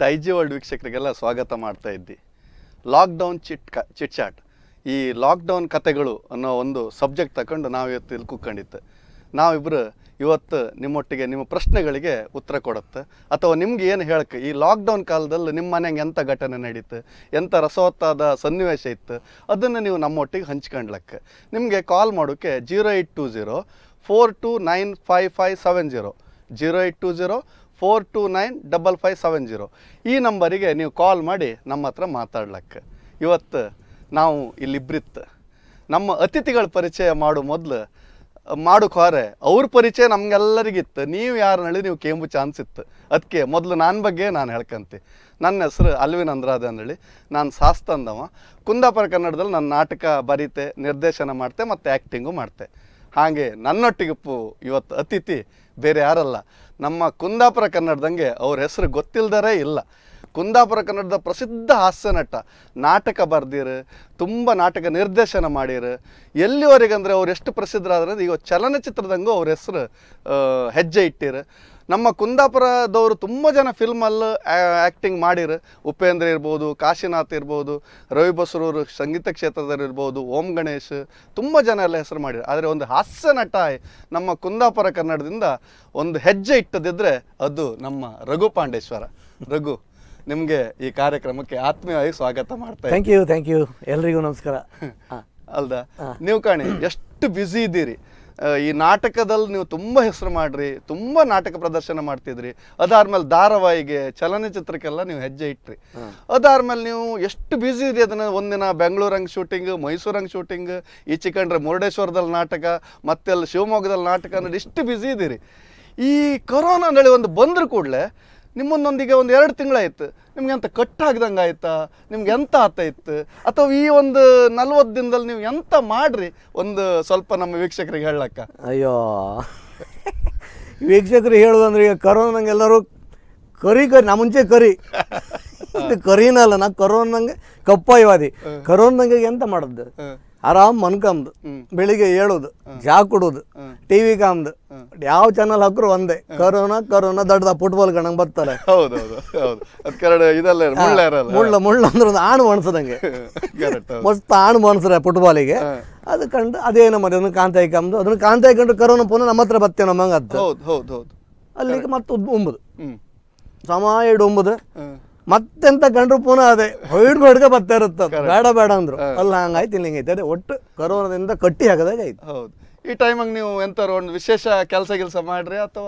I G world ವೀಕ್ಷಕರಿಗೆಲ್ಲ ಸ್ವಾಗತ ಮಾಡ್ತಾ ಇದ್ದಿ ಲಾಕ್ಡೌನ್ ಚಿಟ್ ಕ ಚಿಟ್ ಚಾಟ್ ಈ ಲಾಕ್ಡೌನ್ ಕತೆಗಳು ಅನ್ನೋ ಒಂದು ಸಬ್ಜೆಕ್ಟ್ ತಗೊಂಡು ನಾವು ಇವತ್ತು ಇಲ್ಲಿ ಕೂತ್ಕೊಂಡಿತ್ತು ನಾವಿಬ್ಬರು ಇವತ್ತು ನಿಮ್ಮೊಟ್ಟಿಗೆ ನಿಮ್ಮ ಪ್ರಶ್ನೆಗಳಿಗೆ ಉತ್ತರ ಕೊಡುತ್ತೆ ಅಥವಾ ನಿಮ್ಗೆ ಏನು ಹೇಳಕ್ಕೆ ಈ ಲಾಕ್ಡೌನ್ ಕಾಲದಲ್ಲಿ ನಿಮ್ಮ ಮನೆಗೆ ಎಂಥ ಘಟನೆ ನಡೀತು ಎಂಥ ರಸವತ್ತಾದ ಸನ್ನಿವೇಶ ಇತ್ತು ಅದನ್ನು ನೀವು ನಮ್ಮೊಟ್ಟಿಗೆ ಹಂಚ್ಕೊಂಡ್ಲಕ್ಕೆ ನಿಮಗೆ ಕಾಲ್ ಮಾಡೋಕ್ಕೆ zero eight two zero four two nine five five seven zero zero eight two zero four two nine double five seven zero ಈ ನಂಬರಿಗೆ ನೀವು ಕಾಲ್ ಮಾಡಿ ನಮ್ಮ ಹತ್ರ ಮಾತಾಡ್ಲಕ್ಕೆ ಇವತ್ತು ನಾವು ಇಲ್ಲಿಬ್ರಿತ್ತು ನಮ್ಮ ಅತಿಥಿಗಳ ಪರಿಚಯ ಮಾಡೋ ಮೊದಲು ಮಾಡೋಕೆ ಹೊರೆ ಅವ್ರ ಪರಿಚಯ ನಮ್ಗೆಲ್ಲರಿಗಿತ್ತು ನೀವು ಯಾರು ಹೇಳಿ ನೀವು ಕೇಂಬು ಚಾನ್ಸ್ ಇತ್ತು ಅದಕ್ಕೆ ಮೊದಲು ನನ್ನ ಬಗ್ಗೆ ನಾನು ಹೇಳ್ಕಂತೆ ನನ್ನ ಹೆಸರು ಅಲ್ವಿನ್ ಅಂದ್ರಾದ ಅಂದೇಳಿ ನಾನು ಸಾಸ್ತಂದವ ಕುಂದಾಪುರ ಕನ್ನಡದಲ್ಲಿ ನಾನು ನಾಟಕ ಬರೀತೆ ನಿರ್ದೇಶನ ಮಾಡ್ತೆ ಮತ್ತು ಆ್ಯಕ್ಟಿಂಗು ಮಾಡ್ತೆ ಹಾಗೆ ನನ್ನೊಟ್ಟಿಗೆ ಪು ಇವತ್ತು ಅತಿಥಿ ಬೇರೆ ಯಾರಲ್ಲ ನಮ್ಮ ಕುಂದಾಪುರ ಕನ್ನಡದಂಗೆ ಅವ್ರ ಹೆಸರು ಗೊತ್ತಿಲ್ದರೇ ಇಲ್ಲ ಕುಂದಾಪುರ ಕನ್ನಡದ ಪ್ರಸಿದ್ಧ ಹಾಸ್ಯ ನಟ ನಾಟಕ ಬರ್ದಿರು ತುಂಬ ನಾಟಕ ನಿರ್ದೇಶನ ಮಾಡಿರು ಎಲ್ಲಿವರೆಗಂದ್ರೆ ಅವ್ರು ಎಷ್ಟು ಪ್ರಸಿದ್ಧರಾದ್ರೆ ಈಗ ಚಲನಚಿತ್ರದಂಗೂ ಅವ್ರ ಹೆಸರು ಆ, ಹೆಜ್ಜೆ ಇಟ್ಟಿರು ನಮ್ಮ ಕುಂದಾಪುರದವರು ತುಂಬ ಜನ ಫಿಲ್ಮಲ್ಲಿ ಆ್ಯಕ್ಟಿಂಗ್ ಮಾಡಿರು ಉಪೇಂದ್ರ ಇರ್ಬೋದು ಕಾಶಿನಾಥ್ ಇರ್ಬೋದು ರವಿ ಬಸರೂರು ಸಂಗೀತ ಕ್ಷೇತ್ರದಲ್ಲಿ ಇರ್ಬೋದು ಓಂ ಗಣೇಶ್ ತುಂಬ ಜನ ಎಲ್ಲ ಹೆಸರು ಮಾಡಿರು ಆದರೆ ಒಂದು ಹಾಸ್ಯ ನಟ ನಮ್ಮ ಕುಂದಾಪುರ ಕನ್ನಡದಿಂದ ಒಂದು ಹೆಜ್ಜೆ ಇಟ್ಟದಿದ್ರೆ ಅದು ನಮ್ಮ ರಘು ಪಾಂಡೇಶ್ವರ ರಘು ನಿಮಗೆ ಈ ಕಾರ್ಯಕ್ರಮಕ್ಕೆ ಆತ್ಮೀಯವಾಗಿ ಸ್ವಾಗತ ಮಾಡ್ತಾ ಇದ್ದೀನಿ. ಥ್ಯಾಂಕ್ ಯು ಥ್ಯಾಂಕ್ ಯು ಎಲ್ರಿಗೂ ನಮಸ್ಕಾರ ಹಾ. ಅಲ್ದಾ ನೀವು ಕಾಣಿ ಎಷ್ಟು ಬ್ಯುಸಿ ಇದ್ದೀರಿ ಆ, ಈ ನಾಟಕದಲ್ಲಿ ನೀವು ತುಂಬ ಹೆಸರು ಮಾಡ್ರಿ ತುಂಬ ನಾಟಕ ಪ್ರದರ್ಶನ ಮಾಡ್ತಿದ್ರಿ ಅದಾದ್ಮೇಲೆ ಧಾರಾವಾಹಿಗೆ ಚಲನಚಿತ್ರಕ್ಕೆಲ್ಲ ನೀವು ಹೆಜ್ಜೆ ಇಟ್ರಿ ಅದಾದ್ಮೇಲೆ ನೀವು ಎಷ್ಟು ಬ್ಯುಸಿ ಇರಿ ಅದನ್ನ ಒಂದಿನ ಬೆಂಗಳೂರಂಗೆ ಶೂಟಿಂಗ್ ಮೈಸೂರಂಗೆ ಶೂಟಿಂಗ್ ಈಚೆ ಕಂಡ್ರೆ ಮುರುಡೇಶ್ವರದಲ್ಲಿ ನಾಟಕ ಮತ್ತೆ ಅಲ್ಲಿ ಶಿವಮೊಗ್ಗದಲ್ಲಿ ನಾಟಕ ಅನ್ನೋದು ಇಷ್ಟು ಬ್ಯುಸಿ ಇದ್ದೀರಿ ಈ ಕೊರೋನಾ ನಳಿ ಒಂದು ಬಂದ್ರ ಕೂಡಲೇ ನಿಮ್ಮನ್ನೊಂದಿಗೆ ಒಂದು ಎರಡು ತಿಂಗಳಾಯ್ತು ನಿಮ್ಗೆ ಎಂತ ಕಟ್ಟಾಗ್ದಂಗೆ ಆಯ್ತಾ ನಿಮ್ಗೆ ಎಂತ ಆತಾಯ್ತು ಅಥವಾ ಈ ಒಂದು ನಲ್ವತ್ತು ದಿನದಲ್ಲಿ ನೀವು ಎಂತ ಮಾಡ್ರಿ ಒಂದು ಸ್ವಲ್ಪ ನಮ್ಮ ವೀಕ್ಷಕರಿಗೆ ಹೇಳಕ್ಕ ಅಯ್ಯೋ ವೀಕ್ಷಕರು ಹೇಳೋದಂದ್ರೆ ಈಗ ಕರೋನಂಗೆ ಎಲ್ಲರೂ ಕರಿ ಕರಿ ನಾ ಮುಂಚೆ ಕರಿ ಇದು ಕರಿನ ಅಲ್ಲ ನಾ ಕರೋನಂಗೆ ಕಪ್ಪಾಯವಾದಿ ಕರೋನಂಗೆ ಎಂತ ಮಾಡೋದು ಆರಾಮ್ ಮನ್ಕಂದು ಬೆಳಿಗ್ಗೆ ಏಳೋದು ಚಾ ಕುಡೋದು ಟಿವಿ ಕಾಮ್ದು ಯಾವ ಚಾನಲ್ ಹಾಕ್ರು ಒಂದೇ ಕರೋನಾ ಕರೋನಾ ದಡ್ದ ಫುಟ್ಬಾಲ್ ಕಣಂಗ್ ಬರ್ತಾರೆ ಹೌದೌದು ಹೌದು ಅದು ಕರಡು ಇದಲ್ಲ ಮುಳ್ಳ ಇರಲ್ಲ ಮುಳ್ಳ ಮುಳ್ಳ ಅಂದ್ರೆ ಒಂದು ಆಣು ಅನ್ಸದಂಗೆ ಕರೆಕ್ಟ್ ಹೌದು ಮಸ್ತ್ ಆಣು ಮನ್ಸ್ರೆ ಫುಟ್ಬಾಲಿಗೆ ಅದು ಕಂಡು ಅದೇನು ಮತ್ತೆ ಅದನ್ನು ಕಾಂತಾಯಿ ಕಮ್ದು ಅದನ್ನು ಕಾಂತಾಯಿ ಕಂಡು ಕರೋನಾ ಪುನಃ ನಮ್ಮ ಹತ್ರ ಬರ್ತೇವೆ ನಮ್ಮಂಗೆ ಅದು ಹೌದು ಹೌದು ಹೌದು ಅಲ್ಲಿಗೆ ಮತ್ತೆ ಉದ್- ಉಂಬುದು ಹ್ಮ್ ಸಮ ಇಡು ಉಂಬುದು ಹ್ಮ್. ಮತ್ತೆಂತ ಕಂಡ್ರು ಪುನಃ ಅದೇ ಹೊಯ್ಡ್ ಹೊಡ್ಕ ಬರ್ತಾ ಇರುತ್ತೆ ಬೇಡ ಬೇಡ ಅಂದ್ರು ಅಲ್ಲ ಹಂಗಾಯ್ತು ಇಲ್ಲಿ ಹಿಂಗೈತೆ ಅದೇ ಒಟ್ಟು ಕರೋನಾದಿಂದ ಕಟ್ಟಿ ಹಾಕದಾಗ ಆಯ್ತು ಹೌದು ಈ ಟೈಮಾಗ ನೀವು ಎಂತಾರು ಒಂದು ವಿಶೇಷ ಕೆಲಸ ಗಿಲ್ಸ ಮಾಡ್ರಿ ಅಥವಾ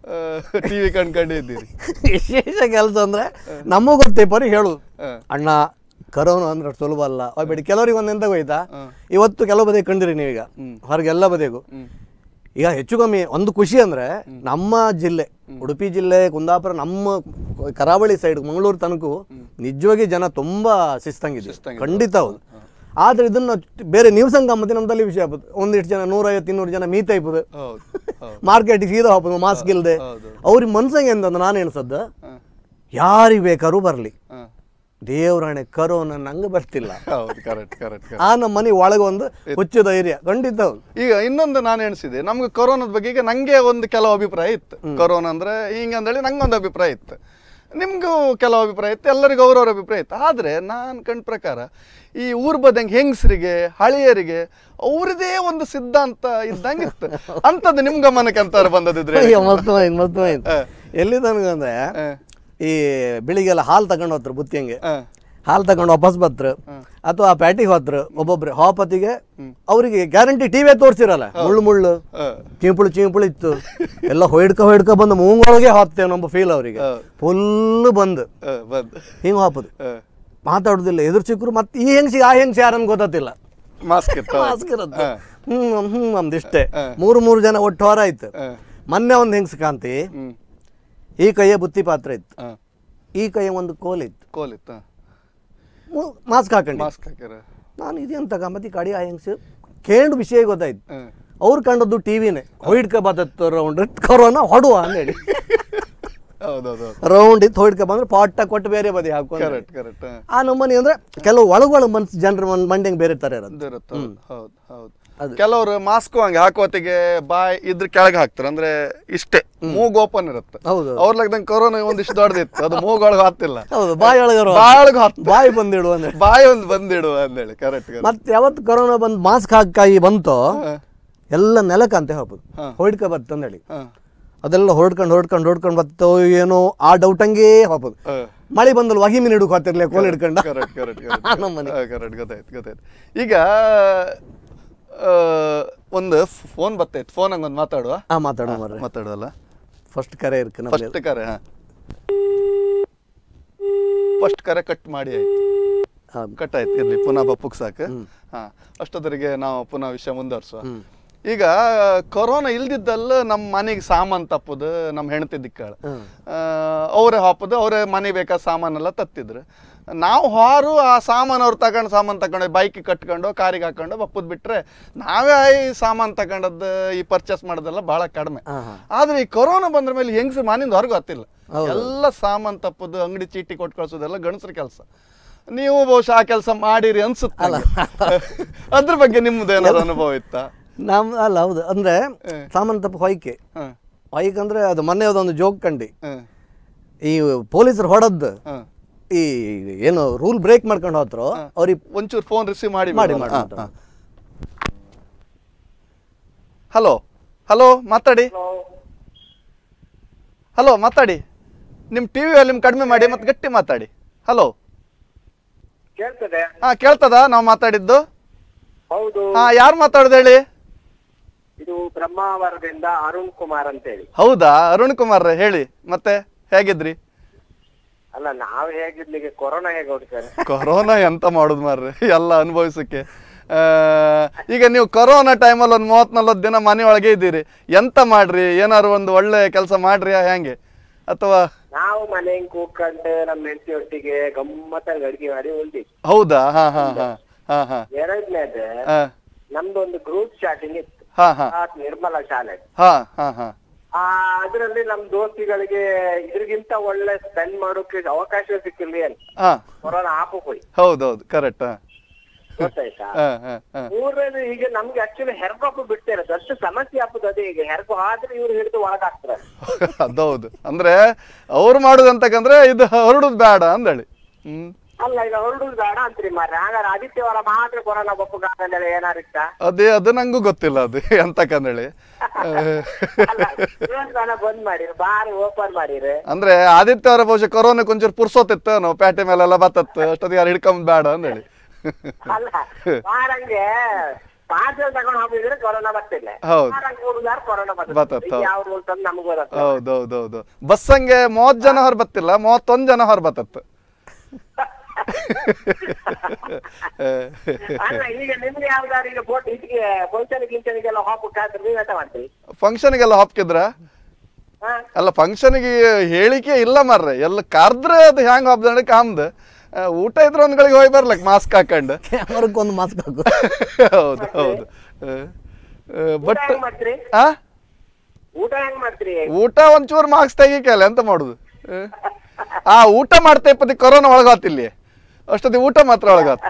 ಟಿವಿ ಕಂಡ್ಕೊಂಡಿದ್ದೀರಿ ವಿಶೇಷ ಕೆಲಸ ಅಂದ್ರೆ ನಮಗೂ ಗೊತ್ತೇ ಪರಿ ಹೇಳುದು ಹ. ಅಣ್ಣ ಕರೋನಾ ಅಂದ್ರೆ ಅಷ್ಟ್ ಸುಲಭ ಅಲ್ಲ ಹೋಗ್ಬೇಡಿ ಕೆಲವರಿಗೆ ಒಂದು ಎಂತ ಹೋಯ್ತಾ ಹ. ಇವತ್ತು ಕೆಲವು ಬದಿಗೆ ಕಂಡಿರಿ ನೀವೀಗ ಹೊರಗೆಲ್ಲ ಬದಿಗೂ ಹ್ಮ್ ಈಗ ಹೆಚ್ಚು ಕಮ್ಮಿ ಒಂದು ಖುಷಿ ಅಂದ್ರೆ ನಮ್ಮ ಜಿಲ್ಲೆ ಉಡುಪಿ ಜಿಲ್ಲೆ ಕುಂದಾಪುರ ನಮ್ಮ ಕರಾವಳಿ ಸೈಡ್ ಮಂಗಳೂರು ತನಕ ನಿಜವಾಗಿ ಜನ ತುಂಬಾ ಶಿಸ್ತಂಗಿದೆ ಶಿಸ್ತಂಗಿದೆ. ಖಂಡಿತ ಹೌದು ಆದ್ರೆ ಇದನ್ನ ಬೇರೆ ನ್ಯೂಸ್ ಗಮ್ಮತಿ ನಮ್ದಲ್ಲಿ ವಿಷಯ ಆಗ್ಬೋದು ಒಂದಿಷ್ಟು ಜನ ನೂರೈವತ್ತು ಇನ್ನೂರು ಜನ ಮೀತ ಇಪ್ಪದು ಹೌದು ಹೌದು ಮಾರ್ಕೆಟಿಗೆ ಸೀದಾ ಹಾಕೋದು ಮಾಸ್ಕ್ ಇಲ್ಲದೆ ಹೌದು. ಅವ್ರಿಗೆ ಮನ್ಸಂಗೆ ಎಂತಂದ್ರೆ ನಾನು ಎಣಿಸದ್ದು ಹ. ಯಾರಿಗೆ ಬೇಕಾದ್ರೂ ಬರಲಿ ಹ. ದೇವ್ರಾಣೆ ಕರೋನಾ ನಂಗೆ ಬರ್ತಿಲ್ಲ ಹೌದು ಕರೆಕ್ಟ್ ಕರೆಕ್ಟ್ ಆ ನಮ್ಮ ಮನೆ ಒಳಗೆ ಒಂದು ಹುಚ್ಚು ಧೈರ್ಯ ಖಂಡಿತ ಹೌದು ಈಗ ಇನ್ನೊಂದು ನಾನು ಎಣಿಸಿದೆ ನಮ್ಗೆ ಕೊರೋನಾದ ಬಗ್ಗೆ ಈಗ ನಂಗೆ ಒಂದು ಕೆಲವು ಅಭಿಪ್ರಾಯ ಇತ್ತು ಕೊರೋನಾ ಅಂದ್ರೆ ಹಿಂಗಂದೇಳಿ ನಂಗೊಂದು ಅಭಿಪ್ರಾಯ ಇತ್ತು ನಿಮಗೂ ಕೆಲವು ಅಭಿಪ್ರಾಯ ಇತ್ತು ಎಲ್ಲರಿಗೂ ಅವ್ರವ್ರ ಅಭಿಪ್ರಾಯ ಇತ್ತು ಆದರೆ ನಾನು ಕಂಡ ಪ್ರಕಾರ ಈ ಊರ್ ಬದಂಗೆ ಹೆಂಗಸರಿಗೆ ಹಳೆಯರಿಗೆ ಅವ್ರದೇ ಒಂದು ಸಿದ್ಧಾಂತ ಇದ್ದಂಗೆ ಇತ್ತು ಅಂಥದ್ದು ನಿಮ್ ಗಮನಕ್ಕೆ ಅಂತಾರ ಬಂದದಿದ್ರೆ ಅಯ್ಯೋ ಮಸ್ತ್ ಮಾಹಿತಿ ಮಸ್ತ್ ಮಾಹಿತಿ ಎಲ್ಲಿ ತನಕ ಅಂದ್ರೆ ಈ ಬೆಳಿಗ್ಗೆಲ್ಲ ಹಾಲು ತಗೊಂಡು ಹೋತ್ರ ಬುತ್ತಿಯಂಗೆ ಹಾಲು ತಗೊಂಡು ವಾಪಸ್ ಬತ್ರ ಅಥವಾ ಪ್ಯಾಟಿಗೆ ಹೋತ್ರ ಒಬ್ಬೊಬ್ರು ಹಾಪತಿಗೆ ಅವರಿಗೆ ಗ್ಯಾರಂಟಿ ಟಿವಿ ತೋರಿಸಿರಲ್ಲ ಮುಳ್ಳು ಮುಳ್ಳು ಚೀಂಪುಳು ಚೀಂಪುಳು ಇತ್ತು ಎಲ್ಲ ಹೊಯ್ಡ್ಕ ಹೊಯ್ಡ್ಕ ಬಂದು ಮೂಂಗೊಳಗೆ ಹಾಕ್ತೇವೆ ನಮ್ಮ ಫೀಲ್ ಅವರಿಗೆ ಫುಲ್ ಬಂದು ಬಂದು ಹಿಂಗೆ ಹಾಪದು ಮಾತಾಡುದಿಲ್ಲ ಎದುರು ಸಿಕ್ಕರು ಮತ್ತೆ ಈ ಹೆಂಗ್ಸಿ ಆ ಹೆಂಗ್ಸಿ ಯಾರನ್ನು ಗೊತ್ತಿಲ್ಲ ಮಾಸ್ಕ್ ಇತ್ತು ಮಾಸ್ಕ್ ಇರುತ್ತೆ ಹ್ಮ್ ಹ್ಮ್ ನಮ್ದಿಷ್ಟೇ ಮೂರು ಮೂರು ಜನ ಒಟ್ಟು ಹೊರ ಆಯ್ತು ಮೊನ್ನೆ ಒಂದು ಹೆಂಗ್ಸ್ ಕಾಂತಿ ಹ್ಮ್ ಈ ಕೈಯ ಬುತ್ತಿ ಪಾತ್ರ ಇತ್ತು ಹ. ಈ ಕೈಯ ಒಂದು ಕೋಲ್ ಇತ್ತು ಕೋಲಿತ್ತು ಮಾಸ್ಕ್ ಹಾಕೊಂಡು ಮಾಸ್ಕ್ ಹಾಕ್ಯಾರ ನಾನು ಇದೆಂತ ಗಮ್ಮತಿ ಕಡಿ ಆ ಹೆಂಗ್ಸ್ ಕೇಂಡು ವಿಷಯ ಗೊತ್ತಾಯ್ತು ಹ್ಮ್ ಅವ್ರು ಕಂಡದ್ದು ಟಿವಿನೇ ಹೊಯ್ಡ್ಕ ಬದತ್ತು ರೌಂಡ್ ಕೊರೋನಾ ಹೊಡುವ ಅಂದೇಳಿ ಹೌದೌದು ರೌಂಡ್ ಇತ್ತು ಹೊಯ್ಡ್ಕ ಬಂದ್ರೆ ಪಾಟ ಕೊಟ್ಟು ಬೇರೆ ಬದಿ ಹಾಕೊಂಡು ಕರೆಕ್ಟ್ ಕರೆಕ್ಟ್ ಆ ನಮ್ಮನೆ ಅಂದ್ರೆ ಕೆಲವು ಒಳಗೊಳ ಮನ್ಸು ಜನರ ಮಂಡ್ಯಂಗೆ ಬೇರೆ ತರ ಇರೋದು ಇರುತ್ತೆ ಹೌದು ಹೌದು ಹೌದು ಕೆಲವರು ಮಾಸ್ಕ್ ಹಂಗೆ ಹಾಕೋತಿಗೆ ಬಾಯ್ ಇದ್ರ ಕೆಳಗೆ ಹಾಕ್ತಾರೆ ಅಂದ್ರೆ ಇಷ್ಟೇ ಮೂಗ್ ಓಪನ್ ಇರುತ್ತೆ ಹೌದು ಅವ್ರ ಲೆಕ್ಕದಂಗೆ ಕೊರೋನಾ ಒಂದಿಷ್ಟು ದೊಡ್ಡದಿತ್ತು ಅದು ಮೂಗೊಳಗೆ ಹತ್ತಿಲ್ಲ ಹೌದು ಬಾಯಿ ಒಳಗರು ಬಾಳ್ಗ ಹತ್ತು ಬಾಯಿ ಬಂದಿಡು ಅಂದ್ರೆ ಬಾಯಿ ಒಂದು ಬಂದಿಡು ಅಂದೇಳಿ ಕರೆಕ್ಟ್ ಮತ್ತೆ ಯಾವತ್ತು ಕೊರೋನಾ ಬಂದು ಮಾಸ್ಕ್ ಹಾಕಿ ಬಂತೋ ಎಲ್ಲ ನೆಲಕ್ಕಂತೆ ಹೋಗ್ಬೋದು ಹಾ. ಹೊಡ್ಕ ಬರ್ತಂದೇಳಿ ಅದೆಲ್ಲ ಹೊಡ್ಕೊಂಡು ಹೊಡ್ಕೊಂಡು ಹೊಡ್ಕೊಂಡು ಬರ್ತೋ ಏನೋ ಆ ಡೌಟ್ ಹಂಗೇ ಹೋಗ್ಬೋದು ಮಳೆ ಬಂದಲ್ಲಿ ವಹಿ ಮೀನು ಹಿಡ್ಕೊ ಹತ್ತಿರ್ಲಿ ಕೋಲ್ ಹಿಡ್ಕೊಂಡ ಕರೆಕ್ಟ್ ಕರೆಕ್ಟ್ ನಮ್ಮನೆ. ಕರೆಕ್ಟ್ ಗೊತ್ತಾಯ್ತು ಗೊತ್ತಾಯ್ತು ಈಗ ಆ, ಒಂದು ಫೋನ್ ಬರ್ತೈತೆ ಫೋನ್ ಹಂಗೊಂದು ಮಾತಾಡುವ ಹಾ ಮಾತಾಡೋ ಮರ್ರೆ ಮಾತಾಡುವಲ್ಲ ಫಸ್ಟ್ ಕರೆ ಇರ್ಕ ನಮ್ಗೆ ಫಸ್ಟ್ ಕರೆ ಹಾ ಫಸ್ಟ್ ಕರೆ ಕಟ್ ಮಾಡಿ ಆಯ್ತು ಹಾ. ಕಟ್ ಆಯ್ತು ಇರ್ಲಿ ಪುನಃ ಬಪ್ಪುಕ್ ಸಾಕು ಹಾ ಅಷ್ಟೊತ್ತರಿಗೆ ನಾವು ಪುನಃ ವಿಷಯ ಮುಂದುವರ್ಸುವ ಹ್ಮ್. ಈಗ ಕೊರೋನಾ ಇಲ್ದಿದ್ದಲ್ಲ ನಮ್ಮ ಮನೆಗೆ ಸಾಮಾನು ತಪ್ಪದು ನಮ್ಮ ಹೆಂಡತಿ ದಿಕ್ಕಾಳ ಹ್ಮ್. ಅವರೇ ಹಾಪದು ಅವರೇ ಮನೆ ಬೇಕಾದ ಸಾಮಾನೆಲ್ಲ ತತ್ತಿದ್ರು ನಾವು ಹಾರು ಆ ಸಾಮಾನು ಅವ್ರು ತಗೊಂಡು ಸಾಮಾನು ತಗೊಂಡು ಬೈಕಿಗೆ ಕಟ್ಕೊಂಡು ಕಾರಿಗೆ ಹಾಕೊಂಡು ಬಪ್ಪದ್ ಬಿಟ್ರೆ ನಾವೇ ಈ ಸಾಮಾನು ತಗೊಂಡದ್ದು ಈ ಪರ್ಚೇಸ್ ಮಾಡೋದೆಲ್ಲ ಬಹಳ ಕಡಿಮೆ ಹಾ, ಹಾ. ಆದ್ರೆ ಈ ಕೊರೋನಾ ಬಂದ್ರ ಮೇಲೆ ಹೆಂಗಸ್ರು ಮನೆಯಿಂದ ಹೊರಗೆ ಗೊತ್ತಿಲ್ಲ ಹೌದು. ಎಲ್ಲ ಸಾಮಾನು ತಪ್ಪದು ಅಂಗಡಿ ಚೀಟಿ ಕೊಟ್ಟು ಕಳ್ಸೋದೆಲ್ಲ ಗಣಸರ ಕೆಲಸ ನೀವು ಬಹುಶಃ ಆ ಕೆಲಸ ಮಾಡಿರಿ ಅನ್ಸುತ್ತೆ ನಂಗೆ. ಅದ್ರ ಬಗ್ಗೆ ನಿಮ್ದು ಏನಾದ್ರು ಅನುಭವ ಇತ್ತಾ ನಮ್ ಅಲ್ಲ ಹೌದು ಅಂದ್ರೆ ಸಾಮಾನ್ಯ ತಪ್ಪು ಹೊಯ್ಕೆ ಹ್ಮ್ ಹೊಯ್ಕೆ ಅಂದ್ರೆ ಅದು ಮೊನ್ನೆ ಅದೊಂದು ಜೋಕ್ ಕಂಡಿ ಹ್ಮ್ ಈ ಪೊಲೀಸರು ಹೊಡದ್ದು ಹ್ಮ್ ಈ ಏನು ರೂಲ್ ಬ್ರೇಕ್ ಮಾಡ್ಕೊಂಡು ಹೋದ್ರು ಅವ್ರಿಗೆ ಒಂಚೂರು ಫೋನ್ ರಿಸೀವ್ ಮಾಡಿ ಮಾಡಿ, ಬಿಡೋಣ. ಮಾಡಿ, ಹಾ, ಹಾ. ಹಲೋ ಹಲೋ ಮಾತಾಡಿ ಹಲೋ ಮಾತಾಡಿ ನಿಮ್ಮ ಟಿ ವಿ ವಾಲ್ಯೂಮ್ ಕಡಿಮೆ ಮಾಡಿ ಮತ್ತೆ ಗಟ್ಟಿ ಮಾತಾಡಿ ಹಲೋ ಕೇಳ್ತದೆ ಹಾ ಕೇಳ್ತದ ನಾವು ಮಾತಾಡಿದ್ದು ಹೌದು ಹಾ ಯಾರು ಮಾತಾಡೋದು ಹೇಳಿ ಇದು ಬ್ರಹ್ಮಾವರದಿಂದ ಅರುಣ್ ಕುಮಾರ್ ಅಂತ ಹೇಳಿ ಹೌದಾ ಅರುಣ್ ಕುಮಾರ್ ಹೇಳಿ ಮತ್ತೆ ಹೇಗಿದ್ರಿ ಅಲ್ಲ ನಾವ್ ಹೇಗಿರ್ಲಿಕ್ಕೆ ಕೊರೋನಾ ಹೇಗೆ ಹೊಡ್ತಾರೆ ಕೊರೋನಾ ಎಂತ ಮಾಡುದು ಮಾರ್ರೆ ಎಲ್ಲ ಅನುಭವಿಸಕ್ಕೆ ಆ, ಈಗ ನೀವು ಕೊರೋನಾ ಟೈಮಲ್ಲಿ ಒಂದು ಮೂವತ್ ನಲ್ವತ್ತು ದಿನ ಮನೆ ಒಳಗೆ ಇದ್ದೀರಿ ಎಂತ ಮಾಡ್ರಿ ಏನಾದ್ರು ಒಂದು ಒಳ್ಳೆ ಕೆಲಸ ಮಾಡ್ರಿ ಹೆಂಗೆ ಅಥವಾ ನಾವು ಮನೆಗೆ ಕೂತ್ಕೊಂಡು ನಮ್ಮ ಹೆಂಡತಿ ಒಟ್ಟಿಗೆ ಗಮ್ಮತ್ತಾಗಿ ಅಡಿಗೆ ಮಾಡಿ ಉಳ್ದಿ ಹೌದಾ ಹಾ ಹಾ ಹಾ ಹಾ ಹಾ ಎರಡನೇದು ಹಾ ನಮ್ದು ಒಂದು ಗ್ರೂಪ್ ಚಾಟಿಂಗ್ ಇತ್ತು ಹಾ ಹಾ ಆ ನಿರ್ಮಲಾ ಶಾಲೆ ಹಾ ಹಾ ಹಾ ಆ ಅದ್ರಲ್ಲಿ ನಮ್ ದೋಸ್ತಿಗಳಿಗೆ ಇದ್ರಿಗಿಂತ ಒಳ್ಳೆ ಸ್ಪೆಂಡ್ ಮಾಡೋಕೆ ಅವಕಾಶ ಸಿಕ್ಕಿರ್ಲಿ ಅಂತ ಹಾ ಕೊರೋನಾ ಆಪು ಹೋಯ್ ಹೌದೌದು ಕರೆಕ್ಟ್ ಹಾ ಗೊತ್ತಾಯ್ತಾ ಹಾ ಹಾ ಹಾ ಮೂರನೇದು ಈಗ ನಮ್ಗೆ ಆಕ್ಚುಲಿ ಹೆರ್ಗಪ್ಪು ಬಿಡ್ತಾರೆ ದೊಡ್ಡ ಸಮಸ್ಯೆ ಆಪುದು ಅದೇ ಈಗ ಹೆರ್ಗು ಆದ್ರೆ ಇವ್ರು ಹಿಡಿದು ಒಳಗಾಕ್ತಾರೆ ಅದೌದು ಅಂದ್ರೆ ಅವ್ರು ಮಾಡುದಂತಕಂದ್ರೆ ಇದು ಹೊರಡುದು ಬೇಡ ಅಂದೇಳಿ ಹ್ಮ್ ಅಲ್ಲ ಈಗ ಹೊರಡುದು ಬೇಡ ಅಂತ್ರಿ ಮಾರ್ರೆ ಹಾಗಾದ್ರೆ ಆದಿತ್ಯವಾರ ಮಾತ್ರ ಕೊರೋನಾ ಬಪ್ಪುಗಾಗಂದೇಳಿ ಏನಾರಿತ್ತ ಅದೇ ಅದು ನಂಗೂ ಗೊತ್ತಿಲ್ಲ ಅದು ಎಂತಕಂದೇಳಿ ಅಲ್ಲ ದೇವಸ್ಥಾನ ಬಂದ್ ಮಾಡಿರಿ ಬಾರಿ ಓಪನ್ ಮಾಡಿರಿ ಅಂದ್ರೆ ಆದಿತ್ಯವಾರ ಬಹುಶಃ ಕೊರೋನಾ ಕೊಂಚೂರು ಪುರ್ಸೋತಿತ್ತು ನಾವು ಪ್ಯಾಟೆ ಮೇಲೆಲ್ಲ ಬತ್ತತ್ತು ಅಷ್ಟೊತ್ತಿಗೆ ಯಾರು ಹಿಡ್ಕೊಂಡ್ ಬೇಡ ಅಂದೇಳಿ ಅಲ್ಲ ಬಾರಂಗೆ ಪಾರ್ಸಲ್ ತಗೊಂಡ್ ಹೋಗಿದ್ರೆ ಕೊರೋನಾ ಬರ್ತಿಲ್ಲ ಹೌದು. ಬಾರಂಗ್ ಹೋಗುದಾರ ಕೊರೋನಾ ಬರ್ತತ್ತೆ, ಬರ್ತದೆ ಹೌದು. ಯಾವ ರೂಲ್ಸ್ ಅಂತ ನಮಗೂ ಗೊತ್ತ ಹೌದೌದೌದು ಬಸ್ಸಂಗೆ ಮೂವತ್ ಜನ ಹೊರ ಬತ್ತಿಲ್ಲ ಮೂವತ್ತೊಂದ್ ಜನ ಹೊರ ಬತ್ತತ್ತು ಅಲ್ಲ ಈಗ ನಿಮ್ಗೆ ಯಾವ್ದಾರು ಈಗ ಬೋಟ್ ಇದಕ್ಕೆ ಫಂಕ್ಷನ್ ಗಿಂಚನಿಗೆಲ್ಲ ಹಾಕ್ಬೇಕಾದ್ರೆ ನೀವ್ ಎಂತ ಮಾಡ್ತೀರಿ ಫಂಕ್ಷನ್ಗೆಲ್ಲ ಹಾಪ್ಕಿದ್ರ ಹಾ ಅಲ್ಲ ಫಂಕ್ಷನ್ಗೆ ಹೇಳಿಕೆ ಇಲ್ಲ ಮಾರ್ರೆ ಎಲ್ಲ ಕರ್ದ್ರೆ ಅದು ಹ್ಯಾಂಗ್ ಹಾಪ್ದಂಡ ಕಾಮ್ದು ಆ, ಊಟ ಇದ್ರೆ ಒಂದ್ಗಳಿಗೆ ಹೋಗಿ ಬರ್ಲಕ್ ಮಾಸ್ಕ್ ಹಾಕೊಂಡು ಕ್ಯಾಮರಕ್ಕೆ ಒಂದು ಮಾಸ್ಕ್ ಹಾಕು ಹೌದು ಹೌದು ಊಟ ಬಟ್ ಹೆಂಗ್ ಮಾಡ್ತೀರಿ ಆ ಊಟ ಹೆಂಗ್ ಮಾಡ್ತೀರಿ ಊಟ ಒಂಚೂರು ಮಾರ್ಕ್ಸ್ ತೆಗಿಕಲ್ಲ ಎಂತ ಮಾಡುದು ಆ? ಆ ಊಟ ಮಾಡ್ತಾ ಇಪ್ಪತ್ತಿ ಕೊರೋನಾ ಒಳಗಾತಿಲ್ಲಿ ಅಷ್ಟೊತ್ತಿ ಊಟ ಮಾತ್ರ ಒಳಗಾತು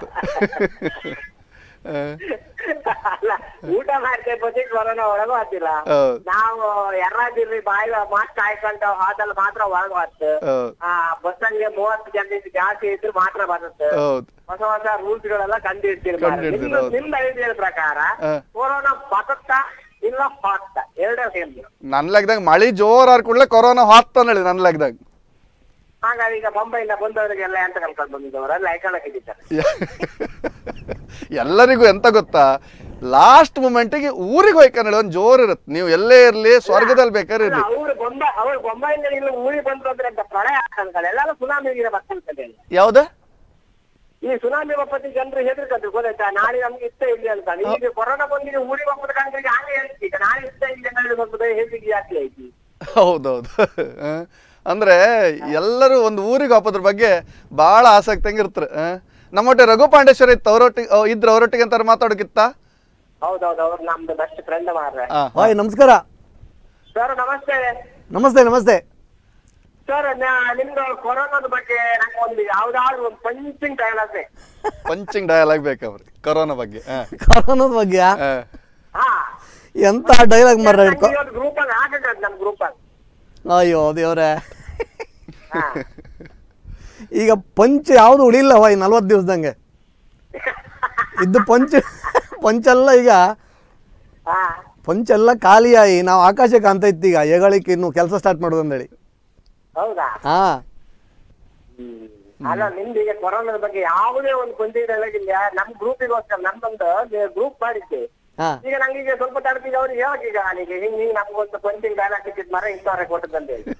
ಆ, ಅಲ್ಲ ಊಟ ಮಾಡ್ತಾ ಇಪ್ಪತ್ತಿ ಕೊರೋನಾ ಒಳಗೂ ಹತ್ತಿಲ್ಲ ಹೌದು ನಾವು ಎರ್ರಾದಿರ್ರಿ ಬಾಯಿ ಮಾಸ್ಕ್ ಹಾಕೊಂಡು ಹೋಟೆಲ್ ಮಾತ್ರ ಒಳಗ ಹತ್ತು ಹೌದು ಆ ಬಸ್ಸಲ್ಲಿ ಮೂವತ್ತು ಜನ ಜಾಸ್ತಿ ಇದ್ರು ಮಾತ್ರ ಬರುತ್ತೆ ಹೌದು ಹೊಸ ಹೊಸ ರೂಲ್ಸ್ ಗಳೆಲ್ಲ ಕಂಡು ಹಿಡ್ತೀರಿ ಕಂಡು ಹಿಡ್ದಿರ, ಹೌದು. ನಿಮ್ದು ಐಡಿಯಾ ಪ್ರಕಾರ ಹಾ. ಕೊರೋನಾ ಬದುಕ್ತಾ ಇಲ್ಲ ಹಾಕ್ತಾ ಎರಡೇ ಸೇಮ್ ನನ್ನ ಲೆಕ್ಕದಾಗ ಮಳಿ ಜೋರ್ ಆರ್ ಕೂಡಲೇ ಕೊರೋನಾ ಹಾಕ್ತಾನ ಹೇಳಿ ನನ್ನ ಲೆಕ್ಕದಾಗ ಹಾಗಾಗಿ ಈಗ ಮುಂಬೈಯಿಂದ ಬಂದವರಿಗೆಲ್ಲ ಎಂತ ಕಲ್ಕೊಂಡು ಬಂದಿದ್ದವರೆಲ್ಲ ಐಕಣಕ್ಕಿದ್ದಾರೆ ಎಲ್ಲರಿಗೂ ಎಂತ ಗೊತ್ತಾ ಲಾಸ್ಟ್ ಮೂಮೆಂಟಿಗೆ ಊರಿಗೆ ಹೋಯ್ಕೊಂಡು ಒಂದು ಜೋರ್ ಇರುತ್ತೆ ನೀವು ಎಲ್ಲೇ ಇರ್ಲಿ ಸ್ವರ್ಗದಲ್ಲಿ ಬೇಕಾದ್ರೆ ಇರ್ಲಿ ಅವ್ರು ಬೊಂಬೈ ಅವ್ರು ಬೊಂಬೈಯಿಂದ ಇಲ್ಲಿ ಊರಿಗೆ ಬಂದ್ರು ಅಂದ್ರೆ ಅಂತ ಪ್ರಳಯ ಆಗ್ತದೆ ಎಲ್ಲಾರು ಸುನಾಮಿ ಗಿಡ ಬರ್ತಂತದೆ ಯಾವ್ದು ಈ ಸುನಾಮಿ ಬಪ್ಪತ್ತಿ ಜನರು ಹೆದರ್ಕಂದ್ರು ಗೊತ್ತಾಯ್ತಾ ನಾಳೆ ನಮ್ಗೆ ಇಷ್ಟ ಇಲ್ಲಿ ಅಂತ ಈಗ ಕೊರೋನಾ ಬಂದಿಗೆ ಊರಿಗೆ ಹೋಗ್ಬೋದು ಕಾಣ್ತಿಗೆ ಹಾಗೆ ಹೇಳ್ತಿ ಈಗ ನಾಳೆ ಇಷ್ಟ ಇಲ್ಲಿ ನಾಳೆ ಹೋಗ್ಬೋದು ಹೇಸಿಗೆ ಯಾಕೆ ಐತಿ ಹೌದೌದು ಆ, ಅಂದ್ರೆ ಎಲ್ಲರೂ ಒಂದು ಊರಿಗೆ ಹಾಕೋದ್ರ ಬಗ್ಗೆ ಬಹಳ ಆಸಕ್ತಿ ಇರ್ತಾರೆ ನಮ್ಮೊಟ್ಟೆ ರಘು ಪಾಂಡೇಶ್ವರ ಇತ್ತು ಅವರೊಟ್ಟಿಗೆ ಇದ್ರ ಅವರೊಟ್ಟಿಗೆ ಅಂತಾರೆ ಮಾತಾಡೋಕಿತ್ತ ಹೌದೌದು ಅವ್ರು ನಮ್ದು ಬೆಸ್ಟ್ ಫ್ರೆಂಡ್ ಮಾರ್ರೆ ಆ, ಹಾಯ್ ನಮಸ್ಕಾರ ಸರ್ ನಮಸ್ತೆ ನಮಸ್ತೆ ನಮಸ್ತೆ ಸರ್ ನಿಮ್ದು ಕೊರೋನಾದ ಬಗ್ಗೆ ನಂಗೆ ಒಂದು ಯಾವ್ದಾದ್ರು ಒಂದು ಪಂಚಿಂಗ್ ಡೈಲಾಗ್ ಬೇಕು ಪಂಚಿಂಗ್ ಡಯಲಾಗ್ ಬೇಕವ್ರಿ ಕೊರೋನಾ ಬಗ್ಗೆ ಆ, ಕೊರೋನಾದ ಬಗ್ಗೆ ಆ. ಎಂತ ಡೈಲಾಗ್ ಮರ ಹಿಡ್ಕೊ ಗ್ರೂಪ್ ಅಲ್ಲಿ ಹಾಕದ್ ನಮ್ ಗ್ರೂಪ್ ಅಲ್ಲಿ ಅಯ್ಯೋ ದೇವ್ರೆ ಹಾ. ಈಗ ಪಂಚ ಯಾವುದು ಉಳಿಲ್ಲವ ಈ ನಲ್ವತ್ತು ದಿವಸದಂಗೆ ಇದ್ದು ಪಂಚ ಪಂಚೆಲ್ಲ ಈಗ ಹಾ ಪಂಚೆಲ್ಲ ಖಾಲಿಯಾಗಿ ನಾವು ಆಕಾಶ ಕಾಣ್ತಾ ಇತ್ತು ಈಗ ಏಗಳಿಕೆ ಇನ್ನು ಕೆಲಸ ಸ್ಟಾರ್ಟ್ ಮಾಡೋದು ಅಂದೇಳಿ ಹೌದಾ ಹಾ ಅಲ್ಲ ನಿಮ್ದು ಈಗ ಕೊರೋನಾದ ಬಗ್ಗೆ ಯಾವುದೇ ಒಂದು ಕೊಂಚ ಇಲ್ಲ ನಮ್ ಗ್ರೂಪಿಗೋಸ್ಕರ ನಮ್ದೊಂದು ಗ್ರೂಪ್ ಮಾಡಿದ್ದೆ ಹಾ ಈಗ ನಂಗೆ ಈಗ ಸ್ವಲ್ಪ ತಡಪಿಗೆ ಅವ್ರಿಗೆ ಹೇಳಕ್ ಈಗ ನನಗೆ ಹಿಂಗ್ ಹಿಂಗ್ ನಮ್ಗೊಂದು ಕೊಂಚಿಂಗ್ ಡೈಲಾಗ್ ಸಿಕ್ಕಿದ್ ಮರ ಇಂಥವ್ರೆ ಕೊಟ್ಟದಂತ ಹೇಳಿ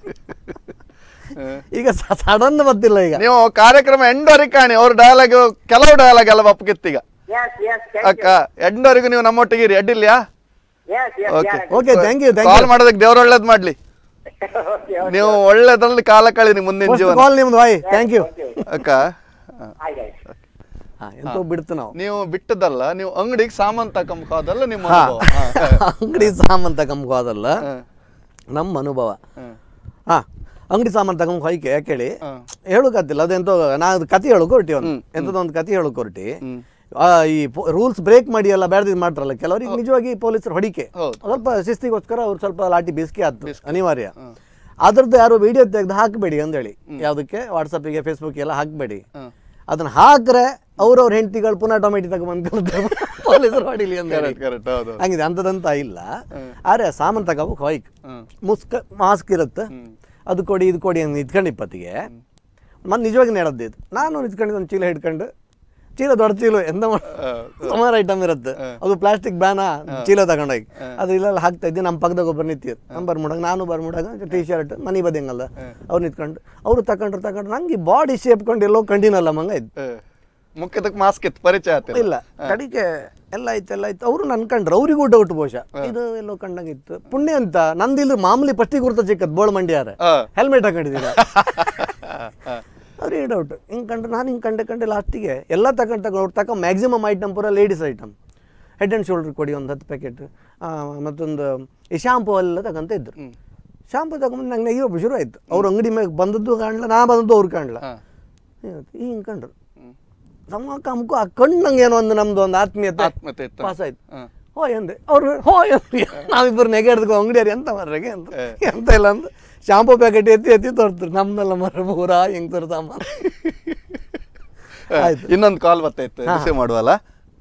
ಈಗ ಸಡನ್ ಗೊತ್ತಿಲ್ಲ ಈಗ ನೀವು ಕಾರ್ಯಕ್ರಮ ಎಂಡವರೆಗೆ ಕಾಣಿ ಅವ್ರ ಡಯಲಾಗ್ ಕೆಲವು ಡಯಲಾಗ್ ಎಲ್ಲ ಒಪ್ಪಗಿತ್ತೀಗ ಎಸ್ ಎಸ್ ಅಕ್ಕ ಎಂಡವರೆಗೂ ನೀವು ನಮ್ಮೊಟ್ಟಿಗೆ ಇರಿ ಅಡ್ಡಿಲ್ಯಾ yes okay okay thank you thank call you ಮಾಡೋದಕ್ಕೆ ದೇವ್ರ ಒಳ್ಳೇದ್ ಮಾಡ್ಲಿ ನೀವು ಒಳ್ಳೇದ್ರಲ್ಲಿ ಕಾಲ ಕಳೀರಿ ಮುಂದಿನ ಫಸ್ಟ್ ಜೀವನ ಕಾಲ್ ನಿಮ್ದು ಬಾಯ್ ಥ್ಯಾಂಕ್ ಯು ಅಕ್ಕ ಹ. ಆಯ್ತಾಯ್ತು ಹಾ ಎಂತೋ ಬಿಡ್ತು ನಾವು ನೀವು ಬಿಟ್ಟದಲ್ಲ ನೀವು ಅಂಗಡಿಗೆ ಸಾಮಾನ್ ತಕೊಂಬೋದಲ್ಲ ನಿಮ್ಮ ಹಾ ಅನುಭವ. ಹಾ. ಅಂಗಡಿ ಸಾಮಾನು ತಗೊಂಬ ಅದಲ್ಲ ಹ. ನಮ್ಮ ಅನುಭವ ಹ. ಹಾ ಅಂಗಡಿ ಸಾಮಾನು ತಗೊಂಬ ಹೊಯ್ಕೆ ಯಾಕೇಳಿ ಹ. ಹೇಳೋಕತ್ತಿಲ್ಲ ಅದೆಂತೋ ನಾ ಅದು ಕತೆ ಹೇಳೋಕೆ ಹೊರಟಿ ಒಂದು ಎಂಥದೊಂದು ಕತೆ ಹೇಳೋಕೆ ಹೊರಟಿ ಹ್ಮ್. ಆ, ಈ ರೂಲ್ಸ್ ಬ್ರೇಕ್ ಮಾಡಿ ಎಲ್ಲ ಬೇಡದಿದ್ದು ಮಾಡ್ತಾರಲ್ಲ ಕೆಲವರಿಗೆ ನಿಜವಾಗಿ ಪೊಲೀಸರು ಹೊಡಿಕೆ ಹೌದು. ಸ್ವಲ್ಪ ಶಿಸ್ತಿಗೋಸ್ಕರ ಅವ್ರು ಸ್ವಲ್ಪ ಲಾಠಿ ಬಿಸ್ಕಿ ಆಯ್ತು ಅನಿವಾರ್ಯ ಅದ್ರದ್ದು ಯಾರು ವಿಡಿಯೋ ತೆಗೆದು ಹಾಕಬೇಡಿ ಅಂದೇಳಿ ಯಾವುದಕ್ಕೆ ವಾಟ್ಸಪ್ಪಿಗೆ ಫೇಸ್ಬುಕ್ ಎಲ್ಲ ಹಾಕಬೇಡಿ ಹ. ಅದನ್ನ ಹಾಕ್ರೆ ಅವ್ರವ್ರ ಹೆಂಡತಿಗಳು ಪುನಃ ಟೊಮೆಟಿ ತಗೊಂಬಂದು ಪೊಲೀಸರು ಹೊಡಿಲಿ ಅಂತ ಕರೆಕ್ಟ್ ಕರೆಕ್ಟ್ ಹೌದು ಹಂಗಿದೆ ಅಂಥದಂತ ಇಲ್ಲ ಆದ್ರೆ ಸಾಮಾನು ತಗೋಬೇಕು ಹೊಯ್ಕ್ ಹ್ಮ್. ಮುಸ್ಕ ಮಾಸ್ಕ್ ಇರುತ್ತೆ ಅದು ಕೊಡಿ ಇದು ಕೊಡಿ ಅಂತ ನಿಂತ್ಕೊಂಡು ಇಪ್ಪತ್ತಿಗೆ ಮತ್ತೆ ನಿಜವಾಗಿ ಹೇಳದ್ದು ಇದು ನಾನು ನಿಂತ್ಕೊಂಡಿದ್ದು ಒಂದು ಚೀಲ ಹಿಡ್ಕೊಂಡು ಚೀಲ ದೊಡ್ಡ ಚೀಲ ಎಂತ ಮಾಡ ಸುಮಾರು ಐಟಮ್ ಇರುತ್ತೆ ಅದು ಪ್ಲಾಸ್ಟಿಕ್ ಬ್ಯಾನ ಚೀಲ ತಗೊಂಡೋಗಿ ಅದು ಇಲ್ಲೆಲ್ಲ ಹಾಕ್ತಾ ಇದ್ದೆ ನಮ್ಮ ಪಕ್ಕದಾಗ ಒಬ್ಬರು ನಿಂತಿರು ನಮ್ಮ ಬರ್ಮುಡಾಗ ನಾನು ಬರ್ಮುಡಾಗ ಟೀ ಶರ್ಟ್ ಮನಿ ಬದಿಯಂಗಲ್ಲ ಅವ್ರು ನಿಂತ್ಕೊಂಡು ಅವ್ರು ತಗೊಂಡ್ರು ತಗೊಂಡ್ರು ನಂಗೆ ಬಾಡಿ ಶೇಪ್ ಕೊಂಡು ಎಲ್ಲೋ ಕಂಡಿನಲ್ಲ ಮಂಗ ಇದ್ದು ಹ. ಮುಖ್ಯದಕ್ಕೆ ಮಾಸ್ಕ್ ಇತ್ತು ಪರಿಚಯ ಆತಿಲ್ಲ ಇಲ್ಲ ಕಡಿಕೆ ಎಲ್ಲ ಆಯ್ತು ಎಲ್ಲ ಆಯ್ತು ಅವರು ನನ್ ಕಂಡ್ರು ಅವರಿಗೂ ಡೌಟ್ ಬಹುಶಃ ಇದು ಎಲ್ಲೋ ಕಂಡಂಗಿತ್ತು ಪುಣ್ಯ ಅಂತ ನಂದು ಇಲ್ಲಿ ಮಾಮೂಲಿ ಫಸ್ಟಿಗೆ ಗುರ್ತ ಸಿಕ್ಕದ್ ಬೋಳ್ ಮಂಡ್ಯಾರ ಹ. ಹೆಲ್ಮೆಟ್ ಹಾಕೊಂಡಿದ್ದೀರ ಹ. ಅವ್ರಿಗೆ ಡೌಟ್ ಹಿಂಗೆ ಕಂಡ್ರೆ ನಾನು ಹಿಂಗೆ ಕಂಡೆ ಕಂಡೆ ಲಾಸ್ಟಿಗೆ ಎಲ್ಲ ತಗೊಂಡು ತಗೊಂಡು ಅವ್ರು ತಗೊಂಡು ಮ್ಯಾಕ್ಸಿಮಮ್ ಐಟಮ್ ಪೂರ ladies item head and shoulder ಕೊಡಿ ಒಂದು ಹತ್ತು ಪ್ಯಾಕೆಟ್ ಮತ್ತೊಂದು ಈ ಶಾಂಪೂ ಎಲ್ಲ ತಗೊಂತ ಇದ್ರು ಶಾಂಪೂ ತಗೊಂಡು ನಂಗೆ ನೆಗೆಯೋ ಶುರು ಆಯ್ತು ಅವ್ರ ಅಂಗಡಿ ಮ್ಯಾಗ ಬಂದದ್ದು ಕಾಣಲ್ಲ ನಾ ಬಂದದ್ದು ಅವ್ರು ಕಾಣಲ್ಲ ಹ. ಹಿಂಗೆ ಕಂಡ್ರು ನಮ್ಮ ಕಮ್ಕು ಆ ಕಣ್ಣು ನಂಗೆ ಏನೋ ಒಂದು ನಮ್ದು ಒಂದು ಆತ್ಮೀಯತೆ ಆತ್ಮೀಯತೆ ಇತ್ತು. ಪಾಸ್ ಆಯ್ತು ಹ. ಹೋ ಎಂದೆ ಅವ್ರು ಹೋ ಎಂದ್ರಿ ನಾವಿಬ್ಬರು ನೆಗೆ ಹಿಡ್ದು ಅಂಗಡಿಯಾರಿ ಎಂತ ಮರ್ರೆಗೆ ಅಂತ ಎಂತ ಇಲ್ಲ ಅಂತ ಶಾಂಪೂ ಪ್ಯಾಕೆಟ್ ಎತ್ತಿ ಎತ್ತಿ ತೋರ್ತಾರೆ ನಮ್ದೆಲ್ಲ ಮರ ಪೂರ ಹೆಂಗ್ ತೋರ್ ಸಾಮಾನು ಆಯ್ತು. ಇನ್ನೊಂದು ಕಾಲ್ ಬರ್ತೈತೆ ರಿಸೀವ್ ಮಾಡುವಲ್ಲ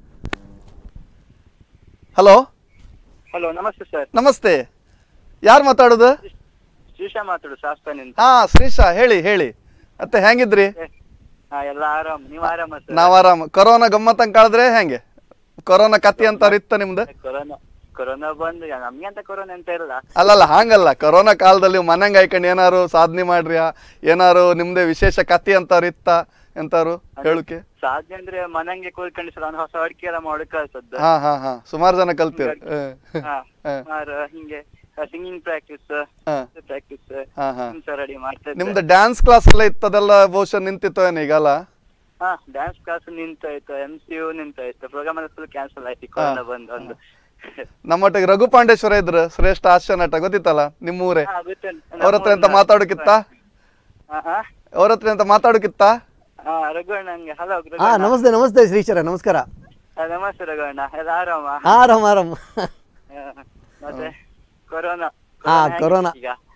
ಹಲೋ ಹಲೋ ನಮಸ್ತೆ ಸರ್ ನಮಸ್ತೆ ಯಾರು ಮಾತಾಡೋದು ಶ್ರೀಶಾ ಮಾತಾಡು ಶಾಸ್ತಾನಿಂದ ಹಾ ಶ್ರೀಶಾ ಹೇಳಿ ಹೇಳಿ ಮತ್ತೆ ಹೆಂಗಿದ್ರಿ ಹಾ ಎಲ್ಲ ಆರಾಮ್ ನೀವ್ ಆರಾಮ ಸರ್ ನಾವ್ ಆರಾಮ್ ಕೊರೋನಾ ಗಮ್ಮತ್ತಂಗ್ ಕಳೆದ್ರೆ ಹೆಂಗೆ ಕೊರೋನಾ ಕತ್ತಿ ಅಂತ ಇತ್ತ ನಿಮ್ದು ಕೊರೋನಾ ಕೊರೋನಾ ಬಂದು ಯಾ- ನಮ್ಗೆ ಅಂತ ಕೊರೋನಾ ಅಂತ ಇರಲ್ಲ ಅಲ್ಲಲ್ಲ ಹಾಂಗಲ್ಲ ಕೊರೋನಾ ಕಾಲದಲ್ಲಿ ಮನೆಂಗ್ ಹಾಕೊಂಡು ಏನಾರು ಸಾಧನೆ ಮಾಡ್ರಿ ಏನಾರು ನಿಮ್ದೇ ವಿಶೇಷ ಕತ್ತಿ ಅಂತಾರು ಇತ್ತ ಎಂತಾರು ಹೇಳುಕೆ ಸಾಧ್ಯ ಅಂದ್ರೆ ಮನಂಗೆ ಕೂತ್ಕೊಂಡು ಸರ್ ಹೊಸ ಅಡಿಕೆ ಎಲ್ಲ ಮಾಡಿ ಕಳ್ಸದ್ದು ಹಾ ಹಾ ಹಾ ಸುಮಾರು ಜನ ಕಲ್ತೀರ ಹಾ ಹ. ಸುಮಾರು ಹಿಂಗೆ ಸಿಂಗಿಂಗ್ ಪ್ರಾಕ್ಟೀಸ್ ಹಾ ಪ್ರಾಕ್ಟೀಸ್ ಹಾ ಹಾ ರೆಡಿ ಮಾಡ್ತಾ ಇದ್ದೆ. ನಿಮ್ದು ಡ್ಯಾನ್ಸ್ ಕ್ಲಾಸ್ ಎಲ್ಲ ಇತ್ತದೆಲ್ಲ ಬಹುಶಃ ನಿಂತಿತ್ತು ಏನು ಈಗಲ್ಲ ಹಾ ಡ್ಯಾನ್ಸ್ ಕ್ಲಾಸ್ ನಿಂತಾಯ್ತು ಎಂ ಸಿ ಯು ನಿಂತಾಯ್ತು ಪ್ರೋಗ್ರಾಮ್ ಎಲ್ಲ ಫುಲ್ ಕ್ಯಾನ್ಸಲ್ ಆಯ್ತು ಕೊರೋನಾ ಬಂದು ಒಂದು ನಮ್ಮೊಟ್ಟಿಗೆ ರಘು ಪಾಂಡೇಶ್ವರ ಇದ್ರು ಶ್ರೇಷ್ಠ ಹಾಸ್ಯ ನಟ ಗೊತ್ತಿತ್ತಲ್ಲ ನಿಮ್ಮೂರೇ ಹಾ, ಗೊತ್ತು. ಅವ್ರ ಹತ್ರ ಎಂತ ಮಾತಾಡೋಕಿತ್ತ ಹಾ, ಹಾ? ಅವ್ರ ಹತ್ರ ಎಂತ ಮಾತಾಡೋಕಿತ್ತ ಹಾ, ರಘುವಣ್ಣ ಹಂಗೆ ಹಲೋ ಹಾ ನಮಸ್ತೆ ನಮಸ್ತೆ ಶ್ರೀಶರ ನಮಸ್ಕಾರ ನಮಸ್ತೆ ರಘುವಣ್ಣ ಎಲ್ಲ ಆರಾಮ ಆರಾಮ್ ಆರಾಮ್ ಹಾ, ಮತ್ತೆ ಕೊರೋನಾ ಹಾ, ಕೊರೋನಾ ಕೊರೋನಾ. ಹೇಗಿದೆ ಈಗ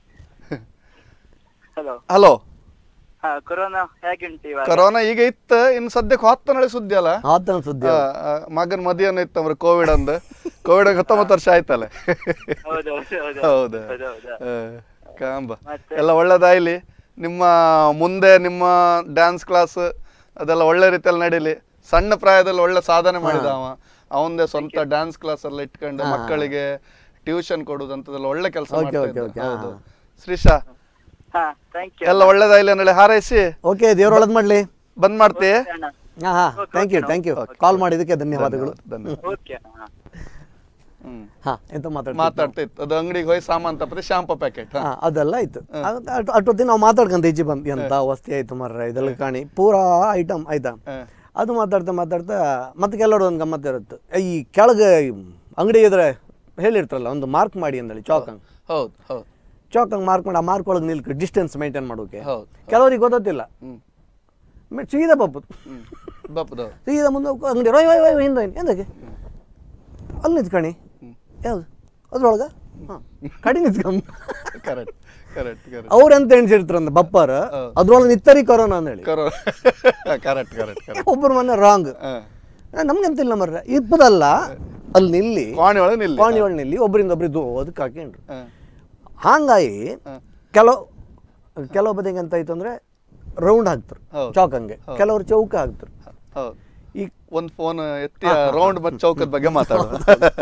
ಹಲೋ ಹಲೋ ಹಾ ಕೊರೋನಾ ಹೇಗುಂಟು ಇವಾಗ ಕೊರೋನಾ ಈಗ ಇತ್ತು ಇನ್ನು ಸದ್ಯಕ್ಕೆ ಹೊತ್ತು ನಾಳೆ ಸುದ್ದಿ ಅಲ್ಲ ಆತನ ಸುದ್ದಿ ಆ, ಆ, ಮಗನ್ ಮದಿಯನ್ನ ಇತ್ತು ಅವ್ರ ಕೋವಿಡ್ ಅಂದು ಕೋವಿಡ್ ಹತ್ತೊಂಬತ್ತು ವರ್ಷ ಆಯ್ತಲ್ಲ ಹೌದು ಹೌದು ಹೌದು ಹೌದು ಹೌದು ಹೌದು ಆ, ಕಾಂಬ ಮತ್ತೆ? ಎಲ್ಲ ಒಳ್ಳೇದಾಯ್ಲಿ ನಿಮ್ಮ ಮುಂದೆ ನಿಮ್ಮ ಡ್ಯಾನ್ಸ್ ಕ್ಲಾಸ್ ಅದೆಲ್ಲ ಒಳ್ಳೆ ರೀತಿಯಲ್ಲಿ ನಡೀಲಿ ಸಣ್ಣ ಪ್ರಾಯದಲ್ಲಿ ಒಳ್ಳೆ ಸಾಧನೆ ಮಾಡಿದ ಅವ ಅವಂದೇ ಸ್ವಂತ ಡ್ಯಾನ್ಸ್ ಕ್ಲಾಸ್ ಎಲ್ಲ ಇಟ್ಕೊಂಡು ಮಕ್ಕಳಿಗೆ ಟ್ಯೂಷನ್ ಕೊಡುದು ಅಂತದೆಲ್ಲ ಒಳ್ಳೆ ಕೆಲಸ Okay, ಮಾಡ್ತಾ okay, ಇದ್ದ. okay, ಹೌದು ಹಾ. ಶ್ರೀಶಾ ಹಾ ಥ್ಯಾಂಕ್ ಯು ಎಲ್ಲ ಒಳ್ಳೇದಾಯ್ಲಿ ಅನ್ನಳಿ ಹಾರೈಸಿ ಓಕೆ ದೇವ್ರ ಒಳದ್ ಮಾಡ್ಲಿ ಬಂದ್ ಮಾಡ್ತಿ ಅಣ್ಣ ಹಾ ಹಾ thank you thank you call ಮಾಡಿದ್ದಕ್ಕೆ ಧನ್ಯವಾದಗಳು ಧನ್ಯವಾದ ಓಕೆ ಹಾ ಹ್ಮ್ ಹಾ ಎಂತ ಮಾತಾಡ್ತೀವಿ ಮಾತಾಡ್ತಾ ಇತ್ತು ಅದು ಅಂಗಡಿಗೆ ಹೋಗಿ ಸಾಮಾನ್ ತಪ್ಪದೆ ಶಾಂಪೂ ಪ್ಯಾಕೆಟ್ ಹಾ ಅದೆಲ್ಲ ಆಯ್ತು ಅಷ್ಟೊತ್ತಿನ ನಾವು ಮಾತಾಡ್ಕೊಂತ ಈಚೆ ಬಂದು ಎಂತ ವಸ್ತಿ ಆಯ್ತು ಮರ್ರ ಇದೆಲ್ಲ ಕಾಣಿ ಪೂರಾ ಐಟಮ್ ಆಯ್ತಾ ಅದು ಮಾತಾಡ್ತಾ ಮಾತಾಡ್ತಾ ಮತ್ತೆ ಕೆಲವರು ಒಂದು ಗಮ್ಮತ್ತು ಇರುತ್ತೆ ಈ ಕೆಳಗೆ ಅಂಗಡಿ ಇದ್ರೆ ಹೇಳಿರ್ತಾರಲ್ಲ ಒಂದು ಮಾರ್ಕ್ ಮಾಡಿ ಅಂದಳಿ ಚಾಕ್ ಹಂಗೆ ಹೌದು ಹೌದು ಚಾಕ್ ಹಂಗೆ ಮಾರ್ಕ್ ಮಾಡಿ ಆ ಮಾರ್ಕ್ ಒಳಗೆ ನಿಲ್ಕ ಡಿಸ್ಟೆನ್ಸ್ ಮೇಂಟೈನ್ ಮಾಡೋಕೆ ಹೌದು ಕೆಲವರಿಗೆ ಗೊತ್ತಿಲ್ಲ ಹ್ಮ್ ಮ- ಸೀದಾ ಪಪ್ಪು ಹ್ಮ್ ಬಪ್ಪದವ್ರು ಸೀದಾ ಮುಂದೆ ಹೋಗ್ ಅಂಗಡಿ ರೊಯ್ ರೊಯ್ ರೊಯ್ ಹಿಂದೆ ಹಿಂದಕ್ಕೆ ಅಲ್ಲಿ ನಿಂತ್ಕಣಿ ಯಾವ್ದು ಅದ್ರೊಳಗ ಹಾಂ ಕಡಿ ನಿಂತ್ಕೊಂಡ್ ಕರೆಕ್ಟ್ ಕರೆಕ್ಟ್ ಕರೆಕ್ಟ್ ಅವ್ರು ಎಂತ ಎಣಿಸಿರ್ತಾರಂದ ಬಪ್ಪರ್ ಅದ್ರೊಳಗೆ ನಿತ್ತರಿ ಕೊರೋನಾ ಅಂತ ಹೇಳಿ ಕರೋ ಕರೆಕ್ಟ್ ಕರೆಕ್ಟ್ ಕರೆಕ್ಟ್ ಒಬ್ಬರು ಮೊನ್ನೆ ರಾಂಗ್ ನಮ್ಗೆಂತಿಲ್ಲ ಮರ್ರೆ ಇಪ್ಪದಲ್ಲ ಅಲ್ಲಿ ನಿಲ್ಲಿ ಕೋಣೆ ಒಳಗೆ ನಿಲ್ಲಿ ಪಾಣಿ ಒಳಗೆ ನಿಲ್ಲಿ ಒಬ್ಬರಿಂದ ಒಬ್ರಿಗೆ ಅದಕ್ಕೆ ಹಾಕೊಂಡ್ರು ಹ. ಹಾಂಗಾಗಿ ಕೆಲವು ಕೆಲವೊಬ್ಬ ಎಂತ ಆಯ್ತು ಅಂದ್ರೆ ರೌಂಡ್ ಹಾಕ್ತಾರೆ ಹೌದು. ಚೌಕಂಗೆ ಕೆಲವರು ಚೌಕ ಹಾಕ್ತಾರೆ ಹೌದು ಈ ಒಂದು ಫೋನ್ ಎತ್ತಿ ರೌಂಡ್ ಮತ್ತು ಚೌಕದ ಬಗ್ಗೆ ಮಾತಾಡೋದು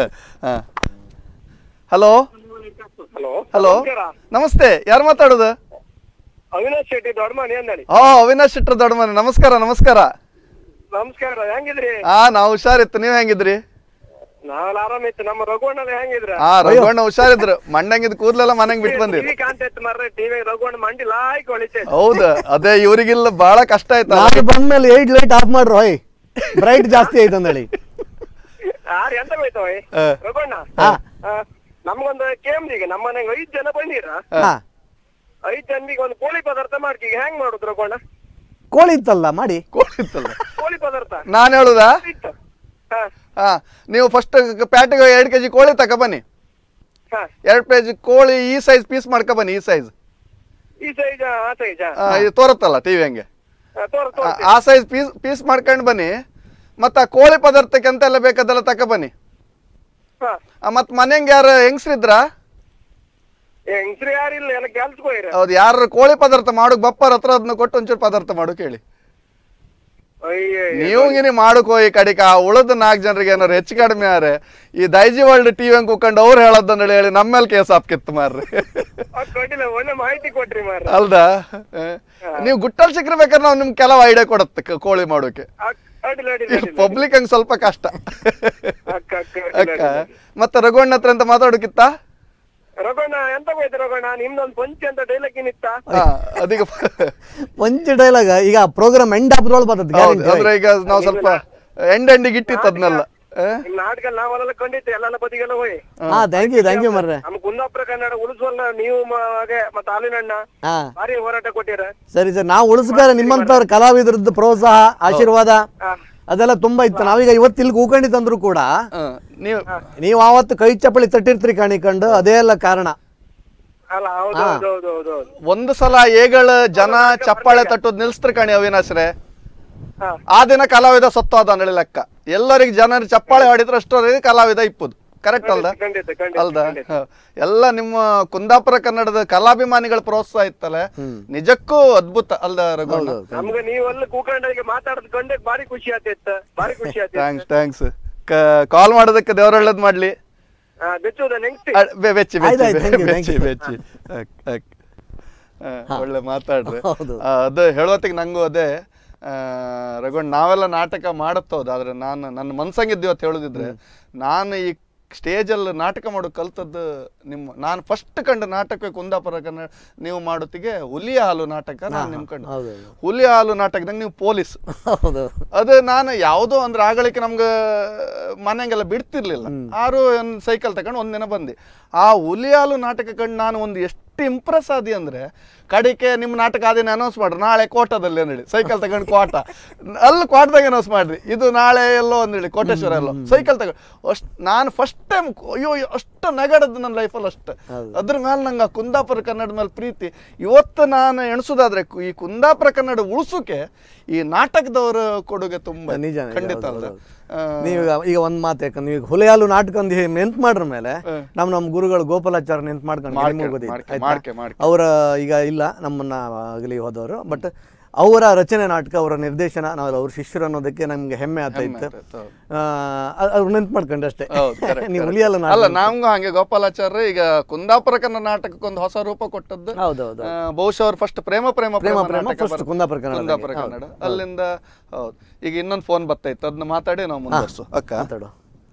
ಹಲೋ ಹಲೋ ಹಲೋ ನಮಸ್ತೆ ಯಾರು ಮಾತಾಡೋದು ಅವಿನಾಶ್ ಶೆಟ್ಟಿ ದೊಡ್ಡ ಮನೆ ಅಂದಳಿ ಓ ಅವಿನಾಶ್ ಶೆಟ್ರ ದೊಡ್ಡ ಮನೆ ನಮಸ್ಕಾರ ನಮಸ್ಕಾರ ನಮಸ್ಕಾರ ಹೆಂಗಿದ್ರಿ ಹಾ ನಾವು ಹುಷಾರಿತ್ತು ನೀವ್ ಹೆಂಗಿದ್ರಿ ನಾವೆಲ್ಲ ಆರಾಮಿತ್ತು ನಮ್ಮ ರಘುವಣ್ಣನ ಹೆಂಗಿದ್ರ ಹಾ ರಘುವಣ್ಣ ಹುಷಾರಿದ್ರು ಮಣ್ಣಂಗಿದ್ ಕೂದ್ಲೆಲ್ಲ ಮನೆಗ್ ಬಿಟ್ಟು ಬಂದಿರಿ ಟಿವಿ ಕಾಣ್ತಾ ಇತ್ತು ಮರ್ರೆ ಟಿವಿ ರಘುವಣ್ಣ ಮಂಡಿ ಲಾಯ್ಕ್ ಹೊಳಿತೈತೆ ಹೌದು ಅದೇ ಇವ್ರಿಗಿಲ್ಲ ಬಹಳ ಕಷ್ಟ ಆಯ್ತು ನಾನು ಬಂದ್ಮೇಲೆ ಏಟ್ ಲೈಟ್ ಆಫ್ ಮಾಡ್ರು ಹೋಯ್ ಬ್ರೈಟ್ ಜಾಸ್ತಿ ಆಯ್ತು ಅಂದೇಳಿ ಯಾರು ಎಂತ ಬೈತಾವ ಹ. ರಘುವಣ್ಣ ಹಾ. ಆ, ನಮ್ಗೊಂದು ಕೇಮ್ ಈಗ ನಮ್ಮ ಮನೆಗೆ ಐದ್ ಜನ ಬಂದಿರ ಹಾ ಐದ್ ಜನರಿಗೆ ಒಂದು ಕೋಳಿ ಪದಾರ್ಥ ಮಾಡ್ಕಿ ಈಗ ಹೆಂಗ್ ಮಾಡುದು ರಘುವಣ್ಣ ಕೋಳಿ ಇತ್ತಲ್ಲ ಮಾಡಿ ಕೋಳಿತ್ತಲ್ಲ ಕೋಳಿ ಪದಾರ್ಥ ನಾನ್ ಹೇಳುದಾ ಇತ್ತು ಹಾ ಹಾ ನೀವು ಫಸ್ಟ್ ಪ್ಯಾಟಿಗೆ ಎರಡು ಕೆಜಿ ಕೋಳಿ ತಕ ಬನ್ನಿ ಹಾ ಎರಡು ಕೆಜಿ ಕೋಳಿ ಈ ಸೈಜ್ ಪೀಸ್ ಮಾಡ್ಕೊ ಬನ್ನಿ ಈ ಸೈಜ್ ಈ ಸೈಜ್ ಆ ಸೈಜ್ ಇದು ತೋರುತ್ತಲ್ಲ ಟಿವಿ ಹಂಗೆ ತೋರ್ ಆ- ತೋರ್ ಆ ಸೈಜ್ ಪೀಸ್ ಪೀಸ್ ಮಾಡ್ಕೊಂಡು ಬನ್ನಿ ಮತ್ತೆ ಆ ಕೋಳಿ ಪದಾರ್ಥಕ್ಕೆ ಎಂತೆಲ್ಲ ಬೇಕಾದೆಲ್ಲ ತಕ ಬನ್ನಿ ಹಾ ಮತ್ತೆ ಮನೆಗೆ ಯಾರು ಹೆಂಗ್ಸ್ರಿದ್ರಾ ಹೆಂಗ್ಸ್ರು ಯಾರಿಲ್ಲ ಎಲ್ಲ ಕೆಲ್ಸಕ್ಕೆ ಹೋಯ್ರ ಹೌದು ಯಾರು ಕೋಳಿ ಪದಾರ್ಥ ಮಾಡೋಕ್ ಬಪ್ಪರ್ ಹತ್ರ ಅದನ್ನ ಕೊಟ್ಟು ಒಂಚೂರು ಪದಾರ್ಥ ಮಾಡೋಕ್ ಹೇಳಿ ಅಯ್ಯ ನೀವು ಗಿನಿ ಮಾಡಕ್ ಹೋಗಿ ಕಡಿಕ ಆ ಉಳಿದ ನಾಲ್ಕು ಜನರಿಗೆ ಏನಾರು ಹೆಚ್ಚು ಕಡಿಮೆ ಆರೆ ಈ ದೈಜಿ ವರ್ಲ್ಡ್ ಟಿವಿ ಹಂಗೆ ಕುತ್ಕೊಂಡು ಅವ್ರು ಹೇಳೋದನ್ನ ಹೇಳಿ ನಮ್ಮ ಮೇಲೆ ಕೇಸ್ ಹಾಕಿತ್ತು ಮಾರ್ರಿ ಕೊಟ್ಟಿಲ್ಲ ಒಳ್ಳೆ ಮಾಹಿತಿ ಕೊಟ್ರಿ ಮಾರ್ರೆ ಅಲ್ದಾ ಆ? ನೀವು ಗುಟ್ಟಲ್ ಸಿಕ್ಕಿರ್ಬೇಕಾದ್ರೆ ನಾವು ನಿಮ್ಗೆ ಕೆಲವು ಐಡಿಯಾ ಕೊಡತ್ತೆ ಕ- ಕೋಳಿ ಮಾಡೋಕೆ ಅಕ್- ಅಡ್ಡಿಲ್ಲ ಅಡ್ಡಿಲ್ಲ ಅಡ್ಡಿಲ್ಲ. ಪಬ್ಲಿಕ್ ಹಂಗೆ ಸ್ವಲ್ಪ ಕಷ್ಟ ಅಕ್ಕ ಅಕ್ಕ ಅಡ್ಡಿಲ್ಲ, ಅಕ್ಕ ಅಡ್ಡಿಲ್ಲ. ಮತ್ತೆ ರಘುವಣ್ಣ ಹತ್ರ ಅಂತ ಮಾತಾಡೋಕಿತ್ತ ರಘುವಣ್ಣ ಎಂತ ಹೋಯ್ತು ರಘುವಣ್ಣ ನಿಮ್ದೊಂದು ಪಂಚಿ ಅಂತ ಡೈಲಾಗ್ ಏನಿತ್ತ ಹಾ, ಅದೀಗ ಪಂಚ್ ಡೈಲಾಗ ಈಗ ಪ್ರೋಗ್ರಾಮ್ ಎಂಡ್ ಆಪ್ದ್ರೊಳಗೆ ಬರ್ತದೆ ಹೌದು guarantee. ಅಂದ್ರೆ ಈಗ ನಾವು ಸ್ವಲ್ಪ ಎಂಡ್ ಎಂಡಿಗೆ ಇಟ್ಟಿತ್ತು ಅದನ್ನೆಲ್ಲ ನಿಮ್ ನಾಟಕ ನಾವೆಲ್ಲ ಕಂಡಿತ್ತು ಎಲ್ಲ ಬದಿಗೆಲ್ಲ ಹೋಯ್ ಹಾ ಥ್ಯಾಂಕ್ ಯು ಥ್ಯಾಂಕ್ ಯು ಮರ್ರೆ ನಮ್ಮ ಕುಂದಾಪುರ ಕನ್ನಡ ಉಳಿಸುವಲ್ಲ ನೀವು ಮ- ಹಾಗೆ ಮತ್ತೆ ಹಾಲಿನಣ್ಣ ಹಾ ಭಾರಿ ಹೋರಾಟ ಕೊಟ್ಟಿರ ಸರಿ ಸರ್ ನಾವು ಉಳಿಸ್ಬೇಕಾದ್ರೆ ನಿಮ್ಮಂತವ್ರ ಕಲಾವಿದರದ್ದು ಪ್ರೋತ್ಸಾಹ ಆಶೀರ್ವಾದ ಅದೆಲ್ಲ ತುಂಬಾ ಇತ್ತು ನಾವೀಗ ಇವತ್ತು ಇಲ್ಲಿ ಕೂಕೊಂಡಿತ್ತಂದ್ರು ಕೂಡ ಹಾ, ನೀವು ನೀವು ಆವತ್ತು ಕೈ ಚಪ್ಪಲಿ ತಟ್ಟಿರ್ತೀರಿ ಕಾಣಿಕೊಂಡು ಅದೇ ಎಲ್ಲ ಕಾರಣ ಅಲ್ಲ ಹೌದು ಹೌದು ಹೌದು ಹೌದು ಹೌದು ಒಂದು ಸಲ ಏಗಳ ಜನ ಚಪ್ಪಾಳೆ ತಟ್ಟೋದ್ ನಿಲ್ಸ್ತಾರೆ ಕಣಿ ಅವಿನಾಶ್ರೆ ಹಾ ಆ ದಿನ ಕಲಾವಿದ ಸತ್ತೋದ ಅಂದೇಳಿ ಲೆಕ್ಕ ಎಲ್ಲರಿಗೆ ಜನರು ಚಪ್ಪಾಳೆ ಹೊಡಿದ್ರೆ ಅಷ್ಟೊರಿಗೆ ಕಲಾವಿದ ಇಪ್ಪುದು ಕರೆಕ್ಟ್ ಅಲ್ದ ಖಂಡಿತ ಖಂಡಿತ ಅಲ್ದ ಹ. ಎಲ್ಲ ನಿಮ್ಮ ಕುಂದಾಪುರ ಕನ್ನಡದ ಕಲಾಭಿಮಾನಿಗಳ ಪ್ರೋತ್ಸಾಹ ಇತ್ತಲ್ಲ ನಿಜಕ್ಕೂ ಅದ್ಭುತ ಅಲ್ದ ರಘುವಣ್ಣ ನಮ್ಗೆ ನೀವೆಲ್ಲ ಕೂಕೊಂಡಾಗ ಮಾತಾಡದ್ ಕಂಡೆ ಭಾರಿ ಖುಷಿ ಆತಿತ್ತು ಭಾರಿ ಖುಷಿ ಆತಿತ್ತು ಥ್ಯಾಂಕ್ಸ್ ಥ್ಯಾಂಕ್ಸ್ ಕಾಲ್ ಮಾಡೋದಕ್ಕೆ ದೇವ್ರ ಒಳ್ಳೇದ್ ಮಾಡ್ಲಿ ಹಾ ಬೆಚ್ಚುದ ನೆಂಗ್ಸಿ ಅ, ಬೆ- ಬೆಚ್ಚಿ ಆಯ್ತು, ಬೆಚ್ಚಿ ಆಯ್ತು, thank you, ಬೆಚ್ಚಿ thank you. ಬೆಚ್ಚಿ ಅಕ್, ಅಕ್. ಆ, ಒಳ್ಳೆ ಮಾತಾಡ್ರಿ ಹೌದು. ಆ, ಅದು ಹೇಳೋತ್ತಿಗೆ ನಂಗೂ ಅದೇ ಆ, ರಘುವಣ್ಣ ನಾವೆಲ್ಲ ನಾಟಕ ಮಾಡುತ್ತೌದು ಆದ್ರೆ ನಾನು ನನ್ನ ಮನ್ಸಂಗಿದ್ದು ಇವತ್ತು ಹೇಳುದಿದ್ರೆ ನಾನು ಈ ಸ್ಟೇಜಲ್ಲಿ ನಾಟಕ ಮಾಡೋ ಕಲ್ತದ್ದು ನಿಮ್ಮ ನಾನು ಫಸ್ಟ್ ಕಂಡ ನಾಟಕ ಕುಂದಾಪುರ ಕನ್ನಡ ನೀವು ಮಾಡೋತ್ತಿಗೆ ಹುಲಿಯ ಹಾಲು ನಾಟಕ ನಾನು ನಿಮ್ ಕಂಡು ಹೌದು ಹುಲಿಯ ಹಾಲು ನಾಟಕದಾಗ ನೀವು ಪೊಲೀಸ್ ಹೌದು ಅದು ನಾನು ಯಾವುದೋ ಅಂದ್ರೆ ಆಗಳಿಕೆ ನಮ್ಗೆ ಮನೆಗೆಲ್ಲ ಬಿಡ್ತಿರ್ಲಿಲ್ಲ ಆರು ಒಂದು ಸೈಕಲ್ ತಗೊಂಡು ಒಂದಿನ ಬಂದೆ ಆ ಹುಲಿಯಾಲು ನಾಟಕ ಕಂಡು ನಾನು ಒಂದು ಎಷ್ಟು ಇಂಪ್ರೆಸ್ ಆದಿ ಅಂದ್ರೆ ಕಡಿಕೆ ನಿಮ್ಮ ನಾಟಕ ಅದೇನು ಅನೌನ್ಸ್ ಮಾಡ್ರಿ ನಾಳೆ ಕೋಟದಲ್ಲಿ ಅಂದೇಳಿ ಸೈಕಲ್ ತಗೊಂಡು ಕೋಟ ಅಲ್ಲಿ ಕೋಟದಾಗ ಅನೌನ್ಸ್ ಮಾಡ್ರಿ ಇದು ನಾಳೆ ಎಲ್ಲೋ ಅಂದೇಳಿ ಕೋಟೇಶ್ವರ ಎಲ್ಲೋ ಸೈಕಲ್ ತಗೊಂಡು ಅಷ್ಟು ನಾನು ಫಸ್ಟ್ ಟೈಮ್ ಅಯ್ಯೋ ಅಯ್ಯೋ, ಅಷ್ಟು ನಗಡದ್ದು ನನ್ನ ಲೈಫಲ್ಲಿ ಅಷ್ಟು ಅದ್ರ ಮೇಲೆ ನಂಗೆ ಆ ಕುಂದಾಪುರ ಕನ್ನಡ ಮೇಲೆ ಪ್ರೀತಿ ಇವತ್ತು ನಾನು ಎಣಿಸೋದಾದ್ರೆ ಕು- ಈ ಕುಂದಾಪುರ ಕನ್ನಡ ಉಳಿಸೋಕೆ ಈ ನಾಟಕದವರ ಕೊಡುಗೆ ತುಂಬ ನಿಜ, ನಿಜ, ಖಂಡಿತ ಹೌದು, ಅಲ್ಲ ಹೌದು. ನೀವೀಗ ಈಗ ಒಂದ್ ಮಾತು ಯಾಕಂದ್ರೆ ನೀವು ಹುಲಿಯಾಲು ನಾಟಕ ಅಂತ ಹೇಳಿ ನೆನ್ಪು ಮಾಡ್ರ ಮೇಲೆ ನಮ್ ನಮ್ ಗುರುಗಳು ಗೋಪಾಲಾಚಾರ್ಯ ನೆನ್ಪು ಮಾಡ್ಕೊಂಡು ಮಾಡ್ಕೆ, ನಿಮಗೂ ಗೊತ್ತಿದೆ, ಮಾಡ್ಕೆ, ಆಯ್ತಾ? ಮಾಡ್ಕೆ, ಮಾಡ್ಕೆ. ಅವರ ಈಗ ಇಲ್ಲ ನಮ್ಮನ್ನ ಆಗಲಿ ಹೋದವರು ಬಟ್ ಅವರ ರಚನೆ ನಾಟಕ ಅವರ ನಿರ್ದೇಶನ ನಾವು ಅವ್ರ ಶಿಷ್ಯರು ಅನ್ನೋದಕ್ಕೆ ನಮ್ಗೆ ಹೆಮ್ಮೆ ಆಗ್ತಾ ಇತ್ತು ಆಗ್ತಾ ಇತ್ತು, ಅವ್ರು ನೆನ್ಪು ಮಾಡ್ಕೊಂಡು ಅಷ್ಟೇ ಹೌದು, correct, ನೀವು correct. ಹುಲಿಯಾಲು ಅಲ್ಲ ನಾಟಕ ನಮ್ಗೂ ಹಂಗೆ ಗೋಪಾಲಾಚಾರ್ಯ ಈಗ ಕುಂದಾಪುರ ಕನ್ನಡ ನಾಟಕಕ್ಕೆ ಒಂದು ಹೊಸ ರೂಪ ಕೊಟ್ಟದ್ದು ಹೌದೌದು ಆ, ಬಹುಶಃ ಅವ್ರು ಫಸ್ಟ್ ಪ್ರೇಮ ಪ್ರೇಮ ಪ್ರೇಮ ಪ್ರೇಮ ನಾಟಕ first ಬರ್- ಕುಂದಾಪುರ ಕನ್ನಡದಲ್ಲಿ. ಕುಂದಾಪುರ ಹೌದು, ಕನ್ನಡ ಅಲ್ಲಿಂದ ಹೌದು ಈಗ ಇನ್ನೊಂದು ಫೋನ್ ಬರ್ತೈತೆ ಅದನ್ನ ಮಾತಾಡಿ ನಾವು ಮುಂದುವರ್ಸು ಅಕ್ಕ ಮಾತಾಡು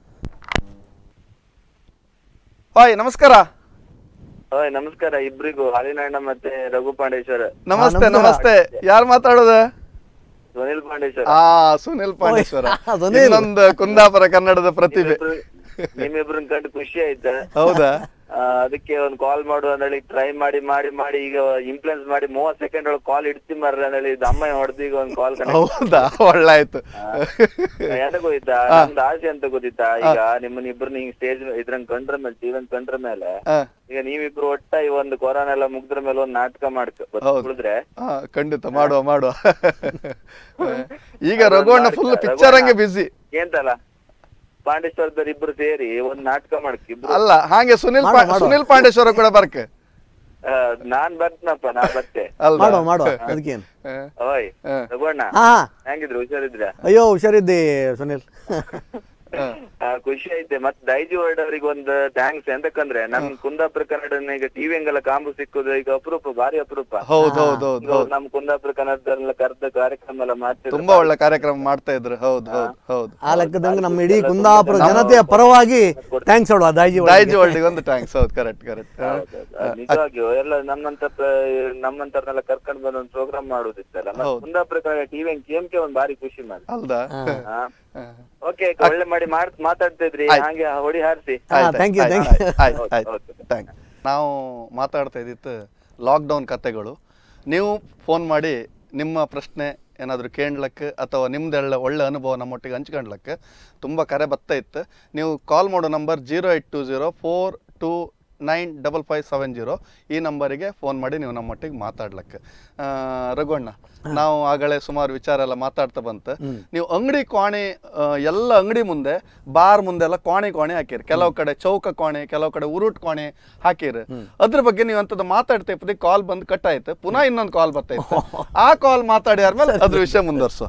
ಹಾಯ್ ನಮಸ್ಕಾರ ಓಯ್ ನಮಸ್ಕಾರ ಇಬ್ರಿಗೂ ಹಾಲಿನಣ್ಣ ಮತ್ತೆ ರಘು ಪಾಂಡೇಶ್ವರ ನಮಸ್ತೆ ನಮಸ್ಕಾರ. ನಮಸ್ತೆ ಯಾರು ಮಾತಾಡೋದು ಸುನಿಲ್ ಪಾಂಡೇಶ್ವರ ಆ ಸುನಿಲ್ ಪಾಂಡೇಶ್ವರ ಆ, ಸುನಿಲ್. ಇನ್ನೊಂದು ಕುಂದಾಪುರ ಕನ್ನಡದ ಪ್ರತಿಭೆ ನಿಮ್ಮಿಬ್ರು- ನಿಮ್ಮಿಬ್ರನ್ ಕಂಡು ಖುಷಿ ಆಯ್ತಾ ಹೌದಾ ಆ, ಅದಕ್ಕೆ ಒಂದು ಕಾಲ್ ಮಾಡು ಅಂತ ಹೇಳಿ ಟ್ರೈ ಮಾಡಿ ಮಾಡಿ ಮಾಡಿ ಈಗ ಇನ್ಫ್ಲುಯೆನ್ಸ್ ಮಾಡಿ ಮೂವತ್ ಸೆಕೆಂಡ್ ಒಳಗೆ ಕಾಲ್ ಇಡ್ತಿ ಮರ್ರಿ ಅಂತ ಹೇಳಿ ಅಮ್ಮ ಹೊಡೆದು ಈಗ ಒಂದು ಕಾಲ್ ಕನೆಕ್ಟ್ ಹೌದಾ ಒಳ್ಳೆ ಆಯ್ತು ಎಂತ ಗೊತ್ತಿತ್ತಾ ನಮ್ದು ಆಸೆ ಅಂತ ಗೊತ್ತಿತ್ತಾ ಈಗ ನಿಮ್ಮನ್ನ ಇಬ್ರು ಹಿಂಗ್ ಸ್ಟೇಜ್ ಇದ್ರಂಗ್ ಕಂಡ್ರ ಮೇಲೆ ಟಿವಿ ಕಂಡ್ರ ಮೇಲೆ ಆ, ಈಗ ನೀವಿಬ್ರು ಒಟ್ಟ ಈ ಒಂದು ಕೊರೋನಾ ಎಲ್ಲ ಮುಗ್ದ್ರ ಮೇಲೆ ಒಂದು ನಾಟಕ ಮಾಡ್ಕ ಹೌದು. ಉಳಿದ್ರೆ ಆ, ಖಂಡಿತ ಮಾಡುವ ಮಾಡುವ ಈಗ ರಘುವಣ್ಣ ಫುಲ್ ಪಿಕ್ಚರ್ ಹಂಗೆ ಬಿಸಿ ಎಂತಲ್ಲ ಪಾಂಡೇಶ್ವರದವ್ರು ಇಬ್ರು ಸೇರಿ ಒಂದ್ ನಾಟಕ ಮಾಡ್ಕ ಇಬ್ರು ಅಲ್ಲ ಹಾಗೆ ಸುನಿಲ್ ಮಾಡುವ, ಪಾ- ಮಾಡುವ. ಸುನಿಲ್ ಪಾಂಡೇಶ್ವರ ಕೂಡ ಬರ್ಕ ಆ, ನಾನ್ ಬರ್ತನಪ್ಪ ನಾ ಬರ್ತೆ ಅಲ್ವಾ ಮಾಡುವ ಮಾಡುವ ಅದಕ್ಕೇನು ಆ, ಓಯ್ ಆ, ರಘುವಣ್ಣ ಹಾ ಹಾ ಹೆಂಗಿದ್ರು ಹುಷಾರಿದ್ರ ಅಯ್ಯೋ ಹುಷಾರಿದ್ದಿ ಸುನಿಲ್ ಆ, ಖುಷಿ ಐತೆ ಮತ್ ದೈಜಿ ವರ್ಡ್ ಅವ್ರಿಗೆ ಒಂದು ಥ್ಯಾಂಕ್ಸ್ ಎಂತಕ್ಕಂದ್ರೆ ನಮ್ ಕುಂದಾಪುರ ಕನ್ನಡನ ಈಗ ಟಿವಿ ಹಂಗೆಲ್ಲ ಕಾಂಬು ಸಿಕ್ಕುದು ಈಗ ಅಪರೂಪ ಭಾರಿ ಅಪರೂಪ ಹೌದು ಹೌದು ಹೌದು ಈಗ ಹೌದು ನಮ್ ಕುಂದಾಪುರ ಕನ್ನಡದಲ್ಲ ಕರೆದ ಕಾರ್ಯಕ್ರಮ ಎಲ್ಲ ಮಾಡ್ತಿದ್ರು ತುಂಬಾ ಒಳ್ಳೆ ಕಾರ್ಯಕ್ರಮ ಮಾಡ್ತಾ ಇದ್ರು ಹೌದು ಹೌದು ಹೌದು ಆ ಲೆಕ್ಕದಂಗೆ ನಮ್ಮ ಇಡೀ ಕುಂದಾಪುರ ಜನತೆಯ ಪರವಾಗಿ ಥ್ಯಾಂಕ್ಸ್ ಹೇಳುವ ದಾಜಿ ದಾಯಿಜಿ ವರ್ಲ್ಡ್ಗೆ ಒಂದು ಥ್ಯಾಂಕ್ಸ್ ಹೌದು ಕರೆಕ್ಟ್ ಕರೆಕ್ಟ್ ಹೌದೌದು. ಅದು ನಿಜವಾಗಿಯೂ ಎಲ್ಲ ನಮ್ಮಂತ ಪ್ರ- ನಮ್ಮಂತರ್ನೆಲ್ಲ ಕರ್ಕೊಂಡ್ ಬಂದ್ ಒಂದು ಪ್ರೋಗ್ರಾಮ್ ಮಾಡುದಿತ್ತಲ್ಲ ಮತ್ತೆ ಹೌದು. ಕುಂದಾಪುರ ಕನ್ನಡ ಟಿವಿ ಕೇಮ್ಕೆ ಒಂದ್ ಭಾರಿ ಖುಷಿ ಮಾಡಿ ಅಲ್ದಾ ಓಕೆ ಒಳ್ಳೆ ಮಾಡಿ ಮಾಡ್ ಮಾತಾಡ್ತಾ ಇದ್ರಿ ಆಯ್ತು. ಹಾಗೆ ಹೊಡಿ ಹಾರಿಸಿ ಹಾ, thank you, thank you. ಆಯ್ತು Okay, ಆಯ್ತು okay. ಥ್ಯಾಂಕ್ ನಾವು ಮಾತಾಡ್ತಾ ಇದ್ದಿತ್ತು ಲಾಕ್ಡೌನ್ ಕತೆಗಳು ನೀವು ಫೋನ್ ಮಾಡಿ ನಿಮ್ಮ ಪ್ರಶ್ನೆ ಏನಾದರೂ ಕೇಳಲಕ್ಕೆ ಅಥವಾ ನಿಮ್ದೆಲ್ಲ ಒಳ್ಳೆ ಅನುಭವ ನಮ್ಮೊಟ್ಟಿಗೆ ಹಂಚ್ಕೊಂಡ್ಲಕ್ಕೆ ತುಂಬ ಕರೆ ಬರ್ತಾ ಇತ್ತು ನೀವು ಕಾಲ್ ಮಾಡೋ number zero eight two zero four two nine double five seven zero ಈ ನಂಬರಿಗೆ ಫೋನ್ ಮಾಡಿ ನೀವು ನಮ್ಮೊಟ್ಟಿಗೆ ಮಾತಾಡ್ಲಕ್ಕೆ ಆ, ರಘುವಣ್ಣ ನಾವು ಆಗಲೇ ಸುಮಾರು ವಿಚಾರ ಎಲ್ಲ ಮಾತಾಡ್ತಾ ಬಂತು ನೀವು ಅಂಗಡಿ ಕೋಣೆ ಆ, ಎಲ್ಲ ಅಂಗಡಿ ಮುಂದೆ ಬಾರ್ ಮುಂದೆ ಎಲ್ಲ ಕೋಣೆ ಕೋಣೆ ಹಾಕಿರಿ ಕೆಲವು ಕಡೆ ಚೌಕ ಕೋಣೆ ಕೆಲವು ಕಡೆ ಉರುಟ್ ಕೋಣೆ ಹಾಕಿರಿ ಅದ್ರ ಬಗ್ಗೆ ನೀವು ಅಂತದ್ದು ಮಾತಾಡ್ತಾ ಇಪ್ಪದಿ ಕಾಲ್ ಬಂದು ಕಟ್ ಆಯ್ತು ಪುನಃ ಇನ್ನೊಂದು ಕಾಲ್ ಬರ್ತೈತೆ ಆ ಕಾಲ್ ಮಾತಾಡಿ ಆದ್ಮೇಲೆ ಅದ್ರ ವಿಷಯ ಮುಂದುವರ್ಸು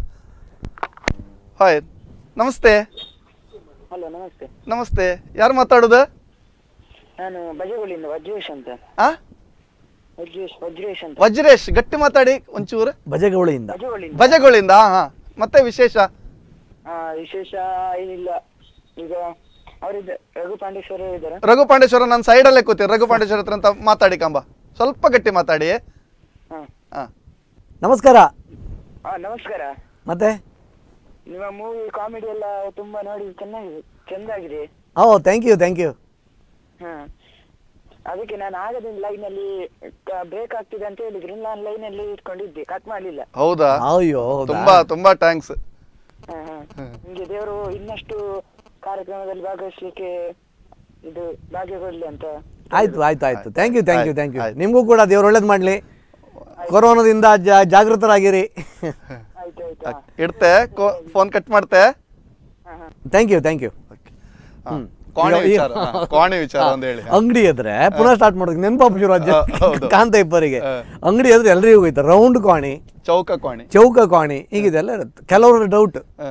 ಹಾಯ್ ನಮಸ್ತೆ ಹಲೋ ನಮಸ್ತೆ ನಮಸ್ತೆ ಯಾರು ಮಾತಾಡೋದು ನಾನು ಬಜಗುಳಿಯಿಂದ ವಜ್ರೇಶ್ ಅಂತ ಆ ವಜ್ರೇಶ್ ವಜ್ರೇಶ್ ಅಂತ ವಜ್ರೇಶ್ ಗಟ್ಟಿ ಮಾತಾಡಿ ಒಂಚೂರು ಬಜಗೌಳಿಯಿಂದ ಬಜಗುಳಿಯಿಂದ ಬಜಗಳಿಂದ ಹಾ ಹಾ ಮತ್ತೆ ವಿಶೇಷ ಆ, ವಿಶೇಷ ಏನಿಲ್ಲ ಈಗ ಅವರಿದ್ದ ರಘು ಪಾಂಡೇಶ್ವರ ಇದ್ದಾರೆ ರಘು ಪಾಂಡೇಶ್ವರ ನನ್ನ ಸೈಡಲ್ಲೇ ಕೂತಿ ರಘು ಪಾಂಡೇಶ್ವರ ಹತ್ರ ಅಂತ ಮಾತಾಡಿ ಕಂಬ ಸ್ವಲ್ಪ ಗಟ್ಟಿ ಮಾತಾಡಿ ಹಾ ಹಾ ನಮಸ್ಕಾರ ಆ, ನಮಸ್ಕಾರ ಮತ್ತೆ ನಿಮ್ಮ ಮೂವಿ ಕಾಮಿಡಿ ಎಲ್ಲ ತುಂಬಾ ನೋಡಿ ಚೆನ್ನಾಗಿದೆ ಚೆಂದಾಗಿದೆ ಓ ಥ್ಯಾಂಕ್ ಯು ಥ್ಯಾಂಕ್ ಯು ಹಾ ಅದಕ್ಕೆ ನಾನು ಆಗದಿಂದ ಲೈನ್ ಅಲ್ಲಿ ಬ್ರೇಕ್ ಆಗ್ತಿದೆ ಅಂತ ಹೇಳಿದ್ರು ನಾನು ಲೈನ್ ಅಲ್ಲಿ ಇಟ್ಕೊಂಡಿದ್ದೆ ಕಟ್ ಮಾಡ್ಲಿಲ್ಲ ಹೌದಾ ಅಯ್ಯೋ ಹೌದಾ? ತುಂಬಾ ತುಂಬಾ ಥ್ಯಾಂಕ್ಸ್ ಹಾ ಹಾ ನಿಮ್ಗೆ ದೇವರು ಇನ್ನಷ್ಟು ಕಾರ್ಯಕ್ರಮದಲ್ಲಿ ಭಾಗವಹಿಸ್ಲಿಕ್ಕೆ ಇದು ಭಾಗ್ಯ ಕೊಡ್ಲಿ ಅಂತ ಆಯ್ತು ಆಯ್ತು ಆಯ್ತು thank you thank you thank you ಆಯ್ತು. ನಿಮಗೂ ಕೂಡ ದೇವ್ರು ಒಳ್ಳೇದು ಮಾಡಲಿ ಕೊರೋನಾದಿಂದ ಜಾ- ಜಾಗೃತರಾಗಿರಿ ಆಯ್ತು ಆಯ್ತು ಹಾ ಇಡ್ತೆ ಫೋನ್ ಕಟ್ ಮಾಡ್ತೆ ಹಾ ಹಾ ಥ್ಯಾಂಕ್ ಯು ಥ್ಯಾಂಕ್ ಯು ಹಾ. ಕೋಣೆ ಈಗ- ವಿಚಾರ ಹಾ, ಕೋಣೆ ವಿಚಾರ ಒಂದು ಹೇಳಿ ಹಾ. ಅಂಗಡಿ ಎದ್ರೆ ಪುನಃ ಸ್ಟಾರ್ಟ್ ಮಾಡೋದು ನೆನಪಾಪ ಶುರು ಹಾ, ಹೌದು. ಕಾಂತ ಇಬ್ಬರಿಗೆ ಹಾ. ಅಂಗಡಿ ಎದ್ರೆ ಎಲ್ರಿಗೂ ಹೋಯ್ತು ರೌಂಡ್ ಕೋಣಿ ಚೌಕ ಕೋಣೆ ಚೌಕ ಕೋಣಿ ಹೀಗಿದೆಲ್ಲ ಇರುತ್ತೆ ಕೆಲವರು ಡೌಟ್ ಹಾ.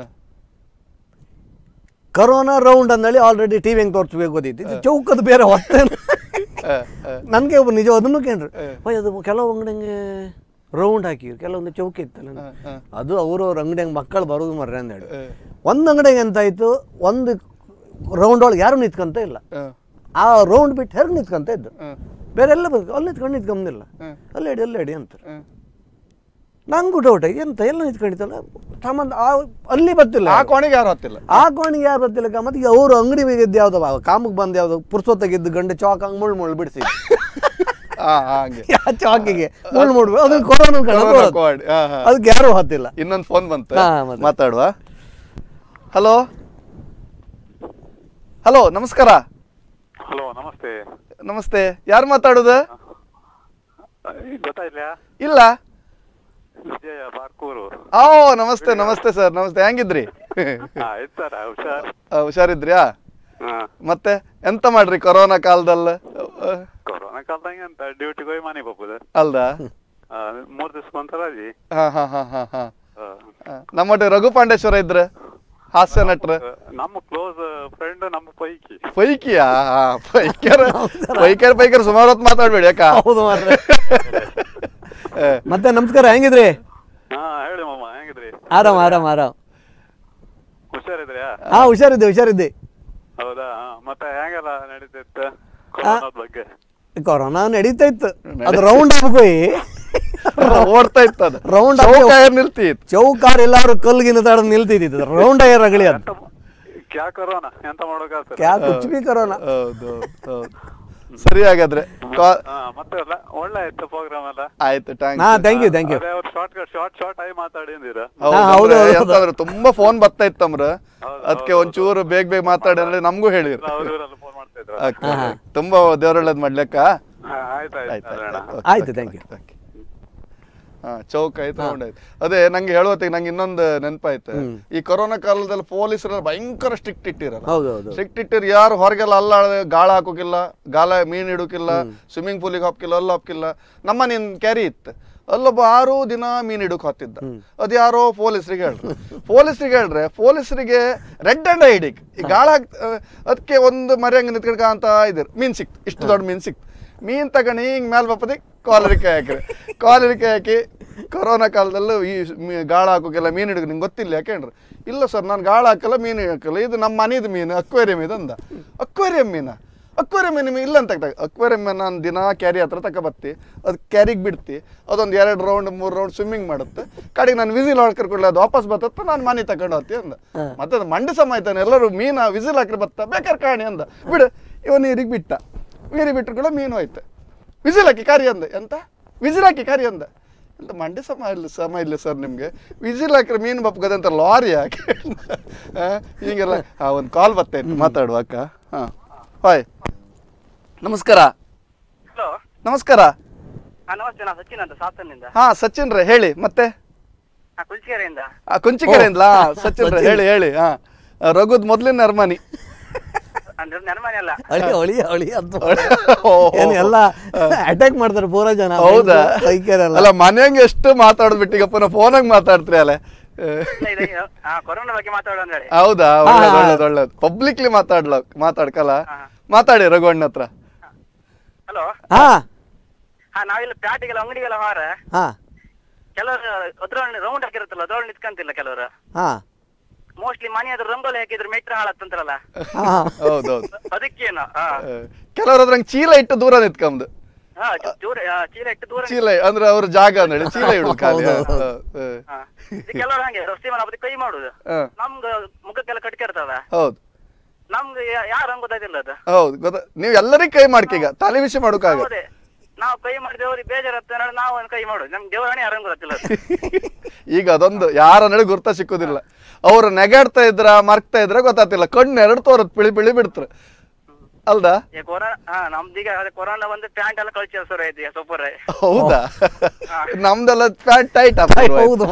ಕರೋನಾ ರೌಂಡ್ ಅಂದೇಳಿ ಆಲ್ರೆಡಿ ಟಿವಿ ಹೆಂಗ್ ತೋರಿಸ್ಬೇಕು ಗೊತ್ತಿತ್ತು ಇದು ಚೌಕದ ಬೇರೆ ಹೊತ್ತೇನು ಹಾ, ಹಾ. ನನಗೆ ಒಬ್ಬ ನಿಜ ಅದನ್ನು ಕೇಳ್ರಿ ಅಯ್ಯ ಅದು ಕೆಲವು ಅಂಗಡಿಗೆ ರೌಂಡ್ ಹಾಕಿದ್ರು ಕೆಲವೊಂದು ಚೌಕ ಇತ್ತಲ್ಲ ಹಾ, ಹಾ. ಅದು ಅವ್ರವ್ರ ಅಂಗಡಿಯಂಗೆ ಮಕ್ಕಳು ಬರೋದು ಮರ್ರೆ ಅಂದೇಳಿ ಹಾ. ಒಂದು ಅಂಗಡಿಗೆ ಎಂತಾಯ್ತು ಒಂದು ರೌಂಡ್ ಒಳಗೆ ಯಾರು ನಿಂತ್ಕೊಂತ ಇಲ್ಲ ಹಾ. ಆ ರೌಂಡ್ ಬಿಟ್ಟು ಹೆರ್ಗ್ ನಿಂತ್ಕೊಂತ ಇದ್ದು ಹಾ. ಬೇರೆ ಎಲ್ಲ ಬಂದು ಅಲ್ಲಿ ನಿಂತ್ಕೊಂಡು ನಿಂತ್ಕೊಂಬಂದಿಲ್ಲ ಹ್ಮ್. ಅಲ್ಲಿ ಇಡಿ ಅಲ್ಲಿ ಇಡಿ ಅಂತಾರೆ ಹ್ಮ್. ನಂಗೂ ಡೌಟ್ ಎಂತ ಎಲ್ಲ ನಿಂತ್ಕೊಂಡಿತ್ತಲ್ಲ ಸಾಮಾನ್ಯ ಆ ಅಲ್ಲಿ ಬರ್ತಿಲ್ಲ ಆ ಕೋಣೆಗೆ ಯಾರು ಹತ್ತಿಲ್ಲ ಆ ಕೋಣಿಗೆ ಯಾರು ಬರ್ತಿಲ್ಲ ಮತ್ತೆ ಈಗ ಅವರು ಅಂಗಡಿ ಇದ್ದು ಯಾವ್ದು ಕಾಮಕ್ಕೆ ಬಂದು ಯಾವ್ದು ಪುರ್ಸೊತ್ತಾಗಿದ್ದು ಗಂಡೆ ಚಾಕ್ ಹಂಗೆ ಮುಳ್ಳು ಮುಳ್ಳು ಬಿಡಿಸಿ ಹಾ ಹಾ, ಹಂಗೆ ಆ ಚಾಕಿಗೆ ಮುಳ್ಳು ಮುಳ್ಳು ಅದು ಕೊರೋನಾ ಕೊರೋನಾ ಕೋಡ್. ಹಾ, ಹಾ. ಅದಕ್ಕೆ ಯಾರು ಹತ್ತಿಲ್ಲ ಇನ್ನೊಂದು ಫೋನ್ ಬಂತು ಹಾ, ಮತ್ತೆ. ಮಾತಾಡುವ ಹಲೋ ಹಲೋ ನಮಸ್ಕಾರ ಹಲೋ ನಮಸ್ತೆ ನಮಸ್ತೆ ಯಾರು ಮಾತಾಡೋದು ಗೊತ್ತಾಯ್ತಾ ಇಲ್ಲ ವಿಜಯ ಬಾರ್ಕೂರು ಓ ನಮಸ್ತೆ ನಮಸ್ತೆ ಸರ್ ನಮಸ್ತೆ ಹೆಂಗಿದ್ರಿ ಹಾ ಇರ್ತಾರ ಹುಷಾರ್ ಆ, ಹುಷಾರಿದ್ರ್ಯಾ ಹಾ ಮತ್ತೆ ಎಂತ ಮಾಡ್ರಿ ಕೊರೋನಾ ಕಾಲದಲ್ಲ ಕೊರೋನಾ ಕಾಲ್ದಂಗೆ ಅಂತ ಡ್ಯೂಟಿಗೆ ಹೋಗಿ ಮನೆಗೆ ಹೋಗ್ಬೋದು ಅಲ್ದಾ ಆ, ಮೂರ್ ದಿವ್ಸಕ್ಕೆ ಒಂದ್ಸಲ ರಜೆ ಹಾ ಹಾ ಹಾ ಹಾ ಹಾ ಆ, ಆ, ನಮ್ಮೊಟ್ಟಿಗೆ ರಘು ಪಾಂಡೇಶ್ವರ ಇದ್ರ ಹಾಸ್ಯ ನಟ್ರ ನಮ್ಮ ಕ್ಲೋಸ್ ಫ್ರೆಂಡ್ ನಮ್ಮ ಪೈಕಿ ಪೈಕಿಯಾ ಹಾ, ಪೈಕ್ಯರ ಪೈಕ್ಯರ ಪೈಕ್ಯರ ಸುಮಾರು ಹೊತ್ತು ಮಾತಾಡ್ಬೇಡಿ ಯಾಕ ಹೌದು ಮಾರ್ರೆ. ಏ, ಮತ್ತೆ ನಮಸ್ಕಾರ ಹೆಂಗಿದ್ರಿ ಹಾ ಹೇಳಿ ಮಾಮ ಹೆಂಗಿದ್ರಿ ಆರಾಮ್ ಆರಾಮ್ ಆರಾಮ್ ಹುಷಾರಿದ್ರ್ಯಾ ಹಾ ಹುಷಾರಿದ್ದೆ ಹುಷಾರಿದ್ದೆ ಹೌದಾ ಹಾ, ಮತ್ತೆ ಹೆಂಗೆಲ್ಲ ನಡೀತಿತ್ತು ಕೊರೋನಾದ ಬಗ್ಗೆ ಕೊರೋನಾ ನಡೀತಾ ಇತ್ತು ಅದು ರೌಂಡ್ ಹೋಗಿ ಓಡ್ತಾ ಇತ್ತು ಅದು Round ಚೌಕ ಆಗಿ- ಏನ್ ನಿಲ್ತಿತ್ತು ಚೌಕಾರ್ ಎಲ್ಲಾರು ಕಲ್ಗಿನ ತಡ ನಿಲ್ತಿದ್ದು ರೌಂಡ್ ಆಗಿ ರಗಳಿ ಅದು ಎಂತ ಕ್ಯಾ ಕೊರೋನಾ ಎಂತ ಮಾಡೋಕಾಗ್ತದೆ ಕ್ಯಾ ಕುಚ್ ಬಿ ಕೊರೋನಾ ಹೌದು ಹೌದು ಸರಿ ಹಾಗಾದ್ರೆ ಕಾ- ಹಾ ಮತ್ತೆ ಎಲ್ಲ ಒಳ್ಳೆ ಆಯ್ತು ಪ್ರೋಗ್ರಾಮ್ ಎಲ್ಲ ಆಯ್ತು ಥ್ಯಾಂಕ್ ಹಾ ಥ್ಯಾಂಕ್ ಯು ಥ್ಯಾಂಕ್ ಯು ಅದೇ ಅವ್ರು ಶಾರ್ಟ್ ಶಾರ್ಟ್ ಶಾರ್ಟ್ ಆಗಿ ಮಾತಾಡಿದ್ದೀರಾ ಹೌದು, ಹೌದು, ಹೌದು. ತುಂಬಾ ಫೋನ್ ಬರ್ತಾ ಇತ್ತಮ್ರ ಹೌದು, ಅದಕ್ಕೆ ಒಂಚೂರು ಬೇಗ ಬೇಗ ಮಾತಾಡಿ ಅಂದ್ರೆ ನಮಗೂ ಹೇಳಿರಿ ಅವ್ರು ಇವರೆಲ್ಲ ಫೋನ್ ಮಾಡ್ತಾ ಇದ್ರು Okay. ತುಂಬಾ ದೇವರೊಳ್ಳೇದ್ ಮಾಡ್ಲಿಕ್ಕ ಹಾ, ಆಯ್ತು ಆಯ್ತು ಆಯ್ತು ಅದೇ ಅಣ್ಣ. ಆಯ್ತು. ಆಯ್ತು, thank you. Okay. ಹಾ ಚೌಕ್ ಆಯ್ತು ರೌಂಡ್ ಆಯ್ತು ಅದೇ ನಂಗೆ ಹೇಳುವತ್ತಿಗೆ ನಂಗೆ ಇನ್ನೊಂದು ನೆನಪಾಯ್ತು ಈ ಕೊರೋನಾ ಕಾಲದಲ್ಲಿ ಪೊಲೀಸರು ಭಯಂಕರ ಸ್ಟ್ರಿಕ್ಟ್ ಇಟ್ಟಿರಲ್ಲ ಹೌದು ಹೌದು ಸ್ಟ್ರಿಕ್ಟ್ ಇಟ್ಟಿರ್ ಯಾರು ಹೊರಗೆಲ್ಲ ಅಲ್ಲ ಗಾಳ ಹಾಕೋಕಿಲ್ಲ ಗಾಳ ಮೀನ್ ಇಡೋಕಿಲ್ಲ ಸ್ವಿಮ್ಮಿಂಗ್ ಪೂಲಿಗೆ ಹಾಕಿಲ್ಲ ಅಲ್ಲಿ ಹಾಕಿಲ್ಲ ನಮ್ಮ ನಿನ್ ಕ್ಯಾರಿ ಇತ್ತು ಅಲ್ಲೊಬ್ಬ ಆರು ದಿನ ಮೀನ್ ಹಿಡಕ್ ಹೊತ್ತಿದ್ದ ಅದ್ ಯಾರೋ ಪೊಲೀಸರಿಗೆ ಹೇಳ್ರು ಪೊಲೀಸರಿಗೆ ಹೇಳ್ರೆ ಪೊಲೀಸರಿಗೆ ರೆಡ್ ಅಂಡ್ ಹಿಡಿಕ್ ಈ ಗಾಳ ಅದಕ್ಕೆ ಒಂದು ಮರಿ ಹಂಗ ನಿಂತ್ಕೊಂಡ್ಕ ಅಂತ ಇದ್ರು ಮೀನ್ ಸಿಕ್ತು ಇಷ್ಟು ದೊಡ್ಡ ಮೀನ್ ಸಿಕ್ತು ಮೀನ್ ತಗೊಂಡು ಹಿಂಗ್ ಮೇಲ್ ಬಪ್ಪದಿ ಕಾಲರಿಕೆ ಹಾಕ್ರಿ ಕಾಲರಿಕೆ ಹಾಕಿ ಕೊರೋನಾ ಕಾಲದಲ್ಲೂ ಈ ಮೀ- ಗಾಳ ಹಾಕೋಕೆಲ್ಲ ಮೀನು ಹಿಡಿದು ನಿಂಗೆ ಗೊತ್ತಿಲ್ಲ ಯಾಕೇನ್ರಿ ಇಲ್ಲ ಸರ್ ನಾನು ಗಾಳ ಹಾಕಲ್ಲ ಮೀನು ಹಾಕಲ್ಲ ಇದು ನಮ್ಮ ಮನೆದು ಮೀನು ಅಕ್ವೇರಿಯಂ ಇದು ಅಂದ ಅಕ್ವೇರಿಯಂ ಮೀನ ಅಕ್ವೇರಿಯಂ ಮೀನು ಇಲ್ಲ ಅಂತ ಅಕ್ವೇರಿಯಂ ನಾನು ದಿನ ಕ್ಯಾರಿ ಹತ್ರ ತಕ ಬತ್ತಿ ಅದು ಕ್ಯಾರಿಗೆ ಬಿಡ್ತಿ ಅದೊಂದು ಎರಡು ರೌಂಡ್ ಮೂರು ರೌಂಡ್ ಸ್ವಿಮ್ಮಿಂಗ್ ಮಾಡುತ್ತೆ ಕಡೆಗೆ ನಾನು ವಿಸಿಲ್ ಹೊಡ್ಕರ್ಕೊಳ್ಳಿ ಅದು ವಾಪಸ್ ಬತ್ತತ್ತ ನಾನು ಮನೆ ತಗೊಂಡು ಹೋಗ್ತಿ ಅಂದ ಮತ್ತೆ ಅದು ಮಂಡಿ ಸಮ ಆಯ್ತಾನೆ ಎಲ್ಲರೂ ಮೀನ ವಿಸಿಲ್ ಹಾಕಿ ಬತ್ತ ಬೇಕಾದ್ರೆ ಕಾಣಿ ಅಂದ ಬಿಡು ಇವ ನೀರಿಗೆ ಬಿಟ್ಟ ನೀರಿಗೆ ಬಿಟ್ಟರು ಕೂಡ ಮೀನು ಹೋಯ್ತು ವಿಸಿಲ್ ಹಾಕಿ ಕರಿ ಅಂದೆ ಎಂತ ವಿಸಿಲ್ ಹಾಕಿ ಕರಿ ಅಂದ ಎಂತ ಮಂಡಿ ಸಮ ಇಲ್ಲ ಸಮ ಇಲ್ಲ ಸರ್ ನಿಮಗೆ ವಿಸಿಲ್ ಹಾಕಿದ್ರೆ ಮೀನು ಬಪ್ಪಗದಂತ ಲಾರಿ ಹಾಕಿ ಆ, ಹೀಗೆಲ್ಲ ಆ ಒಂದು ಕಾಲ್ ಬರ್ತೈತೆ ಮಾತಾಡುವ ಅಕ್ಕ ಹಾಂ ಹಾಯ್ ನಮಸ್ಕಾರ ಹಲೋ ನಮಸ್ಕಾರ ಹಾ ನಮಸ್ತೆ ನಾನು ಸಚಿನ್ ಅಂತ ಸಾತನ್ನಿಂದ ಹಾ ಸಚಿನ್ ರೇ ಹೇಳಿ ಮತ್ತೆ ಹಾ ಕುಲ್ಚಿಗೆರೆಯಿಂದ ಆ ಕುಂಚಿಕೆರೆಯಿಂದಲಾ ಸಚಿನ್ ರೇ ಹೇಳಿ ಹೇಳಿ ಹಾ ರಘುದ್ ಮೊದ್ಲಿನ ಅರ್ಮಾನಿ ಅಂದ್ರೆ ನೆನಮನೆ ಅಲ್ಲ ಅಳಿ ಅಳಿ ಅಳಿ ಅಂತ ಓ. ಏನು ಎಲ್ಲ ಅಟ್ಯಾಕ್ ಮಾಡ್ತಾರೆ ಪೂರಾ ಜನ ಹೌದಾ ಕೈಕೇರೆಲ್ಲ ಅಲ್ಲ ಮನೆಯಂಗೆ ಎಷ್ಟು ಮಾತಾಡೋದು ಬಿಟ್ಟಿಗಪ್ಪ ನಾ ಫೋನಾಗ ಮಾತಾಡ್ತೀರಿ ಅಲ್ಲ ಇಲ್ಲ, ಇದು ಹಾ ಕೊರೋನಾ ಬಗ್ಗೆ ಮಾತಾಡೋ ಅಂದ್ರೆ ಹೌದಾ ಒಳ್ಳೇದು ಒಳ್ಳೇದು ಒಳ್ಳೇದು ಪಬ್ಲಿಕ್ಲಿ ಮಾತಾಡ್ಲ ಮಾತಾಡ್ಕಲ್ಲ ಮಾತಾಡಿ ರಘುವಣ್ಣ ಹತ್ರ ಹಲೋ ಹಾ ಹಾ ನಾವಿಲ್ಲಿ ಪ್ಯಾಟಿಗೆಲ್ಲ ಅಂಗಡಿಗೆಲ್ಲ ಹಾರ ಹಾ ಕೆಲವರು ಅದ್ರೊಳಗೆ ರೌಂಡ್ ಹಾಕಿರುತ್ತಲ್ಲ ಅದ್ರೊಳಗೆ ನಿತ್ಕಂತಿಲ್ಲ ಕೆಲವರು ಹಾ ಮೋಸ್ಟ್ಲಿ ಮನೆ ಅದ್ರ ರಂಗೋಲಿ ಹಾಕಿದ್ರೆ ಮೆಟ್ರ ಹಾಳತ್ತಂತಾರಲ್ಲ ಹಾ ಹೌದೌದು ಅದಕ್ಕೇನು ಹಾ ಕೆಲವ್ರ ಅದ್ರಂಗ್ ಚೀಲ ಇಟ್ಟು ದೂರ ನಿತ್ಕಂದು ಹಾ ಚೂ- ದೂರ ಆ, ಚೀಲ ಇಟ್ಟು ದೂರ ಚೀಲ ಅಂದ್ರೆ ಅವ್ರ ಜಾಗ ಅಂದೇಳಿ ಚೀಲ ಇಡುದು ಖಾಲಿ ಹೌದು, ಹೌದು. ಹ, ಹಾ. ಇದು ಕೆಲವರು ಹಂಗೆ ರಸ್ತೆ ಮೇಲೆ ಅವತ್ತು ಕೈ ಮಾಡುದು ಹ, ಹ. ನಮ್ಗ ಮುಖಕ್ಕೆಲ್ಲ ಕಟ್ಕಿರ್ತದ ಹೌದು ನಮ್ಗೆ ಯಾರು ಗೊತ್ತಾಯ್ತಿಲ್ಲ ಅದು ಹೌದು ಗೊತ್ತ ನೀವ್ ಎಲ್ಲರಿಗೂ ಕೈ ಮಾಡ್ಕೀಗ ತಲೆ ವಿಷಯ ಮಾಡೋಕ್ಕಾಗ ಹೌದೇ ನಾವು ಕೈ ಮಾಡಿದ್ರೆ ಅವ್ರಿಗೆ ಬೇಜಾರತ್ತ ನಾವು ಒಂದು ಕೈ ಮಾಡೋದು ನಮ್ಗೆ ದೇವರಾಣಿ ಯಾರಂಗ್ ಗೊತ್ತಿಲ್ಲ ಅದು. ಈಗ ಅದೊಂದು ಯಾರ ನಡೆ ಗುರ್ತ ಸಿಕ್ಕುದಿಲ್ಲ ಅವ್ರು ನೆಗಾಡ್ತಾ ಇದ್ರ ಮರ್ಕ್ತಾ ಇದ್ರ ಗೊತ್ತಾತಿಲ್ಲ ಕಣ್ಣು ಎರಡು ತೋರತ್ ಪಿಳಿ ಪಿಳಿ ಬಿಡ್ತಾರೆ ಅಲ್ದಾ ಈ ಕೊರೋನಾ ಹಾ ನಮ್ದೀಗ ಅದೇ ಕೊರೋನಾ ಬಂದು ಪ್ಯಾಂಟ್ ಎಲ್ಲ ಕಳ್ಸಿ ಸರ್ ಐತಿ ಸೂಪರ್ ಹೌದಾ ನಮ್ದೆಲ್ಲ ಪ್ಯಾಂಟ್ ಟೈಟ್ ಹೌದು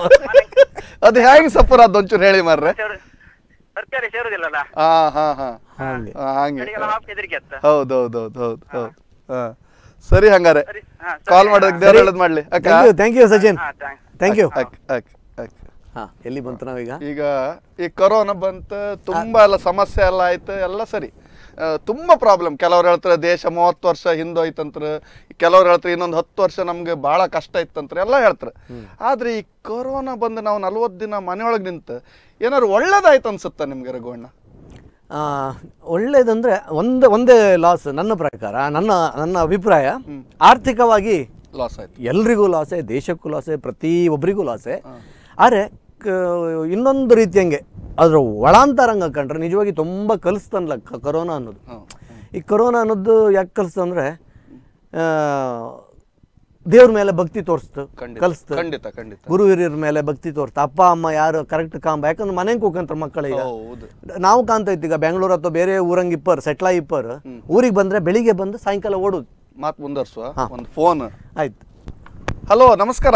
ಅದು ಹೆಂಗ್ ಸಪುರ ಅದ್ ಒಂಚೂರು ಹೇಳಿ ಮಾರ್ರೆ ಸರ್ಕಾರಿ ಸೇರುದಿಲ್ಲಲ್ಲ ಹಾ ಹಾ ಹಾ ಹಾಗೆ ಹಾ, ಹಂಗೆ ಕಡೆಗೆಲ್ಲ ಹಾಫ್ ಹೆದರಿಕೆ ಅತ್ತ ಹೌದು ಹೌದು ಹೌದು ಹೌದು ಹೌದು ಹಾ ಸರಿ ಹಂಗಾರೆ ಸರಿ ಹಾ ಕಾಲ್ ಮಾಡೋದಕ್ಕೆ ದೇವ್ರ ಹೇಳದ್ ಮಾಡ್ಲಿ ಅಕ್ಕ thank you thank you Sachin ಹಾ ಥ್ಯಾಂಕ್ಸ್ ಥ್ಯಾಂಕ್ ಯು ಅಕ್- ಅಕ್- ಅಕ್. ಹಾ ಎಲ್ಲಿ ಬಂತು ನಾವೀಗ ಈಗ ಈ ಕೊರೋನಾ ಬಂತ ತುಂಬಾ ಎಲ್ಲ ಸಮಸ್ಯೆ ಎಲ್ಲ ಆಯ್ತು ಎಲ್ಲ ಸರಿ ಆ, ತುಂಬಾ ಪ್ರಾಬ್ಲಮ್ ಕೆಲವ್ರು ಹೇಳ್ತಾರೆ ದೇಶ ಮೂವತ್ತು ವರ್ಷ ಹಿಂದೋಯ್ತಂತ್ರ ಕೆಲವ್ರು ಹೇಳ್ತಾರೆ ಇನ್ನೊಂದು ಹತ್ತು ವರ್ಷ ನಮ್ಗೆ ಬಹಳ ಕಷ್ಟ ಇತ್ತಂತ್ರ ಎಲ್ಲ ಹೇಳ್ತಾರೆ ಆದ್ರೆ ಈ ಕೊರೋನಾ ಬಂದು ನಾವು ನಲ್ವತ್ತು ದಿನ ಮನೆಯೊಳಗೆ ನಿಂತು ಏನಾದ್ರು ಒಳ್ಳೇದಾಯ್ತು ಅನ್ಸುತ್ತಾ ನಿಮ್ಗೆ ರಘುವಣ್ಣ ಆ, ಒಳ್ಳೇದಂದ್ರೆ ಒಂದು ಒಂದೇ ಲಾಸ್ ನನ್ನ ಪ್ರಕಾರ ನನ್ನ ನನ್ನ ಅಭಿಪ್ರಾಯ ಆರ್ಥಿಕವಾಗಿ ಲಾಸ್ ಆಯ್ತು ಎಲ್ರಿಗೂ ಲಾಸೆ ದೇಶಕ್ಕೂ ಲಾಸೆ ಪ್ರತಿ ಒಬ್ಬರಿಗೂ ಲಾಸೆ ಆದರೆ ಇನ್ನೊಂದು ರೀತಿಯಂಗೆ ಅದ್ರ ಒಳಾಂತರಂಗ ಕಂಡ್ರೆ ನಿಜವಾಗಿ ತುಂಬ ಕಲಿಸ್ತನ್ಲ ಕ- ಕರೋನಾ ಅನ್ನೋದು ಹ್ಮ್. ಈ ಕರೋನಾ ಅನ್ನೋದು ಯಾಕೆ ಕಲಿಸ್ತಂದ್ರೆ ದೇವ್ರ ಮೇಲೆ ಭಕ್ತಿ ತೋರಿಸ್ತು ಖಂಡಿತ ಕಲಿಸ್ತು ಖಂಡಿತ ಖಂಡಿತ ಗುರು ಹಿರಿಯರ ಮೇಲೆ ಭಕ್ತಿ ತೋರಿಸ್ತು ಅಪ್ಪ ಅಮ್ಮ ಯಾರು ಕರೆಕ್ಟ್ ಕಾಂಬ ಯಾಕಂದ್ರೆ ಮನೆಗೆ ಕೂಕಂತಾರೆ ಮಕ್ಕಳೀಗ ಹೌದು ನಾವು ಕಾಣ್ತಾ ಇತ್ತು ಈಗ ಬೆಂಗಳೂರು ಅಥವಾ ಬೇರೆ ಊರಂಗೆ ಇಪ್ಪರ್ ಸೆಟ್ಲ ಇಪ್ಪರ್ ಊರಿಗೆ ಬಂದ್ರೆ ಬೆಳಿಗ್ಗೆ ಬಂದು ಸಾಯಂಕಾಲ ಓಡುದು ಮಾತು ಮುಂದುವರ್ಸುವ ಒಂದು ಫೋನ್ ಆಯ್ತು ಹಲೋ ನಮಸ್ಕಾರ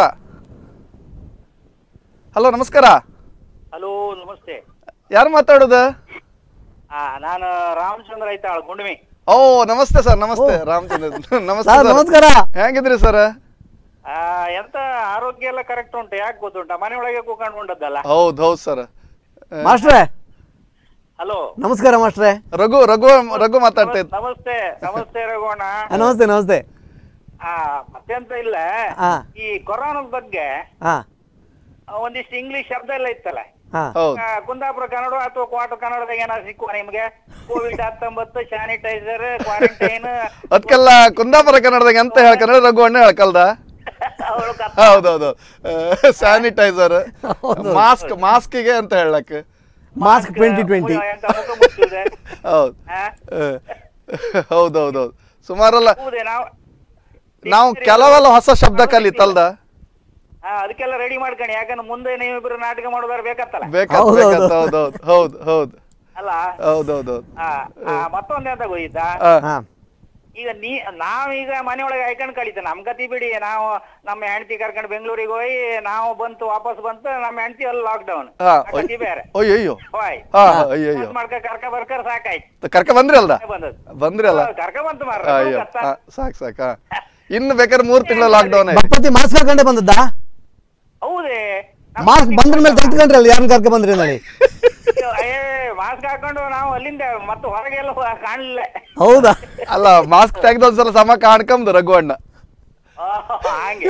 ಹಲೋ ನಮಸ್ಕಾರ ಹಲೋ ನಮಸ್ತೆ ಯಾರು ಮಾತಾಡೋದು ಆ ನಾನು ರಾಮಚಂದ್ರ ಐತಾಳ್ ಗುಂಡ್ಮಿ ಓ ನಮಸ್ತೆ ಸರ್ ನಮಸ್ತೆ ರಾಮಚಂದ್ರ ನಮಸ್ತೆ ಸರ್ sir. ನಮಸ್ಕಾರ ಹೇಗಿದ್ರಿ ಸರ್ ಆ ಎಂತ ಆರೋಗ್ಯ ಎಲ್ಲ ಕರೆಕ್ಟ್ ಉಂಟು ಯಾಕೆ ಗೊತ್ತುಂಟ ಮನೆ ಒಳಗೆ ಕೂತ್ಕೊಂಡ್ಕೊಂಡದ್ದಲ್ಲ ಹೌದ್ ಹೌದ್ ಸರ್ ಮಾಸ್ಟ್ರೇ ಹಲೋ ನಮಸ್ಕಾರ ಮಾಸ್ಟ್ರೇ ರಘು ರಘು ರಘು ಮಾತಾಡ್ತಾ ಇದ್ದ ನಮಸ್ತೆ ನಮಸ್ತೆ ರಘುವಣ ಆ, ನಮಸ್ತೆ ನಮಸ್ತೆ ಆ ಮತ್ತೆಂತ ಇಲ್ಲ ಹಾ. ಈ ಕೊರೋನಾದ ಬಗ್ಗೆ ಹಾ ಆ, ಒಂದಿಷ್ಟು ಇಂಗ್ಲಿಷ್ ಶಬ್ದ ಎಲ್ಲ ಇತ್ತಲ್ಲ ಹಾ ಹೌದ್ ಆ, ಕುಂದಾಪುರ ಕನ್ನಡ ಅಥವಾ ಕ್ವಾರ್ಟರ್ ಕನ್ನಡದಾಗ ಏನಾದ್ರು ಸಿಕ್ಕುವ ನಿಮ್ಗೆ ಕೋವಿಡ್ ಹತ್ತೊಂಬತ್ತು ಸ್ಯಾನಿಟೈಸರ್ ಕ್ವಾರಂಟೈನ್ ಅದಕ್ಕೆಲ್ಲ ಕುಂದಾಪುರ ಕನ್ನಡದಾಗ ಎಂತ ಹೇಳ್ಕಂದ್ರೆ ರಘು ಅಣ್ಣ ಹೇಳ್ಕಲ್ದ ಅವಳು ಹೌದೌದು ಸ್ಯಾನಿಟೈಸರ್ ಮಾಸ್ಕ್ ಮಾಸ್ಕಿಗೆ ಅಂತ ಹೇಳಕ್ ಮಾಸ್ಕ್ ಟ್ವೆಂಟಿ ಟ್ವೆಂಟಿ ಎಂತ ಮುಖ ಮುಚ್ಚುದೆ ಹೌದ್ ಆ? ಹೌದೌದೌದು ಸುಮಾರಲ್ಲ ಹೌದೇ ನಾವು ನಾವು ಕೆಲವೆಲ್ಲ ಹೊಸ ಶಬ್ದ ಕಲಿತಲ್ದ ಹಾ ಅದಕ್ಕೆಲ್ಲ ರೆಡಿ ಮಾಡ್ಕೊಂಡು ಯಾಕಂದ್ರೆ ಮುಂದೆ ನೀವಿಬ್ರು ನಾಟಕ ಮಾಡೋದಾರ ಬೇಕತ್ತಲ್ಲ ಬೇಕಾದ ಹೌದು, ಬೇಕಾದ ಹೌದು. ಹೌದು ಹೌದು ಹೌದು ಅಲ್ಲ ಹೌದೌದು ಆ, ಆ, ಮತ್ತೊಂದ್ ಎಂತ ಗೊತ್ತಿತ್ತಾ ಹಾ ಈಗ ನೀ ನಾವೀಗ ಮನೆಯೊಳಗೆ ಹಾಕೊಂಡು ಕಳಿತ ನಮ್ ಗತಿ ಬಿಡಿ ನಾವು ನಮ್ಮ ಹೆಂಡತಿ ಕರ್ಕೊಂಡು ಬೆಂಗಳೂರಿಗೆ ಹೋಗಿ ನಾವು ಬಂತು ವಾಪಸ್ ಬಂತು ನಮ್ಮ ಹೆಂಡತಿ ಅಲ್ಲಿ ಲಾಕ್ ಡೌನ್ ಹಾ ಗತಿ ಬೇರೆ ಅಯ್ಯೋ ಅಯ್ಯೋ ಹೋಯ್ ಹಾ ಅಯ್ಯೋ ಮಾಡ್ಕ ಕರ್ಕ ಬರ್ಕರ್ ಸಾಕಾಯ್ತು ಕರ್ಕ ಬಂದ್ರಿ ಅಲ್ದ ಬಂದದ್ದು ಬಂದ್ರಿ ಅಲ್ಲ ಕರ್ಕ ಬಂತು ಮಾರ ಅಯ್ಯೋ ಹಾ, ಸಾಕ್ ಸಾಕ್ ಹಾ. ಇನ್ನು ಬೇಕಾದ್ರೆ ಮೂರ್ ತಿಂಗಳ ಲಾಕ್ ಡೌನ್ ಬಪ್ಪತಿ ಮಾಸ್ಕ್ ಹಾಕೊಂಡೆ ಬಂದದ್ದಾ ಹೌದೇ ಮಾಸ್ಕ್ ಬಂದ್ರ ಮೇಲೆ ತೆಗೆದುಕೊಂಡ್ರಿ ಅಲ್ಲಿ ಯಾರನ್ನ ಕರ್ಕ ಬಂದ್ರಿ ಹೇಳಿ ಏ ಮಾಸ್ಕ್ ಹಾಕೊಂಡು ನಾವು ಅಲ್ಲಿಂದ ಮತ್ತೆ ಹೊರಗೆಲ್ಲ ಹೋ- ಕಾಣ್ಲಿಲ್ಲ ಹೌದಾ ಅಲ್ಲ ಮಾಸ್ಕ್ ತೆಗ್ದ ಒಂದ್ಸಲ ಸಮ ಕಾಣ್ಕಂದು ರಘು ಅಣ್ಣ ಆ, ಹಂಗೆ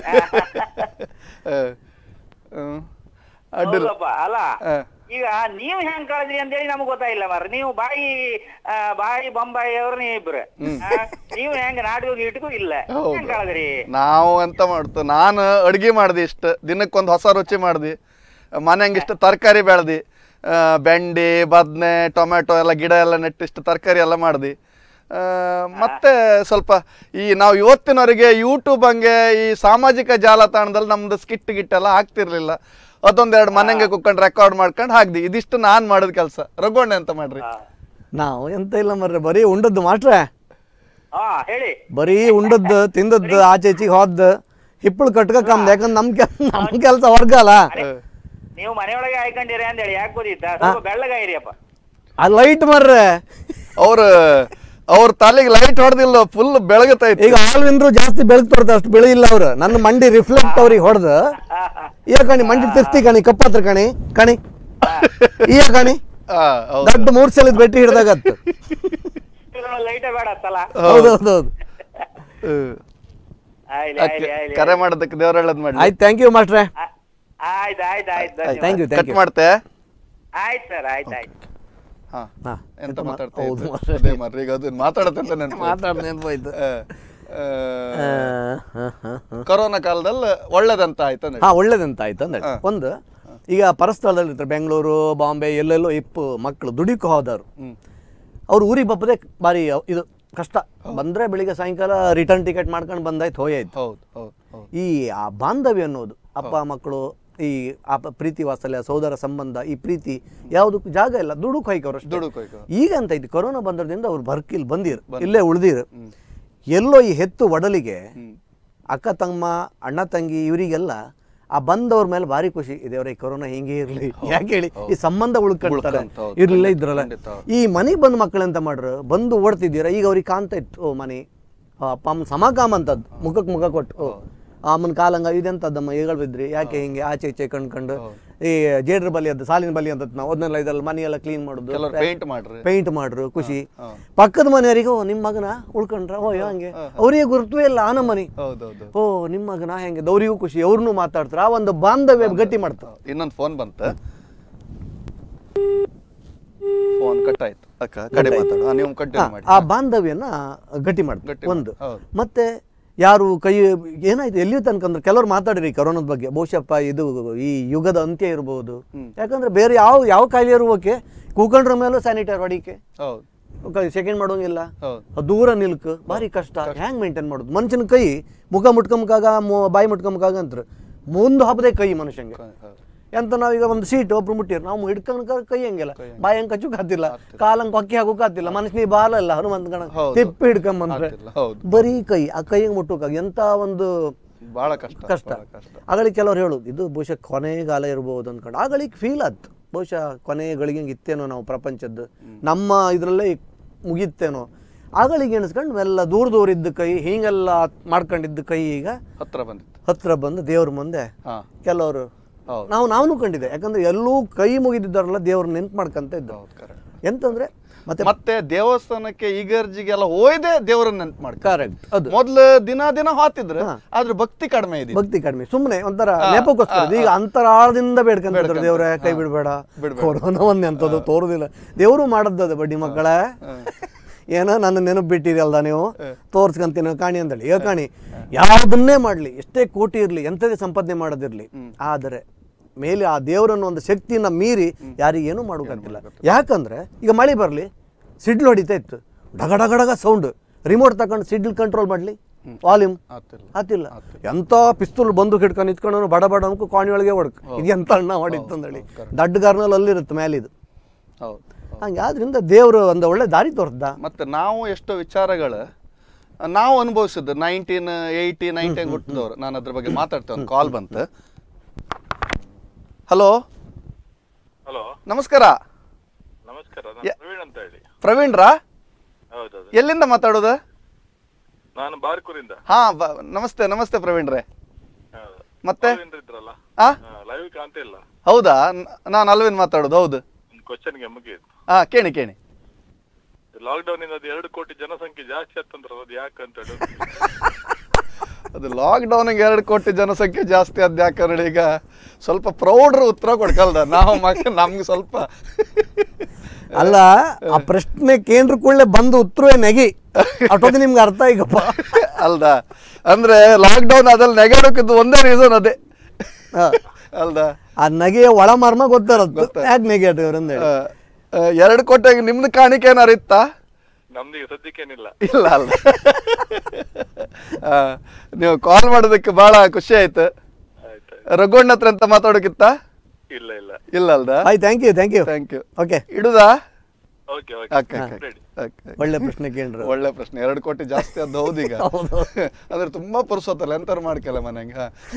ಆ, ಹ್ಮ್. ಅಡ್ಡಿಲ್ಲ ಹೌದಪ್ಪ ಅಲ್ಲ ಆ. ಈಗ ನೀವು ಹೆಂಗ್ ಕಳೆದ್ರಿ ಅಂತೇಳಿ ನಮ್ಗೆ ಗೊತ್ತಾಗಿಲ್ಲ ಮಾರ ನೀವು ಬಾಯಿ ಆ, ಬಾಯಿ ಬೊಂಬಾಯಿ ಅವ್ರು ನೀವು ಇಬ್ರು ಆ, ನೀವು ಹೆಂಗ್ ನಾಟಕ ಇಟ್ಕೂ ಇಲ್ಲ ಹೌದು. ಹೆಂಗ್ ಕಳೆದ್ರಿ ನಾವು ಎಂತ ಮಾಡ್ತು ನಾನು ಅಡ್ಗೆ ಮಾಡ್ದೆ ಇಷ್ಟು ದಿನಕ್ಕೊಂದು ಹೊಸ ರುಚಿ ಮಾಡ್ದಿ ಮನೆಯಂಗೆ ಇಷ್ಟು ತರಕಾರಿ ಬೆಳ್ದಿ ಆ, ಬೆಂಡಿ ಬದನೆ ಟೊಮೆಟೊ ಎಲ್ಲ ಗಿಡ ಎಲ್ಲ ನೆಟ್ಟು ಇಷ್ಟು ತರಕಾರಿ ಎಲ್ಲ ಮಾಡ್ದಿ ಆ, ಮತ್ತೆ ಸ್ವಲ್ಪ ಈ ನಾವು ಇವತ್ತಿನವರೆಗೆ ಯೂಟ್ಯೂಬ್ ಹಂಗೆ ಈ ಸಾಮಾಜಿಕ ಜಾಲತಾಣದಲ್ಲಿ ನಮ್ದು ಸ್ಕಿಟ್ ಗಿಟ್ ಎಲ್ಲ ಆಗ್ತಿರ್ಲಿಲ್ಲ ಅದೊಂದೆರಡು ಮನೆಗೆ ಕುತ್ಕೊಂಡು ರೆಕಾರ್ಡ್ ಮಾಡ್ಕೊಂಡು ಹಾಕ್ದಿ ಇದಿಷ್ಟು ನಾನು ಮಾಡಿದ ಕೆಲಸ ರಘುವಣ್ಣ ಎಂತ ಮಾಡ್ರಿ ನಾವು ಎಂತ ಇಲ್ಲ ಮರ್ರೆ ಬರೀ ಉಂಡದ್ದು ಮಾಟ್ರೆ ಹಾ ಹೇಳಿ ಬರೀ ಉಂಡದ್ದು ತಿಂದದ್ದು ಆಚೆ ಈಚೆಗೆ ಹೋದ್ದು ಹಿಪ್ಪಳು ಕಟ್ಕ ಕಮ್ದು ಯಾಕಂದ್ರೆ ನಮ್ ಕೆಲ್ ನಮ್ ಕೆಲಸ ವರ್ಗ ಅಲ್ಲ ನೀವು ಮನೆಯೊಳಗೆ ಹಾಕೊಂಡಿರಿ ಅಂತೇಳಿ ಯಾಕೆ ಗೊತ್ತಿತ್ತ ಸ್ವಲ್ಪ ಬೆಳ್ಳಗಾಯಿರಿಯಪ್ಪ ಆ ಲೈಟ್ ಮರ್ರೆ ಅವ್ರ ಅವ್ರ ತಲೆಗೆ ಲೈಟ್ ಹೊಡೆದಿಲ್ಲ ಫುಲ್ ಬೆಳಗತೈತಿ ಈಗ ಆಲ್ವಿಂದ್ರು ಜಾಸ್ತಿ ಬೆಳಕು ತೋರ್ತ ಅಷ್ಟು ಬೆಳೆ ಇಲ್ಲ ಅವ್ರು ನನ್ನ ಮಂಡಿ ರಿಫ್ಲೆಕ್ಟ್ ಅವ್ರಿಗೆ ಹೊಡೆದು ಈಗ ಕಣಿ ಮಂಡಿ ತಿರ್ತಿ ಕಣಿ ಕಪ್ಪತ್ರ ಕಣಿ ಕಣಿ ಈಗ ಕಣಿ ಆ, ಹೌದು. ದೊಡ್ಡ ಮೂರ್ ಸಲದ ಬೆಟ್ಟಿ ಹಿಡ್ದಾಗತ್ತು ಲೈಟೇ ಬೇಡ ಅತ್ತಲ್ಲ ಹೌದೌದೌದು ಹ್ಮ್. ಆಯ್ಲಿ ಅಕ್ಕೆ ಆಯ್ಲಿ ಆಯ್ಲಿ ಕರೆ ಮಾಡೋದಕ್ಕೆ ದೇವ್ರ ಹೇಳದ್ ಮಾಡಿ ಆಯ್ತು ಥ್ಯಾಂಕ್ ಯು ಮಾಸ್ಟ್ರೆ ಆಯ್ತು ಆಯ್ತು ಆಯ್ತು thank you thank cut you ಮಾಡ್ತೆ ಆಯ್ತು ಸರ್ ಆಯ್ತು ಆಯ್ತು ಹಾ ಹಾ ಎಂತ ಎಂತ ಮಾ- ಮಾತಾಡ್ತಾ ಹೌದು ಇದ್ದೆ? ಮಾರ್ರೆ. ಅದೇ ಮಾರ್ರೆ, ಈಗ ಅದು ಮಾತಾಡತ್ತೆ ಅಂತ ನೆನ್ಪು ಮಾತಾಡ್ ನೆನ್ಪೋಯ್ತು ಆ, ಆ, ಆ, ಹಾ, ಹಾ, ಹಾ. ಕೊರೋನಾ ಕಾಲದಲ್ಲಿ ಒಳ್ಳೇದಂತ ಆಯ್ತು ಅಂದ್ರೆ ಹಾ ಒಳ್ಳೇದಂತ ಆಯ್ತು ಅಂದ್ರೆ ಹಾ. ಒಂದು ಈಗ ಪರಸ್ಥಳದಲ್ಲಿ ಇರ್ತಾರೆ ಬೆಂಗಳೂರು ಬಾಂಬೆ ಎಲ್ಲೆಲ್ಲೋ ಇಪ್ಪು ಮಕ್ಕಳು ದುಡಿಕೊ ಹೋದವ್ರು ಹ್ಮ್. ಅವ್ರು ಊರಿಗೆ ಬಪ್ಪದೆ ಬಾರಿ ಇದು ಕಷ್ಟ ಬಂದ್ರೆ ಬೆಳಿಗ್ಗೆ ಸಾಯಂಕಾಲ ರಿಟರ್ನ್ ಟಿಕೆಟ್ ಮಾಡ್ಕೊಂಡು ಬಂದಾಯ್ತು ಹೋಯಾಯ್ತು ಹೌದು ಹೌದು ಹೌದು ಈ ಆ ಬಾಂಧವ್ಯ ಅನ್ನೋದು ಅಪ್ಪ ಮಕ್ಕಳು ಈ ಆ ಪ- ಪ್ರೀತಿ ವಾತ್ಸಲ್ಯ ಸೋದರ ಸಂಬಂಧ ಈ ಪ್ರೀತಿ ಯಾವುದಕ್ಕೂ ಜಾಗ ಇಲ್ಲ ದುಡುಕ್ ಹೋಯ್ಕವ್ರು ಅಷ್ಟೇ. ದುಡುಕ್ ಹೋಯ್ಕವ್ರು. ಈಗ ಅಂತ ಐತಿ ಕೊರೋನಾ ಬಂದ್ರದಿಂದ ಅವ್ರು ಬರ್ಕಿಲ್ ಬಂದಿರು ಇಲ್ಲೇ ಉಳ್ದಿರು ಎಲ್ಲೋ ಈ ಹೆತ್ತು ಒಡಲಿಗೆ ಹ್ಮ್. ಅಕ್ಕ ತಮ್ಮ ಅಣ್ಣ ತಂಗಿ ಇವರಿಗೆಲ್ಲ ಆ ಬಂದವ್ರ ಮೇಲೆ ಭಾರಿ ಖುಷಿ ಇದೆಯವ್ರ ಈ ಕೊರೋನಾ ಹಿಂಗೆ ಇರ್ಲಿ ಯಾಕೆ ಹೇಳಿ ಈ ಸಂಬಂಧ ಉಳ್ಕೊಂತಾರೆ ಉಳ್ಕಂತ, ಹೌದು. ಇರ್ಲಿಲ್ಲ ಇದ್ರಲ್ಲ ಖಂಡಿತ ಹೌದು. ಈ ಮನೆಗೆ ಬಂದ ಮಕ್ಳು ಎಂತ ಮಾಡ್ರು ಬಂದು ಓಡ್ತಿದ್ದೀರಾ ಈಗ ಅವ್ರಿಗೆ ಕಾಣ್ತಾ ಇತ್ತು ಓ ಮನೆ ಆ, ಅಪ್ಪ ಅಮ್ಮ ಸಮಾಕಾಮ ಅಂತದ್ದು ಮುಖಕ್ಕೆ ಮುಖ ಕೊಟ್ಟು ಓ ಅಮ್ಮನ ಕಾಲಂಗ ಇದೆಂತದ್ದಮ್ಮ ಈಗಳು ಬಿದ್ರಿ ಯಾಕೆ ಹಿಂಗೆ ಆಚೆ ಈಚೆ ಕಂಡ್ಕೊಂಡು ಈ ಜೇಡ್ರ ಬಲಿ ಅಂತ ಸಾಲಿನ ಬಲಿ ಅಂತ ನಾವು ಅದನ್ನೆಲ್ಲ ಇದ್ರಲ್ಲಿ ಮನೆಯೆಲ್ಲ ಕ್ಲೀನ್ ಮಾಡೋದು ಕೆಲವ್ರು ಪೇಂಟ್ ಮಾಡ್ರಿ ಪೇಂಟ್ ಮಾಡ್ರು ಖುಷಿ ಪಕ್ಕದ ಮನೆಯವರಿಗೆ ಓ ನಿಮ್ಮ ಮಗನ ಉಳ್ಕೊಂಡ್ರ ಓ ಹಂಗೆ ಅವರಿಗೆ ಗುರುತವೇ ಇಲ್ಲ ಆ ಮನೆ ಹೌದೌದು ಓ ನಿಮ್ಮ ಮಗನ ಹೆಂಗೆ ಅವರಿಗೂ ಖುಷಿ ಅವ್ರನ್ನೂ ಮಾತಾಡ್ತಾರೆ ಆ ಒಂದು ಬಾಂಧವ್ಯ ಗಟ್ಟಿ ಮಾಡ್ತಾರೆ ಇನ್ನೊಂದು ಫೋನ್ ಬಂತ ಫೋನ್ ಕಟ್ ಆಯ್ತು ಅಕ್ಕ ಕಡೆ ಮಾತಾಡು ಆ, ನೀವು ಕಂಟಿನ್ಯೂ ಮಾಡಿ ಆ ಬಾಂಧವ್ಯನ ಗಟ್ಟಿ ಮಾಡ್ತಾರೆ ಗಟ್ಟಿ ಒಂದು ಮಾಡು. ಹೌದು. ಮತ್ತೆ ಯಾರು ಕೈ ಏನಾಯ್ತು ಎಲ್ಲಿಯೂ ತನಕ ಅಂದ್ರೆ ಕೆಲವ್ರು ಮಾತಾಡಿರಿ ಕರೋನಾದ ಬಗ್ಗೆ ಬಹುಶಃ ಇದು ಈ ಯುಗದ ಅಂತ್ಯ ಇರಬಹುದು ಯಾಕಂದ್ರೆ ಬೇರೆ ಯಾವ ಯಾವ ಕಾಯಿಲೆ ಇರುವಕ್ಕೆ ಕೂಕೊಂಡ್ರ ಮೇಲೂ ಸ್ಯಾನಿಟೈರ್ ಹೊಡಿಕೆ ಹೌದು ಸೆಕೆಂಡ್ ಮಾಡೋಂಗಿಲ್ಲ ಹೌದು ದೂರ ನಿಲ್ಕ್ ಭಾರಿ ಕಷ್ಟ ಹ್ಯಾಂಗ್ ಮೇಂಟೈನ್ ಮಾಡೋದು ಮನುಷ್ಯನ ಕೈ ಮುಖ ಮುಟ್ಕೊಂಬಕಾಗ ಮು- ಬಾಯಿ ಮುಟ್ಕೊಂಬಕಾಗ ಅಂತಾರೆ ಮುಂದೆ ಹಬ್ಬದೆ ಕೈ ಮನುಷ್ಯಂಗೆ ಹೌದು. ಎಂತ ನಾವೀಗ ಒಂದು ಸೀಟ್ ಒಬ್ರು ಮುಟ್ಟಿರ್ ನಾವು ಹಿಡ್ಕೊಂಡ್ ಕೈ ಹಂಗಿಲ್ಲ ಬಾಯಿ ಹಂಗೆ ಕಚ್ಚುಕ್ ಹತ್ತಿಲ್ಲ ಕಾಲಂಗ್ ಕೊಕ್ಕಿ ಹಾಕೋಕ್ ಹತ್ತಿಲ್ಲ ಮನುಷ್ಯನಿಗೆ ಬಾಲ ಇಲ್ಲ ಹನುಮಂತ ಗಣ ಹೌದು. ತಿಪ್ಪಿ ಹಿಡ್ಕೊಂಬಂದ್ರೆ ಆಗ್ತಿಲ್ಲ, ಹೌದು ಬರೀ ಕೈ ಆ ಕೈಗೆ ಮುಟ್ಟೋಕಾಗ ಎಂತ ಒಂದು ಬಹಳ ಕಷ್ಟ ಕಷ್ಟ ಬಹಳ ಕಷ್ಟ ಆಗಳಿಗೆ ಕೆಲವ್ರು ಹೇಳೋದು ಇದು ಬಹುಶಃ ಕೊನೆಗಾಲ ಇರ್ಬೋದು ಅಂದ್ಕೊಂಡು ಆಗಳಿಗೆ ಫೀಲ್ ಆಯ್ತು ಬಹುಶಃ ಕೊನೆ ಗಳಿಗೆ ಇತ್ತೇನೋ ನಾವು ಪ್ರಪಂಚದ್ದು ನಮ್ಮ ಇದರಲ್ಲೇ ಮುಗಿತ್ತೇನೋ ಆಗಳಿಗೆ ಎಣಿಸ್ಕೊಂಡು ಎಲ್ಲ ದೂರ ದೂರ ಇದ್ದ ಕೈ ಹೀಗೆಲ್ಲ ಮಾಡ್ಕೊಂಡಿದ್ದ ಕೈ ಈಗ ಹತ್ರ ಬಂದಿತ್ತು ಹತ್ರ ಬಂದು ದೇವ್ರ ಮುಂದೆ ಹಾ ಕೆಲವರು ಹೌದು ನಾವು ನಾವು ಕಂಡಿದೆ ಯಾಕಂದ್ರೆ ಎಲ್ಲೂ ಕೈ ಮುಗಿದಿದ್ದಾರಲ್ಲ ದೇವ್ರ ನೆನ್ಪು ಮಾಡ್ಕೊಂತ ಇದ್ದು ಹೌದು ಕರೆಕ್ಟ್ ಎಂತಂದ್ರೆ ಮತ್ತೆ ಮತ್ತೆ ದೇವಸ್ಥಾನಕ್ಕೆ ಈಗರ್ಜಿಗೆಲ್ಲ ಹೋಯ್ದೆ ದೇವರನ್ನ ನೆನ್ಪು ಮಾಡ್ಕ ಕರೆಕ್ಟ್ ಅದು ಮೊದ್ಲು ದಿನ ದಿನ ಹಾತಿದ್ರು ಹಾ. ಆದ್ರೆ ಭಕ್ತಿ ಕಡಿಮೆ ಇದೆ ಭಕ್ತಿ ಕಡಿಮೆ ಸುಮ್ಮನೆ ಒಂಥರ ನೆಪಕ್ಕೋಸ್ಕರ ಇದು. ಈಗ ಅಂತರಾಳದಿಂದ ಬೇಡ್ಕೊಂತಿದ್ರು ದೇವ್ರೆ ಕೈ ಬಿಡ್ಬೇಡ ಕೊರೋನಾ ಒಂದೇ ಅಂತದ್ದು ತೋರುದಿಲ್ಲ ದೇವರು ಮಾಡದ್ದದು ಬಡ್ಡಿ ಮಕ್ಕಳ ಏನೋ ನನ್ನ ನೆನಪು ಬಿಟ್ಟಿರಲ್ದ ನೀವು ತೋರ್ಸ್ಕೊಂತೀನಿ ಕಾಣಿ ಅಂತೇಳಿ ಈಗ ಕಾಣಿ ಯಾವ್ದನ್ನೇ ಮಾಡ್ಲಿ ಎಷ್ಟೇ ಕೋಟಿ ಇರ್ಲಿ ಎಂಥದೇ ಸಂಪಾದನೆ ಮಾಡೋದಿರ್ಲಿ ಆದರೆ ಮೇಲೆ ಆ ದೇವರನ್ನ ಒಂದು ಶಕ್ತಿನ ಮೀರಿ ಯಾರಿಗೇನು ಮಾಡೋಕ್ಕಾಗ್ತಿಲ್ಲ ಯಾಕಂದ್ರೆ ಈಗ ಮಳೆ ಬರಲಿ ಸಿಡ್ಲು ಹೊಡಿತಾ ಇತ್ತು ಡಗ ಡಗ ಡಗ ಸೌಂಡ್ ರಿಮೋಟ್ ತಗೊಂಡು ಸಿಡ್ಲ್ ಕಂಟ್ರೋಲ್ ಮಾಡಲಿ ವಾಲ್ಯೂಮ್ ಆತಿಲ್ಲ ಆತಿಲ್ಲ ಎಂತ ಪಿಸ್ತೂಲ್ ಬಂದು ಹಿಡ್ಕೊಂಡು ನಿಂತ್ಕೊಂಡು ಬಡ ಬಡ ಅನ್ಕೊ ಕಾಣಿ ಒಳಗೆ ಹೊಡ್ಕ ಇದು ಎಂತ ಅಣ್ಣ ಹೊಡಿತ್ತು ಅಂತೇಳಿ ದಡ್ಡ ಕಾರ್ನಲ್ಲಿ ಅಲ್ಲಿರುತ್ತೆ ಮೇಲೆ ಇದು ಹೌದು ಹಂಗೆ ಆದ್ರಿಂದ ದೇವರು ಒಂದು ಒಳ್ಳೆ ದಾರಿ ತೋರ್ಸ್ದ ಮತ್ತೆ ನಾವು ಎಷ್ಟೋ ವಿಚಾರಗಳು ನಾವು ಅನುಭವಿಸಿದ್ದು ನೈನ್ಟೀನ್ ಏಯ್ಟಿ ನೈನ್ಟೀನ್ ಹುಟ್ಟಿದವ್ರು ನಾನು ಅದ್ರ ಬಗ್ಗೆ ಮಾತಾಡ್ತೇವೆ ಒಂದು ಕಾಲ್ ಬಂತು ಹಲೋ ಹಲೋ ನಮಸ್ಕಾರ ನಮಸ್ಕಾರ ಯ- ನಾನು ಪ್ರವೀಣ್ ಅಂತ ಹೇಳಿ ಪ್ರವೀಣ್ರಾ ಹೌದೌದು ಎಲ್ಲಿಂದ ಮಾತಾಡೋದು ನಾನು ಬಾರ್ಕೂರಿಂದ ಹಾ ಬ- ನಮಸ್ತೆ ನಮಸ್ತೆ ಪ್ರವೀಣ್ರೆ ಹೌದು. ಮತ್ತೆ ಅರವಿಂದ್ರ ಇದ್ರಲ್ಲ ಆ ಲೈವ್ ಕಾಣ್ತಾ ಇಲ್ಲ ಹೌದಾ ನಾನು ಅಲ್ವಿನ್ ಮಾತಾಡೋದು ಹೌದು ಒಂದು ಕ್ವಶನ್ಗೆ ಮುಗಿಯಿತು ಹಾ ಕೇಳಿ ಕೇಳಿ ಲಾಕ್ಡೌನ್ ಇಂದ ಅದು ಎರಡು ಕೋಟಿ ಜನಸಂಖ್ಯೆ ಜಾಸ್ತಿ ಆತಂದ್ರ ಅದು ಯಾಕೆ ಅಂತ ಹೇಳಿ ಅದು ಲಾಕ್ಡೌನ್ಗೆ ಎರಡು ಕೋಟಿ ಜನಸಂಖ್ಯೆ ಜಾಸ್ತಿ ಆದ ಯಾಕಂದ್ರೆ ಈಗ ಸ್ವಲ್ಪ ಪ್ರೌಢರು ಉತ್ತರ ಕೊಡ್ಕಲ್ದ ನಾವು ಮಕ್ಕ ನಮ್ಗೆ ಸ್ವಲ್ಪ ಅಲ್ಲ ಆ ಪ್ರಶ್ನೆ ಕೇಂದ್ರ ಕೂಡಲೇ ಬಂದು ಉತ್ತರವೇ ನೆಗಿ ಅಷ್ಟೊತ್ತು ನಿಮ್ಗೆ ಅರ್ಥ ಈಗಪ್ಪ ಅಲ್ದ ಅಂದ್ರೆ ಲಾಕ್ಡೌನ್ ಅದ್ರಲ್ಲಿ ನೆಗೆಡಕ್ಕಿದ್ದು ಒಂದೇ ರೀಸನ್ ಅದೇ ಹಾ. ಅಲ್ದ ಆ ನಗೆಯ ಒಳ ಮರ್ಮ ಗೊತ್ತಿರತ್ತು ಯಾಕೆ ನೆಗೆಟಿವ್ ಅಂದೇಳಿ ಆ, ಆ, ಎರಡು ಕೋಟೆಗೆ ನಿಮ್ದು ಕಾಣಿಕೆ ಏನಾರು ಇತ್ತಾ ನಮ್ದೀಗ ಸದ್ಯಕ್ಕೇನಿಲ್ಲ ಇಲ್ಲ ಅಲ್ಲ ಆ, ನೀವು ಕಾಲ್ ಮಾಡೋದಕ್ಕೆ ಬಹಳ ಖುಷಿ ಆಯ್ತು ಆಯ್ತು ರಘುವಣ್ಣ ಹತ್ರ ಅಂತ ಮಾತಾಡೋಕಿತ್ತ ಇಲ್ಲ ಇಲ್ಲ ಇಲ್ಲ ಅಲ್ದ bye thank you thank you thank you okay ಇಡುದಾ okay okay okay okay ready okay ಒಳ್ಳೆ ಪ್ರಶ್ನೆ ಕೇಳ್ರು ಒಳ್ಳೆ ಪ್ರಶ್ನೆ ಎರಡು ಕೋಟಿ ಜಾಸ್ತಿ ಆದ ಹೌದು ಈಗ ಹೌದು. ಅಂದ್ರೆ ತುಂಬಾ ಪುರ್ಸೋತಲ್ಲ ಎಂತಾರು ಮಾಡ್ಕಲ್ಲ ಮನೆಗೆ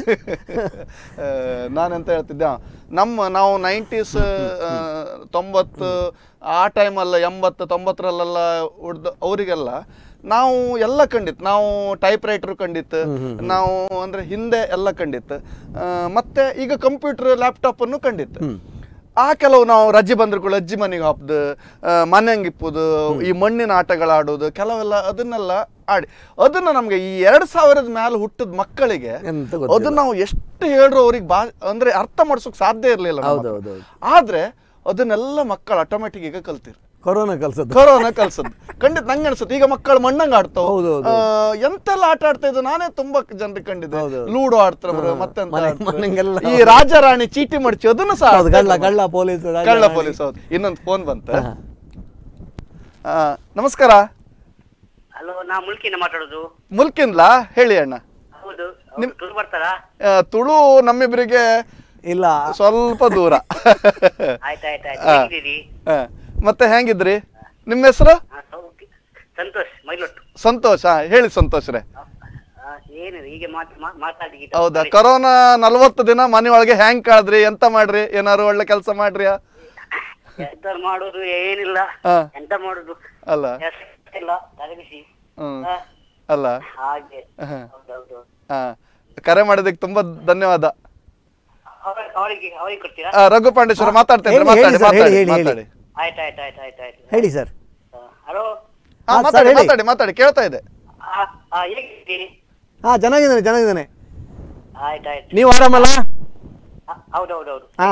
ನಾನೆಂತ ಹೇಳ್ತಿದ್ದೆ ಆ, ನಮ್ಮ ನಾವು ನೈಂಟೀಸ್ ತೊಂಬತ್ತು ಆ ಟೈಮಲ್ಲ ಎಂಬತ್ತು ತೊಂಬತ್ತರಲ್ಲೆಲ್ಲ ಉಡ್ದ ಅವರಿಗೆಲ್ಲ ನಾವು ಎಲ್ಲ ಕಂಡಿತ್ತು ನಾವು ಟೈಪ್ ರೈಟರ್ ಕಂಡಿತ್ತು ನಾವು ಅಂದ್ರೆ ಹಿಂದೆ ಎಲ್ಲ ಕಂಡಿತ್ತು ಆ, ಮತ್ತೆ ಈಗ ಕಂಪ್ಯೂಟರ್ ಲ್ಯಾಪ್ಟಾಪ್ ಅನ್ನು ಕಂಡಿತ್ತು ಆ ಕೆಲವು ನಾವು ರಜೆ ಬಂದ್ರು ಕೂಡ ಅಜ್ಜಿ ಮನೆಗೆ ಹಾಪ್ದು ಮನೆಯಂಗೆ ಇಪ್ಪುದು ಈ ಮಣ್ಣಿನ ಆಟಗಳಾಡೋದು ಕೆಲವೆಲ್ಲ ಅದನ್ನೆಲ್ಲ ಆಡಿ ಅದನ್ನ ನಮ್ಗೆ ಈ ಎರಡ್ ಸಾವಿರದ ಮೇಲೆ ಹುಟ್ಟಿದ ಮಕ್ಕಳಿಗೆ ಎಂತ ಗೊತ್ತಿಲ್ಲ. ಅದನ್ನ ನಾವು ಎಷ್ಟು ಹೇಳ್ರು ಅವ್ರಿಗೆ ಬಾ ಅಂದ್ರೆ ಅರ್ಥ ಮಾಡ್ಸೋಕ್ ಸಾಧ್ಯ ಇರ್ಲಿಲ್ಲ ನಮ್ಮ ಹೌದು, ಹತ್ರ. ಹೌದು, ಆದ್ರೆ ಅದನ್ನೆಲ್ಲ ಮಕ್ಕಳು ಆಟೋಮೆಟಿಕ್ ಈಗ ಕಲ್ತಿರ್ ಕೊರೋನಾ ಕಲ್ಸದ್ದು ಕೊರೋನಾ ಕಲ್ಸದ್ ಖಂಡಿತ ನಂಗೆ ಅನ್ಸುತ್ತೆ ಈಗ ಮಕ್ಕಳು ಮಣ್ಣಂಗ ಆಡ್ತಾವ ಹೌದು, ಹೌದು. ಎಂತೆಲ್ಲ ಆಟ ಆಡ್ತಾ ಇದ್ದು ನಾನೇ ತುಂಬಾ ಜನರಿಗೆ ಕಂಡಿದ್ದೆ ಹೌದು. ಲೂಡೋ ಆಡ್ತಾರ ಮತ್ತೆಂತ ಮನೆ- ಆಡ್ತಾರೆ. ಮನೆಗೆಲ್ಲ ಈ ರಾಜ ರಾಣಿ ಚೀಟಿ ಮಡ್ಚಿ ಅದನ್ನು ಸಹ ಹೌದು ಆಡ್ತಾ ಕಳ್ಳ ಇದ್ರು. ಕಳ್ಳ ಪೊಲೀಸ್ ಕಳ್ಳ ಪೊಲೀಸ್ ಹೌದು ಇನ್ನೊಂದು ಫೋನ್ ಬಂತ ಹಾ. ಆ, ನಮಸ್ಕಾರ ಹಲೋ ನಾ ಮುಲ್ಕಿನ ಮಾತಾಡೋದು ಮುಲ್ಕಿನ್ಲಾ ಹೇಳಿ ಅಣ್ಣ ಹೌದು ನಿಮ್- ತುಳು ಬರ್ತಾರಾ ಆ, ತುಳು ನಮ್ಮಿಬ್ಬರಿಗೆ ಇಲ್ಲ ಸ್ವಲ್ಪ ದೂರ ಆಯ್ತಾಯ್ತಾಯ್ತು ಆ. ಹೇಗಿದ್ದೀರಿ ಆ, ಮತ್ತೆ ಹೆಂಗಿದ್ರಿ ನಿಮ್ಮ ಹೆಸರು ಹಾ, ಸೌಖ್ಯ. ಸಂತೋಷ್ ಮೈಲೊಟ್ಟು ಸಂತೋಷ ಆ, ಹೇಳಿ ಸಂತೋಷ್ರೆ ಆ, ಏನು ಹೀಗೆ ಮಾತ್- ಮಾ- ಮಾತಾಡಿ ಹೌದಾ ಕೊರೋನಾ ನಲ್ವತ್ತು ದಿನ ಮನೆಯೊಳಗೆ ಹ್ಯಾಂಗ್ ಕಾದ್ರಿ ಎಂತ ಮಾಡ್ರಿ ಏನಾರು ಒಳ್ಳೆ ಕೆಲಸ ಮಾಡ್ರಿ ಎಂತ ಮಾಡೋದು ಏನಿಲ್ಲ ಹಾ. ಎಂತ ಮಾಡುದು ಅಲ್ಲ ಕೆಲ್ಸ ಇಲ್ಲ ತಲೆ ಬಿಸಿ ಹ್ಮ್ ಆ, ಅಲ್ಲ ಹಾಗೆ ಹಾ. ಹೌದೌದು ಹಾ ಕರೆ ಮಾಡಿದಕ್ಕೆ ತುಂಬಾ ಧನ್ಯವಾದ ಅವ್ರ- ಅವರಿಗೆ ಅವರಿಗೆ ಕೊಡ್ತೀರಾ ಆ, ರಘು ಪಾಂಡೇಶ್ವರ ಮಾತಾಡ್ತೇನೆ ಹೇಳಿ, ಮಾತಾಡಿ ಹೇಳಿ ಸರ್, ಮಾತಾಡಿ ಹೇಳಿ, ಹೇಳಿ, ಮಾತಾಡಿ ಆಯ್ತು ಆಯ್ತು ಆಯ್ತು ಆಯ್ತು ಆಯ್ತು ಹೇಳಿ ಸರ್ ಹಲೋ ಹಾ ಹಾ, ಮಾತಾಡಿ ಸರ್, ಹೇಳಿ. ಮಾತಾಡಿ ಮಾತಾಡಿ ಕೇಳ್ತಾ ಇದೆ ಹೇಗಿದ್ದೀರಿ ಹಾ ಚೆನ್ನಾಗಿದ್ದಾನೆ ಚೆನ್ನಾಗಿದ್ದಾನೆ ಆಯ್ತು ಆಯ್ತು ನೀವು ಆರಾಮಲ್ಲ ಆ, ಹೌದೌದೌದು ಹಾ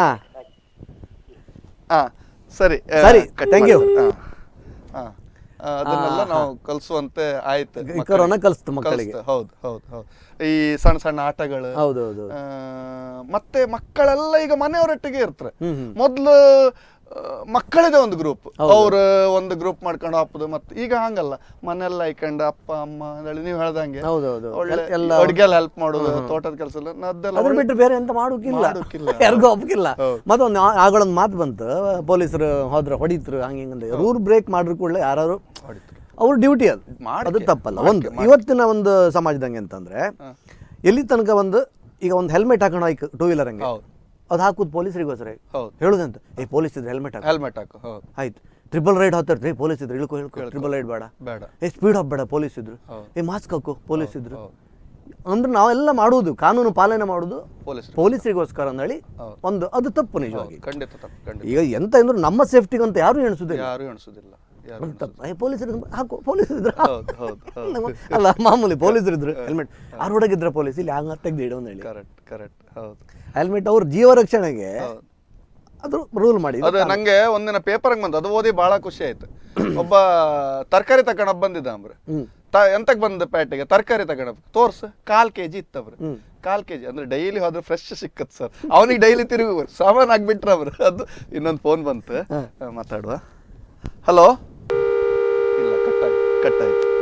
ಹಾ ಸರಿ ಆ, ಸರಿ, cut thank you. ಮಾಡಿ. ಹಾ, ಹಾ. ಆ, ಅದನ್ನೆಲ್ಲ ನಾವು ಕಲಿಸುವಂತೆ ಆಯ್ತು ಈ ಮಕ್ಕಳಿಗೆ. ಕೊರೋನಾ ಕಲಿಸ್ತು ಮಕ್ಕಳಿಗೆ. ಕಲಿಸ್ತು, ಹೌದು ಹೌದು ಹೌದು ಈ ಸಣ್ಣ ಸಣ್ಣ ಆಟಗಳು ಹೌದು ಹೌದು ಆ, ಮತ್ತೆ ಮಕ್ಕಳೆಲ್ಲ ಈಗ ಮನೆಯವರೊಟ್ಟಿಗೆ ಇರ್ತಾರೆ ಹ್ಮ್ ಹ್ಮ್ ಮೊದ್ಲು ಆ, ಮಕ್ಕಳಿದೆ ಒಂದು ಗ್ರೂಪ್ ಹೌದು. ಅವ್ರು ಒಂದು ಗ್ರೂಪ್ ಮಾಡ್ಕೊಂಡು ಹಾಪುದು ಮತ್ತೆ ಈಗ ಹಂಗಲ್ಲ ಮನೆಲ್ಲ ಐಕೊಂಡು ಅಪ್ಪ ಅಮ್ಮ ಅಂತೇಳಿ ನೀವು ಹೇಳ್ದಂಗೆ ಹೌದು, ಹೌದು. ಒಳ್ಳೆ ಎಲ್ಲ ಅಡ್ಗೆಲ್ಲ ಹೆಲ್ಪ್ ಮಾಡೋದು ತೋಟದ ಕೆಲಸ ಎಲ್ಲ ಅದೆಲ್ಲ ಅದ್ರ ಒಳ್ಳೆ- ಬಿಟ್ಟು ಬೇರೆ ಎಂತ ಮಾಡೋಕಿಲ್ಲ ಮಾಡೋಕ್ಕಿಲ್ಲ. ಯಾರಿಗೂ ಒಪ್ಕಿಲ್ಲ ಹೌದು. ಮತ್ತೊಂದು ಆಗಳೊಂದು ಮಾತು ಬಂತು ಪೊಲೀಸರು ಹೋದ್ರ ಹೊಡಿತ್ರು ಹಂಗೆ ಹಿಂಗಂತ ರೂಲ್ ಬ್ರೇಕ್ ಮಾಡ್ರು ಕೂಡಲೇ ಯಾರು ಹೊಡಿತ್ರು. ಅವ್ರ ಡ್ಯೂಟಿ ಅದು ಮಾಡ್ಕೆ, ಅದು ತಪ್ಪಲ್ಲ ಮಾಡ್ಕೆ, ಒಂದು ಮಾಡ್ಕೆ. ಇವತ್ತಿನ ಒಂದು ಸಮಾಜದಂಗೆ ಅಂತಂದ್ರೆ ಹಾ. ಎಲ್ಲಿ ತನಕ ಒಂದು ಈಗ ಒಂದು ಹೆಲ್ಮೆಟ್ ಹಾಕೊಂಡು ಹೋಯ್ತು ಟೂ ವೀಲರ್ ಹಂಗೆ ಹೌದು ಅದು ಹಾಕುದು ಪೊಲೀಸರಿಗೋಸ್ಕರ ಹೌದು ಹೇಳುದಂತ ಏ ಪೊಲೀಸ್ ಇದ್ರೆ ಹೆಲ್ಮೆಟ್ ಹಾಕು ಹೆಲ್ಮೆಟ್ ಹಾಕು ಹೌದು ಆಯ್ತು ಟ್ರಿಬಲ್ ರೈಡ್ ಹೋಗ್ತಾರೆ ಏ ಪೊಲೀಸ್ ಇದ್ರು ಇಳ್ಕೊ ಹೇಳ್ಕೊ ಟ್ರಿಬಲ್ ರೈಡ್ ಬೇಡ ಬೇಡ ಏ ಸ್ಪೀಡ್ ಹೋಗ್ಬೇಡ ಪೊಲೀಸ್ ಇದ್ರು ಹೌದು. ಏ ಮಾಸ್ಕ್ ಹಾಕು ಪೊಲೀಸ್ ಇದ್ರು ಹೌದು ಅಂದ್ರೆ ನಾವೆಲ್ಲ ಮಾಡುವುದು ಕಾನೂನು ಪಾಲನೆ ಮಾಡುವುದು ಪೊಲೀಸರು ಪೊಲೀಸರಿಗೋಸ್ಕರ ಅಂದೇಳಿ ಹೌದು. ಒಂದು ಅದು ತಪ್ಪು ನಿಜವಾಗಿ ಹೌದು, ಖಂಡಿತ ತಪ್ಪು ಖಂಡಿತ ಈಗ ಎಂತ ಅಂದ್ರೆ ನಮ್ಮ ಸೇಫ್ಟಿಗಂತ ಯಾರು ಎಣಿಸುದಿಲ್ಲ ಯಾರು ಎಣಿಸೋದಿಲ್ಲ ಯಾರು ಅದು ತಪ್ಪು ಏ ಪೊಲೀಸರು ಹಾಕು ಪೊಲೀಸ್ ಇದ್ರು ಹಾಕು. ಹೌದು ಹೌದು ಹೌದು ಅಲ್ಲ ಮಾಮೂಲಿ ಪೊಲೀಸರು ಇದ್ರು ಹೆಲ್ಮೆಟ್ ಅವ್ರ ಹುಡುಗಿದ್ರ ಪೊಲೀಸ್ ಇಲ್ಲಿ ಹಂಗ ತೆಗ್ದು ಇಡೋ ಹೇಳಿ ಕರೆಕ್ಟ್ ಕರೆಕ್ಟ್ ಹೌದು ಹೆಲ್ಮೆಟ್ ಅವ್ರ ಜೀವ ರಕ್ಷಣೆಗೆ ಹೌದು ಅದು ರೂಲ್ ಮಾಡಿ ಅದು ನಂಗೆ ಒಂದಿನ ಪೇಪರ್ ಬಂದು ಅದು ಓದಿ ಬಹಳ ಖುಷಿ ಆಯ್ತು ಒಬ್ಬ ತರಕಾರಿ ತಗೊಂಡ್ ಬಂದಿದ್ದ ಅಂಬ್ರ ಹ್ಮ್ ತ ಎಂತಕ್ ಬಂದ ಪ್ಯಾಟಿಗೆ ತರಕಾರಿ ತಗೊಂಡ ತೋರ್ಸ್ ಕಾಲ್ ಕೆಜಿ ಇತ್ತವ್ರ ಹ್ಮ್. ಕಾಲ್ ಕೆಜಿ ಅಂದ್ರೆ ಡೈಲಿ ಹೋದ್ರೆ ಫ್ರೆಶ್ ಸಿಕ್ಕತ್ ಸರ್ ಅವನಿಗೆ ಡೈಲಿ ತಿರುಗಿ ಸಾಮಾನ್ ಆಗ್ಬಿಟ್ರ ಅವ್ರು ಅದು ಇನ್ನೊಂದು ಫೋನ್ ಬಂತು ಆ, ಮಾತಾಡುವ ಹಲೋ ಇಲ್ಲ ಕಟ್ ಆಯ್ತು ಕಟ್ ಆಯ್ತು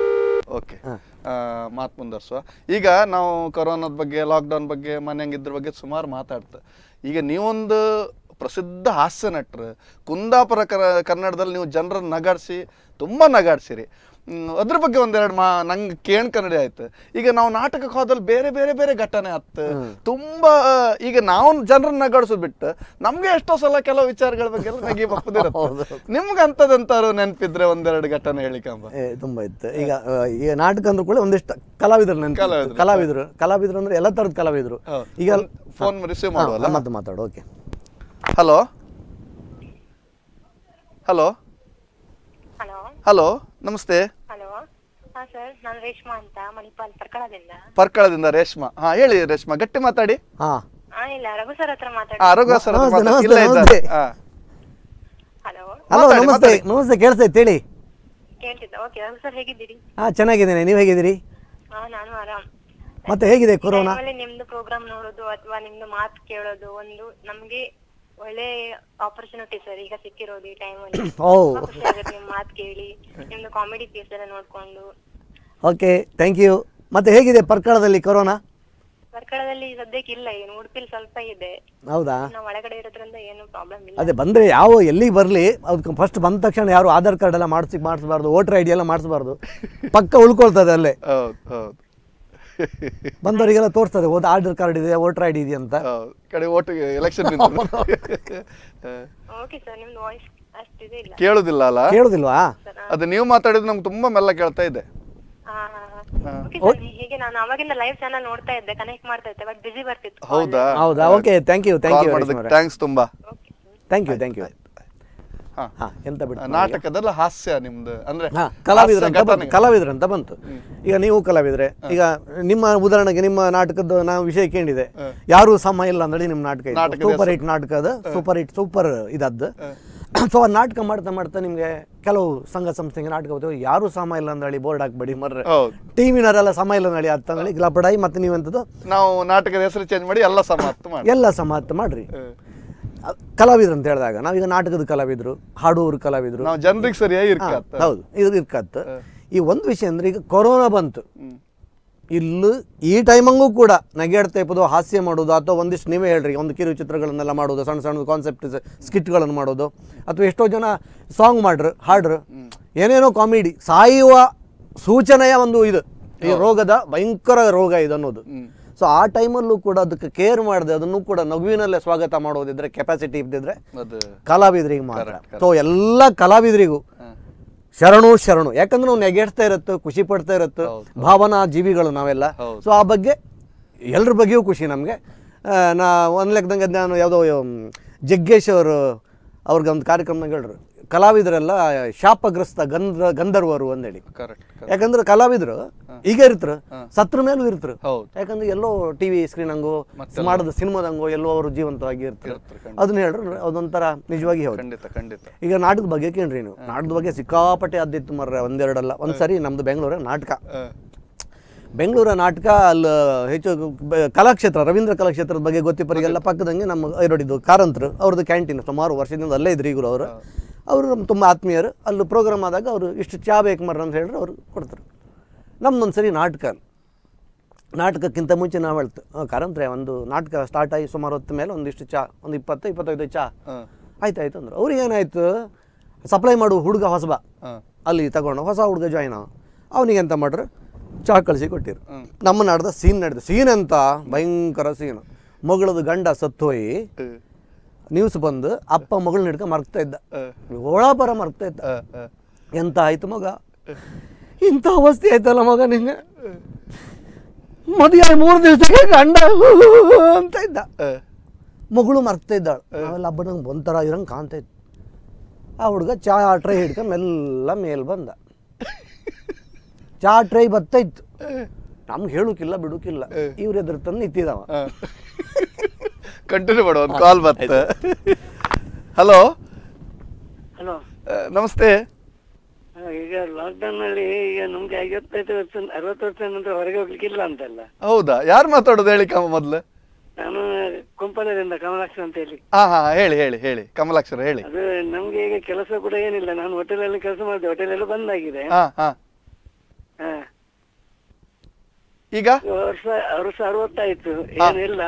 ಓಕೆ ಮಾತು ಮುಂದುವರ್ಸುವ ಈಗ ನಾವು ಕೊರೋನಾದ ಬಗ್ಗೆ ಲಾಕ್ಡೌನ್ ಬಗ್ಗೆ ಮನೆಯಂಗಿದ್ರ ಬಗ್ಗೆ ಸುಮಾರು ಮಾತಾಡ್ತ ಈಗ ನೀವೊಂದು ಪ್ರಸಿದ್ಧ ಹಾಸ್ಯ ನಟರು ಕುಂದಾಪುರ ಕರ ಕನ್ನಡದಲ್ಲಿ ನೀವು ಜನರನ್ನ ನಗಾಡ್ಸಿ ತುಂಬ ನಗಾಡ್ಸಿರಿ ಹ್ಮ್, ಅದ್ರ ಬಗ್ಗೆ ಒಂದೆರಡು ಮಾ ನಂಗೆ ಕೇಳ್ಕನ್ನಡಿ ಆಯ್ತು ಈಗ ನಾವು ನಾಟಕಕ್ಕೆ ಹೋದಲ್ಲಿ ಬೇರೆ ಬೇರೆ ಬೇರೆ ಘಟನೆ ಆಯ್ತು ತುಂಬಾ ಈಗ ನಾವು ಜನರನ್ನ ನಗಾಡ್ಸೋದು ಬಿಟ್ಟು ನಮ್ಗೆ ಎಷ್ಟೋ ಸಲ ಕೆಲವು ವಿಚಾರಗಳ ಬಗ್ಗೆ ಎಲ್ಲ ನಗಿ ಬಪ್ಪದಿರುತ್ತೆ ನಿಮ್ಗೆ ಅಂಥದಂತಾರು ನೆನಪಿದ್ರೆ ಒಂದೆರಡು ಘಟನೆ ಹೇಳಿಕಂಬ ಏ ತುಂಬ ಇತ್ತು ಈಗ ಆ, ಈಗ ನಾಟಕ ಅಂದ್ರೂ ಕೂಡ ಒಂದಿಷ್ಟು ಕಲಾವಿದರು ನೆನ್ಪು ಕಲಾವಿದ್ರು. ಕಲಾವಿದರು ಕಲಾವಿದರು ಅಂದ್ರೆ ಎಲ್ಲ ಥರದ ಕಲಾವಿದರು ಹೌದು. ಈಗ ಫೋನ್ ರಿಸೀವ್ ಹಾ, ಮಾಡುವಲ್ಲ ಮತ್ತೆ ಮಾತಾಡು okay hello hello hello hello ನಮಸ್ತೆ ಹಲೋ ಹಾ ಸರ್ ನಾನು ರೇಷ್ಮಾ ಅಂತ ಮಣಿಪಾಲ್ ಪರ್ಕಳದಿಂದ ಪರ್ಕಳದಿಂದ ರೇಷ್ಮಾ ಹಾ ಹೇಳಿ ರೇಷ್ಮಾ ಗಟ್ಟಿ ಮಾತಾಡಿ ಹಾ ಹಾ ಇಲ್ಲ ರಘು ಸರ್ ಹತ್ರ ಆ, ಮಾತಾಡಿ ರಘು ಸರ್ ಹತ್ರ ನಮಸ್ತೆ, ಮಾತಾಡಿ. ಇಲ್ಲೇ ನಮಸ್ತೆ, ಇದ್ದಾರೆ. ಹಾ. ಹಲೋ ಹಲೋ ಮಾತಾಡಿ, ನಮಸ್ತೆ ಮಾತಾಡಿ. ನಮಸ್ತೆ ಕೇಳಿಸ್ತೈತೆ ಹೇಳಿ ಕೇಳ್ತಿದ್ದ ಓಕೆ ರಘು ಸರ್ ಹೇಗಿದ್ದೀರಿ ಹಾ ಚೆನ್ನಾಗಿದ್ದೀನಿ ನೀವು ಹೇಗಿದ್ದೀರಿ ಹಾ ನಾನು ಆರಾಮ್ ಮತ್ತೆ ಹೇಗಿದೆ ಕೊರೋನಾ ಆಮೇಲೆ ನಿಮ್ದು ಪ್ರೋಗ್ರಾಮ್ ನೋಡೋದು ಅಥವಾ ನಿಮ್ದು ಮಾತು ಕೇಳೋದು ಒಂದು ನಮ್ಗೆ ಒಳ್ಳೆ ಆಪರ್ಚುನಿಟಿ ಸರ್ ಈಗ ಸಿಕ್ಕಿರೋದು ಈ ಟೈಮಲ್ಲಿ ಓ ತುಂಬಾ ಖುಷಿ ಆಗುತ್ತೆ ನಿಮ್ ಮಾತು ಕೇಳಿ ನಿಮ್ದು ಕಾಮಿಡಿ ಪೀಸ್ ಎಲ್ಲ ನೋಡ್ಕೊಂಡು ಓಕೆ ಥ್ಯಾಂಕ್ ಯು ಮತ್ತೆ ಹೇಗಿದೆ ಪರ್ಕಳದಲ್ಲಿ ಕೊರೋನಾ ಪರ್ಕಳದಲ್ಲಿ ಸದ್ಯಕ್ಕೆ ಇಲ್ಲ ಏನು ಉಡುಪಿಲಿ ಸ್ವಲ್ಪ ಇದೆ ಹೌದಾ ನಾವು ಒಳಗಡೆ ಇರೋದ್ರಿಂದ ಏನು ಪ್ರಾಬ್ಲಮ್ ಇಲ್ಲ ಅದೇ ಬಂದರೆ ಯಾವ ಎಲ್ಲಿಗೆ ಬರಲಿ ಅದಕ್ಕೆ ಫಸ್ಟ್ ಬಂದ ತಕ್ಷಣ ಯಾರು ಆಧಾರ್ ಕಾರ್ಡ್ ಎಲ್ಲ ಮಾಡಿಸಿ ಮಾಡಿಸ್ಬಾರ್ದು ವೋಟರ್ ಐ ಡಿ ಎಲ್ಲ ಮಾಡಿಸ್ಬಾರ್ದು ಪಕ್ಕ ಉಳ್ಕೊಳ್ತದೆ ಅಲ್ಲೇ ಹೌದು ಹೌದು ಬಂದವರಿಗೆಲ್ಲ ತೋರಿಸ್ತದೆ ಓದ್ ಆಧಾರ್ ಕಾರ್ಡ್ ಇದೆ ವೋಟರ್ ಐ ಡಿ ಇದೆ ಅಂತ ಹೌದು ಕಡೆ ಓಟಿಗೆ ಎಲೆಕ್ಷನ್ ಓಕೆ ಸರ್ ನಿಮ್ದು ವಾಯ್ಸ್ ಅಷ್ಟಿದೆ ಇಲ್ಲ ಕೇಳುದಿಲ್ಲ ಅಲ್ಲ ಕೇಳುದಿಲ್ವಾ ಅದು ನೀವು ಮಾತಾಡಿದ್ರೆ ನಮ್ಗೆ ತುಂಬಾ ಮೆಲ್ಲ ಕೇಳ್ತಾ ಇದೆ ಹಾ ಹಾ ಹಾ ಓಕೆ ಸರ್ ಹೀಗೆ ನಾನು ಅವಾಗಿಂದ ಲೈವ್ ಚಾನಲ್ ನೋಡ್ತಾ ಇದ್ದೆ ಕನೆಕ್ಟ್ ಮಾಡ್ತಾ ಇದ್ದೆ ಬಟ್ ಬಿಸಿ ಬರ್ತಿತ್ತು ಹೌದಾ ಹೌದಾ okay thank you thank call you ಮಾಡೋದಕ್ಕೆ ಥ್ಯಾಂಕ್ಸ್ ತುಂಬಾ ಥ್ಯಾಂಕ್ ಯು ಥ್ಯಾಂಕ್ ಯು ಹಾ. ಹಾ ಎಂತ ಬಿಟ್ಟು ನಾಟಕದಲ್ಲಿ ಹಾಸ್ಯ ನಿಮ್ದು ಅಂದ್ರೆ ಹಾ ಕಲಾವಿದ್ರು ಹಾಸ್ಯ ಅಂತ ಬಂತು ಘಟನೆ. ಕಲಾವಿದ್ರು ಅಂತ ಬಂತು ಈಗ ನೀವು ಕಲಾವಿದ್ರೆ ಈಗ ನಿಮ್ಮ ಉದಾಹರಣೆಗೆ ನಿಮ್ಮ ನಾಟಕದ ನಾವು ವಿಷಯ ಕೇಳಿದೆ ಯಾರು ಸಮ ಇಲ್ಲ ಅಂದ್ರೆ ನಿಮ್ಮ ನಾಟಕ ನಾಟಕದ ಸೂಪರ್ ಹಿಟ್ ನಾಟಕ ಅದು ಸೂಪರ್ ಹಿಟ್ ಸೂಪರ್ ಇದದ್ದು ಸೊ ಆ ನಾಟಕ ಮಾಡ್ತಾ ಮಾಡ್ತಾ ನಿಮ್ಗೆ ಕೆಲವು ಸಂಘ ಸಂಸ್ಥೆಗೆ ನಾಟಕ ಹೋಗ್ತೇವೆ ಯಾರು ಸಮ ಇಲ್ಲ ಅಂದಳಿ ಬೋರ್ಡ್ ಹಾಕ್ಬೇಡಿ ಮರ್ರೆ ಹೌದು ಟೀಮಿನವರೆಲ್ಲ ಸಮ ಇಲ್ಲ ನಳಿ ಅಂತಂದೇಳಿ ಗ್ಲಪಡಾಯಿ ಮತ್ತೆ ನೀವೆಂಥದ್ದು ನಾವು ನಾಟಕದ ಹೆಸರು ಚೇಂಜ್ ಮಾಡಿ ಎಲ್ಲ ಸಮಾಪ್ತ ಮಾಡಿ ಎಲ್ಲ ಸಮಾಪ್ತ ಮಾಡ್ರಿ ಅ- ಕಲಾವಿದ್ರು ಅಂತ ಹೇಳಿದಾಗ ನಾವೀಗ ನಾಟಕದ ಕಲಾವಿದ್ರು ಹಾಡುವವರು ಕಲಾವಿದ್ರು ನಾವು ಜನರಿಗೆ ಸರಿಯಾಗಿ ಹಾ, ಇರ್ಕಾತ ಹೌದು ಇದು ಇರ್ಕತ್ತ ಈ ಒಂದು ವಿಷಯ ಅಂದ್ರೆ ಈಗ ಕೊರೋನಾ ಬಂತು ಇಲ್ಲಿ ಈ ಟೈಮಂಗೂ ಕೂಡ ನಗೆಡ್ತಾ ಇಪ್ಪದು ಹಾಸ್ಯ ಮಾಡೋದು ಅಥವಾ ಒಂದಿಷ್ಟು ನೀವೇ ಹೇಳ್ರಿ ಒಂದು ಕಿರು ಚಿತ್ರಗಳನ್ನೆಲ್ಲ ಮಾಡೋದು ಸಣ್ಣ ಸಣ್ಣ ಕಾನ್ಸೆಪ್ಟ್ ಸ್ಕಿಟ್ಗಳನ್ನು ಮಾಡೋದು ಅಥವಾ ಎಷ್ಟೋ ಜನ ಸಾಂಗ್ ಮಾಡ್ರು ಹಾಡ್ರು ಏನೇನೋ ಕಾಮಿಡಿ ಸಾಯುವ ಸೂಚನೆಯ ಒಂದು ಇದು ಈ ರೋಗದ ಭಯಂಕರ ರೋಗ ಇದು ಅನ್ನೋದು ಸೊ ಆ ಟೈಮಲ್ಲೂ ಕೂಡ ಅದಕ್ಕೆ ಕೇರ್ ಮಾಡದೆ ಅದನ್ನು ಕೂಡ ನಗುವಿನಲ್ಲೇ ಸ್ವಾಗತ ಮಾಡೋದಿದ್ರೆ ಕೆಪಾಸಿಟಿ ಇದ್ದಿದ್ರೆ ಅದು ಕಲಾವಿದರಿಗೆ ಮಾತ್ರ ಸೊ ಎಲ್ಲ ಕಲಾವಿದರಿಗೂ ಶರಣು ಶರಣು ಯಾಕಂದ್ರೆ ನಾವು ನೆಗೆಡ್ತಾ ಇರತ್ತು ಖುಷಿ ಪಡ್ತಾ ಇರತ್ತು ಭಾವನಾ ಜೀವಿಗಳು ನಾವೆಲ್ಲ ಸೊ ಆ ಬಗ್ಗೆ ಎಲ್ರ ಬಗ್ಗೆಯೂ ಖುಷಿ ನಮಗೆ ನಾ ಒಂದು ಲೆಕ್ಕದಂಗೆ ನಾನು ಯಾವುದೋ ಮ್, ಜಗ್ಗೇಶ್ ಅವರು ಅವ್ರಿಗೆ ಒಂದು ಕಾರ್ಯಕ್ರಮದಾಗ ಹೇಳ್ರು ಕಲಾವಿದರೆಲ್ಲ ಶಾಪಗ್ರಸ್ತ ಗಂಧ ಗಂಧರ್ವರು ಅಂದೇಳಿ ಕರೆಕ್ಟ್ ಯಾಕಂದ್ರೆ ಕಲಾವಿದರು ಈಗ ಇರ್ತರು ಸತ್ರ ಮೇಲೂ ಇರ್ತರು ಹೌದು ಯಾಕಂದ್ರೆ ಎಲ್ಲೋ ಟಿವಿ ಸ್ಕ್ರೀನ್ ಹಂಗೋ ಮಾಡಿದ ಸಿನಿಮಾದಂಗೋ ಎಲ್ಲೋ ಅವರು ಜೀವಂತವಾಗಿ ಇರ್ತಾರೆ ಅದನ್ನ ಹೇಳ್ರು ಅದೊಂಥರ ನಿಜವಾಗಿ ಹೌದು ಖಂಡಿತ ಖಂಡಿತ ಈಗ ನಾಟಕದ ಬಗ್ಗೆ ಕೇಳ್ರಿ ನೀವು ನಾಟಕದ ಬಗ್ಗೆ ಸಿಕ್ಕಾಪಟ್ಟೆ ಆದಿತ್ತು ಮರ್ರೆ ಒಂದೆರಡಲ್ಲ ಒಂದು ಸರಿ ನಮ್ದು ಬೆಂಗಳೂರ ನಾಟಕ ಬೆಂಗಳೂರ ನಾಟಕ ಅಲ್ಲಿ ಹೆಚ್ಚು ಬ- ಕಲಾಕ್ಷೇತ್ರ ರವೀಂದ್ರ ಕಲಾಕ್ಷೇತ್ರದ ಬಗ್ಗೆ ಗೊತ್ತಿಪ್ಪರಿಗೆಲ್ಲ ಪಕ್ಕದಂಗೆ ನಮ್ಮ ಐರೋಡಿದ್ದು ಕಾರಂತರು ಅವ್ರದ್ದು ಕ್ಯಾಂಟೀನ್ ಸುಮಾರು ವರ್ಷದಿಂದ ಅಲ್ಲೇ ಇದ್ರು ಈಗಲೂ ಅವರು ಅವರು ನಮ್ಮ ತುಂಬ ಆತ್ಮೀಯರು ಅಲ್ಲಿ ಪ್ರೋಗ್ರಾಮ್ ಆದಾಗ ಅವರು ಇಷ್ಟು ಚಾ ಬೇಕು ಮರ್ರ ಅಂತ ಹೇಳಿದ್ರೆ ಅವರು ಕೊಡ್ತಾರೆ ನಮ್ದೊಂದು ಸರಿ ನಾಟಕ ನಾಟಕಕ್ಕಿಂತ ಮುಂಚೆ ನಾವು ಹೇಳ್ತು ಕಾರಂತ್ರೆ ಒಂದು ನಾಟಕ ಸ್ಟಾರ್ಟ್ ಆಗಿ ಸುಮಾರು ಹೊತ್ತ ಮೇಲೆ ಒಂದಿಷ್ಟು ಚಾ ಒಂದು ಇಪ್ಪತ್ತು ಇಪ್ಪತ್ತೈದು ಚಾ ಆಯ್ತು ಆಯ್ತು ಅಂದ್ರು ಅವ್ರಿಗೆ ಏನಾಯ್ತು ಸಪ್ಲೈ ಮಾಡು ಹುಡುಗ ಹೊಸಬ ಅಲ್ಲಿ ತಗೊಂಡು ಹೊಸ ಹುಡುಗ ಜಾಯ್ನ್ ಅವ ಅವನಿಗೆ ಎಂತ ಮಾಡ್ರು ಚಾ ಕಳಿಸಿ ಕೊಟ್ಟಿರು ನಮ್ಮ ನಡೆದ ಸೀನ್ ನಡೆದ ಸೀನ್ ಅಂತ ಭಯಂಕರ ಸೀನು ಮಗಳದು ಗಂಡ ಸತ್ತೋಯಿ ನ್ಯೂಸ್ ಬಂದು ಅಪ್ಪ ಮಗಳನ್ನ ಹಿಡ್ಕೊಂಡು ಮರ್ಗ್ತಾ ಇದ್ದ ಓಳಾಪರ ಮರ್ಗ್ತಾ ಇದ್ದ ಎಂತ ಆಯ್ತು ಮಗ ಇಂಥ ಅವಸ್ಥೆ ಆಯ್ತಲ್ಲ ಮಗ ನಿಂಗೆ ಮದುವೆ ಮೂರು ದಿವಸಕ್ಕೆ ಗಂಡ ಅಂತ ಇದ್ದ ಮಗಳು ಮರ್ಗ್ತಾ ಇದ್ದಾಳು ನಾವೆಲ್ಲ ಹಬ್ಬ ನಂಗೆ ಒಂಥರ ಇರಂಗೆ ಕಾಣ್ತಾ ಇತ್ತು ಆ ಹುಡುಗ ಚಾ ಟ್ರೈ ಹಿಡ್ಕೊಂಡು ಮೆಲ್ಲ ಮೇಲ್ ಬಂದ ಚಾ ಟ್ರೈ ಬರ್ತಾ ಇತ್ತು ನಮ್ಗೆ ಹೇಳುಕಿಲ್ಲ ಬಿಡುಕಿಲ್ಲ ಇವ್ರ ಎದುರು ತಂದು ನಿಂತಿದವ ಕಂಟಿನ್ಯೂ ಮಾಡುವ ಒಂದು ಕಾಲ್ ಬತ್ತ ಹಲೋ ಹಲೋ ನಮಸ್ತೆ ಈಗ ಲಾಕ್ಡೌನ್ ನಲ್ಲಿ ಈಗ ನಮ್ಗೆ ಐವತ್ತೈದು ವರ್ಷ ಅರವತ್ತು ವರ್ಷ ನಂತರ ಹೊರಗೆ ಹೋಗ್ಲಿಕ್ಕೆ ಇಲ್ಲ ಅಂತಲ್ಲ ಹೌದಾ ಯಾರು ಮಾತಾಡೋದು ಹೇಳಿ ಕಮ್ಮ ಮೊದ್ಲು ನಾನು ಕುಂಪಲದಿಂದ ಕಮಲಾಕ್ಷ ಅಂತ ಹೇಳಿ ಹಾ ಹಾ ಹೇಳಿ ಹೇಳಿ ಹೇಳಿ ಕಮಲಾಕ್ಷರ ಹೇಳಿ ಅದು ನಮ್ಗೆ ಈಗ ಕೆಲಸ ಕೂಡ ಏನಿಲ್ಲ ನಾನು ಹೋಟೆಲ್ ಅಲ್ಲಿ ಕೆಲಸ ಮಾಡಿದೆ ಹೋಟೆಲ್ ಎಲ್ಲ ಬಂದಾಗಿದೆ ಹಾ ಹಾ ಹಾ. ಈಗ ವರ್ಷ ವರ್ಷ ಅರವತ್ತಾಯ್ತು ಏನಿಲ್ಲ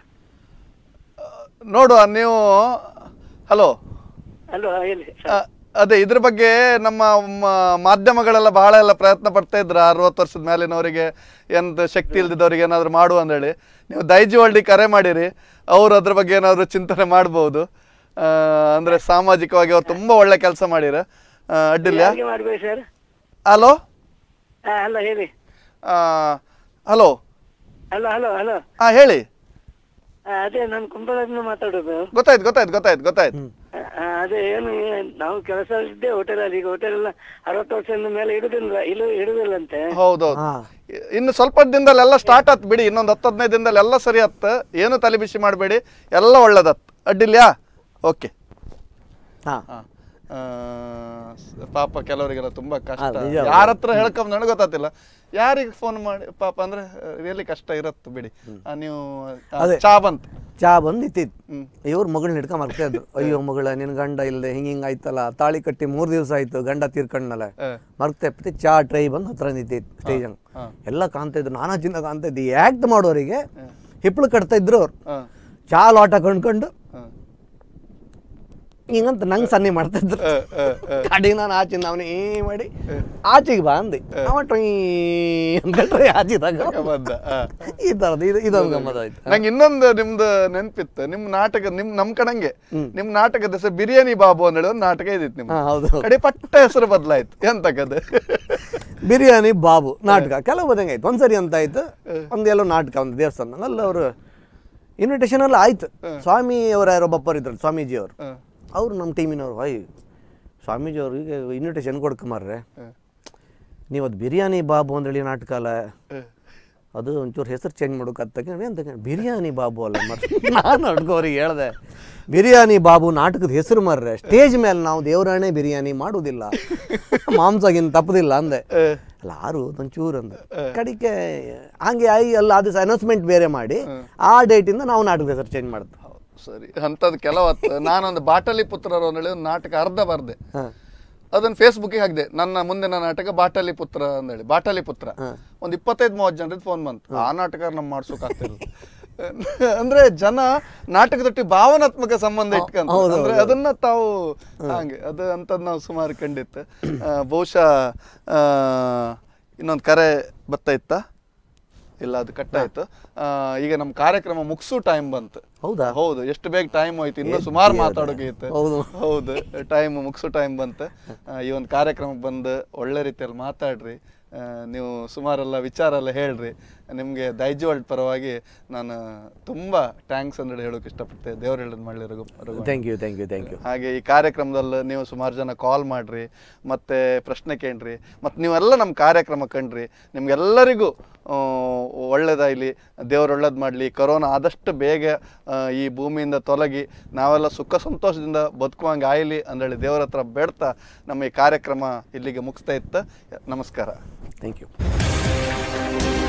ನೋಡುವ ನೀವು ಹಲೋ ಅಲ್ವಾ ಹೇಳಿ ಆ, ಅದೇ ಇದ್ರ ಬಗ್ಗೆ ನಮ್ಮ ಮ- ಮಾಧ್ಯಮಗಳೆಲ್ಲ ಬಹಳ ಎಲ್ಲ ಪ್ರಯತ್ನ ಪಡ್ತಾ ಇದ್ರ ಅರವತ್ತು ವರ್ಷದ ಮೇಲಿನವರಿಗೆ ಎಂತ ಶಕ್ತಿ ಇಲ್ದಿದ್ದವ್ರಿಗೆ ಏನಾದ್ರು ಮಾಡು ಅಂದೇಳಿ ನೀವು ದೈಜಿ ವರ್ಲ್ಡಿಗೆ ಕರೆ ಮಾಡಿರಿ ಅವ್ರು ಅದ್ರ ಬಗ್ಗೆ ಏನಾದ್ರು ಚಿಂತನೆ ಮಾಡ್ಬೋದು ಆ, ಅಂದ್ರೆ ಸಾಮಾಜಿಕವಾಗಿ ಅವ್ರು ತುಂಬಾ ಒಳ್ಳೆ ಕೆಲಸ ಮಾಡಿರ ಆ, ಅಡ್ಡಿಲ್ಲ ಯಾರಿಗೆ ಮಾಡ್ಬೇಕು ಸರ್ ಹಲೋ ಹಾ ಅಲ್ಲ ಹೇಳಿ ಹಲೋ ಹಲೋ ಹಲೋ ಹಲೋ ಹಾ ಹೇಳಿ ಅದೇ ನಾನು ಕುಂಬಳದಿಂದ ಮಾತಾಡೋದು ಗೊತ್ತಾಯ್ತು ಗೊತ್ತಾಯ್ತು ಗೊತ್ತಾಯ್ತು ಗೊತ್ತಾಯ್ತು ಆ, ಆ, ಅದೇ ಏನು ಏ- ನಾವು ಕೆಲಸ ಇದ್ದೆ ಹೋಟೆಲ್ ಅಲ್ಲಿ ಈಗ ಹೋಟೆಲ್ ಎಲ್ಲ ಅರವತ್ತು ವರ್ಷದ ಮೇಲೆ ಇಡುದಿಲ್ಲ ಇಲು ಇಡುದಿಲ್ಲಂತೆ ಹೌದೌದು ಇನ್ನು ಸ್ವಲ್ಪ ದಿನದಲ್ಲಿ ಎಲ್ಲ ಸ್ಟಾರ್ಟ್ ಆತ್ ಬಿಡಿ ಇನ್ನೊಂದು ಹತ್ತು ಹದಿನೈದು ದಿನದಲ್ಲಿ ಎಲ್ಲ ಸರಿ ಆತ್ ಏನು ತಲೆ ಬಿಸಿ ಮಾಡಬೇಡಿ ಎಲ್ಲ ಒಳ್ಳೇದತ್ ಅಡ್ಡಿಲ್ಯಾ ಓಕೆ ಹಾ ಪಾಪ ಕೆಲವರಿಗೆಲ್ಲ ತುಂಬಾ ಕಷ್ಟ ಹಾ, ನಿಜ. ಯಾರ ಹತ್ರ ಹೇಳ್ಕೊಂಡ್ ನನಗೆ ಗೊತ್ತಾತಿಲ್ಲ ಯಾರಿಗೆ ಫೋನ್ ಮಾಡಿ ಪಾಪ ಅಂದ್ರೆ ರಿಯಲಿ ಕಷ್ಟ ಇರತ್ತು ಬಿಡಿ ಆ, ನೀವು ಆ, ಅದೇ. ಚಾ ಬಂತು ಚಾ ಬಂದು ನಿಂತಿತ್ತು ಇವ್ರು ಮಗಳನ್ನ ಹಿಡ್ಕೊಂಡ್ ಬರ್ತಾ ಇದ್ರು ಅಯ್ಯೋ ಮಗಳ ನಿನ್ ಗಂಡ ಇಲ್ಲದೆ ಹಿಂಗ ಹಿಂಗ ಆಯ್ತಲ್ಲ ತಾಳಿ ಕಟ್ಟಿ ಮೂರ್ ದಿವಸ ಆಯ್ತು ಗಂಡ ತೀರ್ಕೊಂಡ್ನಲ್ಲ ಮರ್ತೆ ಪತಿ ಚಾ ಟ್ರೈ ಬಂದು ಹತ್ರ ನಿಂತಿತ್ತು ಸ್ಟೇಜ್ ಹಂಗ್ ಎಲ್ಲ ಕಾಣ್ತಾ ಇದ್ರು ನಾನಾ ಚಿನ್ನ ಕಾಣ್ತಾ ಇದ್ದು ಆಕ್ಟ್ ಮಾಡೋರಿಗೆ ಹಿಪ್ಳು ಕಟ್ತಾ ಇದ್ರು ಅವ್ರು ಚಾ ಲೋಟ ಕೊಂಡ್ಕೊಂಡು ಹಿಂಗಂತ ನಂಗೆ ಸನ್ನೆ ಮಾಡ್ತಾ ಇದ್ರು ಕಡೆಗೆ ನಾನು ಆಚಿಂದ ಅವನೇ ಏ ಮಾಡಿ ಆಚೆಗೆ ಬಾ ಅಂದೆ ಅವ ಟ್ರೈ ಅಂತ ಟ್ರೈ ಆಚಿದಾಗ ಬಂದ ಆ. ಈ ತರದ್ದು ಇದು ಇದೊಂದು ಗಮ್ಮತ್ ಆಯ್ತು ನಂಗೆ ಇನ್ನೊಂದು ನಿಮ್ದು ನೆನ್ಪಿತ್ತು ನಿಮ್ ನಾಟಕ ನಿಮ್ ನಮ್ ಕಣಂಗೆ ನಿಮ್ ನಾಟಕದ ಹೆಸರು ಬಿರಿಯಾನಿ ಬಾಬು ಅಂತ ಹೇಳಿ ಒಂದು ನಾಟಕ ಇದಿತ್ತು ನಿಮ್ ಹಾ, ಹೌದು. ಕಡೆ ಪಟ್ಟ ಹೆಸರು ಬದಲಾಯ್ತು ಎಂತಕ್ಕದು ಬಿರಿಯಾನಿ ಬಾಬು ನಾಟಕ ಕೆಲವು ಬದಂಗೆ ಆಯ್ತು ಒಂದ್ಸರಿ ಅಂತ ಆಯ್ತು ಒಂದೆಲ್ಲೋ ನಾಟಕ ಒಂದು ದೇವಸ್ಥಾನ ಅಲ್ಲ ಅವರು ಇನ್ವಿಟೇಷನ್ ಎಲ್ಲ ಆಯ್ತು ಸ್ವಾಮಿ ಅವರ ಯಾರೋ ಬಪ್ಪರ್ ಇದ್ರು ಸ್ವಾಮೀಜಿ ಅವರು ಅವ್ರು ನಮ್ಮ ಟೀಮಿನವ್ರು ಅಯ್ಯ ಸ್ವಾಮೀಜಿ ಅವ್ರಿಗೆ ಇನ್ವಿಟೇಷನ್ ಕೊಡ್ಕೊಂಬರ್ರೆ ನೀವು ಅದು ಬಿರಿಯಾನಿ ಬಾಬು ಅಂದೇಳಿ ನಾಟಕ ಅಲ್ಲ ಅದು ಒಂಚೂರು ಹೆಸರು ಚೇಂಜ್ ಮಾಡೋಕತ್ತಕ್ಕೆ ಅಂತ ಬಿರಿಯಾನಿ ಬಾಬು ಅಲ್ಲ ಮರ್ ನಾನು ಅಡ್ಕೋರಿಗೆ ಹೇಳ್ದೆ ಬಿರಿಯಾನಿ ಬಾಬು ನಾಟಕದ ಹೆಸರು ಮರ್ರೆ ಸ್ಟೇಜ್ ಮೇಲೆ ನಾವು ದೇವರಾಣೆ ಬಿರಿಯಾನಿ ಮಾಡುವುದಿಲ್ಲ ಮಾಂಸಗಿನ್ ತಪ್ಪದಿಲ್ಲ ಅಂದೆ ಅಲ್ಲ ಆರು ಒಂಚೂರು ಅಂದೆ ಕಡಿಕೆ ಹಂಗೆ ಆಯ್ ಅಲ್ಲ ಅದು ಅನೌನ್ಸ್ಮೆಂಟ್ ಬೇರೆ ಮಾಡಿ ಆ ಡೇಟಿಂದ ನಾವು ನಾಟಕದ ಹೆಸರು ಚೇಂಜ್ ಮಾಡ್ತೀವಿ ಸರಿ ಅಂಥದ್ದು ಕೆಲವತ್ತು ನಾನೊಂದು ಬಾಟಲಿ ಪುತ್ರರು ಅಂತೇಳಿ ಒಂದು ನಾಟಕ ಅರ್ಧ ಬರ್ದೆ ಅದನ್ನ ಫೇಸ್ಬುಕ್ಗೆ ಹಾಕಿದೆ ನನ್ನ ಮುಂದಿನ ನಾಟಕ ಬಾಟಲಿ ಪುತ್ರ ಅಂದೇಳಿ ಬಾಟಲಿ ಪುತ್ರ ಒಂದು ಇಪ್ಪತ್ತೈದು ಮೂವತ್ತು ಜನರದ್ದು ಫೋನ್ ಬಂತು ಆ ನಾಟಕ ನಮ್ ಮಾಡ್ಸೋಕ್ ಆಗ್ತಿಲ್ಲ ಅಂದ್ರೆ ಜನ ನಾಟಕದೊಟ್ಟಿಗೆ ಭಾವನಾತ್ಮಕ ಸಂಬಂಧ ಇಟ್ಕೊಂತ ಹೌದು, ಅಂದ್ರೆ ಹೌದು. ಅದನ್ನ ತಾವು ಹಾಗೆ ಅದು ಅಂತದ್ ನಾವು ಸುಮಾರು ಕಂಡಿತ್ತು ಆ, ಬಹುಶಃ ಆ, ಇನ್ನೊಂದು ಕರೆ ಬರ್ತಾ ಇತ್ತಾ ಇಲ್ಲ ಅದು ಕಟ್ಟಾಯ್ತು ಆ, ಈಗ ನಮ್ಮ ಕಾರ್ಯಕ್ರಮ ಮುಗಿಸೋ ಟೈಮ್ ಬಂತು ಹೌದಾ ಹೌದು ಎಷ್ಟು ಬೇಗ ಟೈಮ್ ಹೋಯ್ತು ಇನ್ನೂ ಸುಮಾರು ಮಾತಾಡೋಕೆ ಇತ್ತು ಹೌದು. ಹೌದು ಟೈಮ್ ಮುಗಿಸೋ ಟೈಮ್ ಬಂತು ಆ, ಈ ಒಂದು ಕಾರ್ಯಕ್ರಮಕ್ಕೆ ಬಂದು ಒಳ್ಳೆ ರೀತಿಯಲ್ಲಿ ಮಾತಾಡ್ರಿ ಆ, ನೀವು ಸುಮಾರೆಲ್ಲ ವಿಚಾರ ಎಲ್ಲ ಹೇಳ್ರಿ ನಿಮಗೆ ದೈಜಿ ವರ್ಲ್ಡ್ ಪರವಾಗಿ ನಾನು ತುಂಬ ಥ್ಯಾಂಕ್ಸ್ ಅಂದ್ರೆ ಹೇಳೋಕೆ ಇಷ್ಟಪಡ್ತೇನೆ ದೇವ್ರು ಹೇಳೋದು ಮಾಡಲಿ Raghu Raghu thank you thank you thank you ಹಾಗೆ ಈ ಕಾರ್ಯಕ್ರಮದಲ್ಲಿ ನೀವು ಸುಮಾರು ಜನ ಕಾಲ್ ಮಾಡ್ರಿ ಮತ್ತೆ ಪ್ರಶ್ನೆ ಕೇಳ್ರಿ ಮತ್ತು ನೀವೆಲ್ಲ ನಮ್ಮ ಕಾರ್ಯಕ್ರಮ ಕಂಡ್ರಿ ನಿಮ್ಗೆಲ್ಲರಿಗೂ ಆ, ಒಳ್ಳೇದಾಗಲಿ ದೇವ್ರು ಒಳ್ಳೇದು ಮಾಡಲಿ ಕೊರೋನಾ ಆದಷ್ಟು ಬೇಗ ಆ, ಈ ಭೂಮಿಯಿಂದ ತೊಲಗಿ ನಾವೆಲ್ಲ ಸುಖ ಸಂತೋಷದಿಂದ ಬದುಕುವಂಗೆ ಆಯ್ಲಿ ಅಂದೇಳಿ ದೇವರ ಹತ್ರ ಬೇಡ್ತಾ ನಮ್ಮ ಈ ಕಾರ್ಯಕ್ರಮ ಇಲ್ಲಿಗೆ ಮುಗಿಸ್ತಾ ಇತ್ತು ನಮಸ್ಕಾರ ಥ್ಯಾಂಕ್ ಯು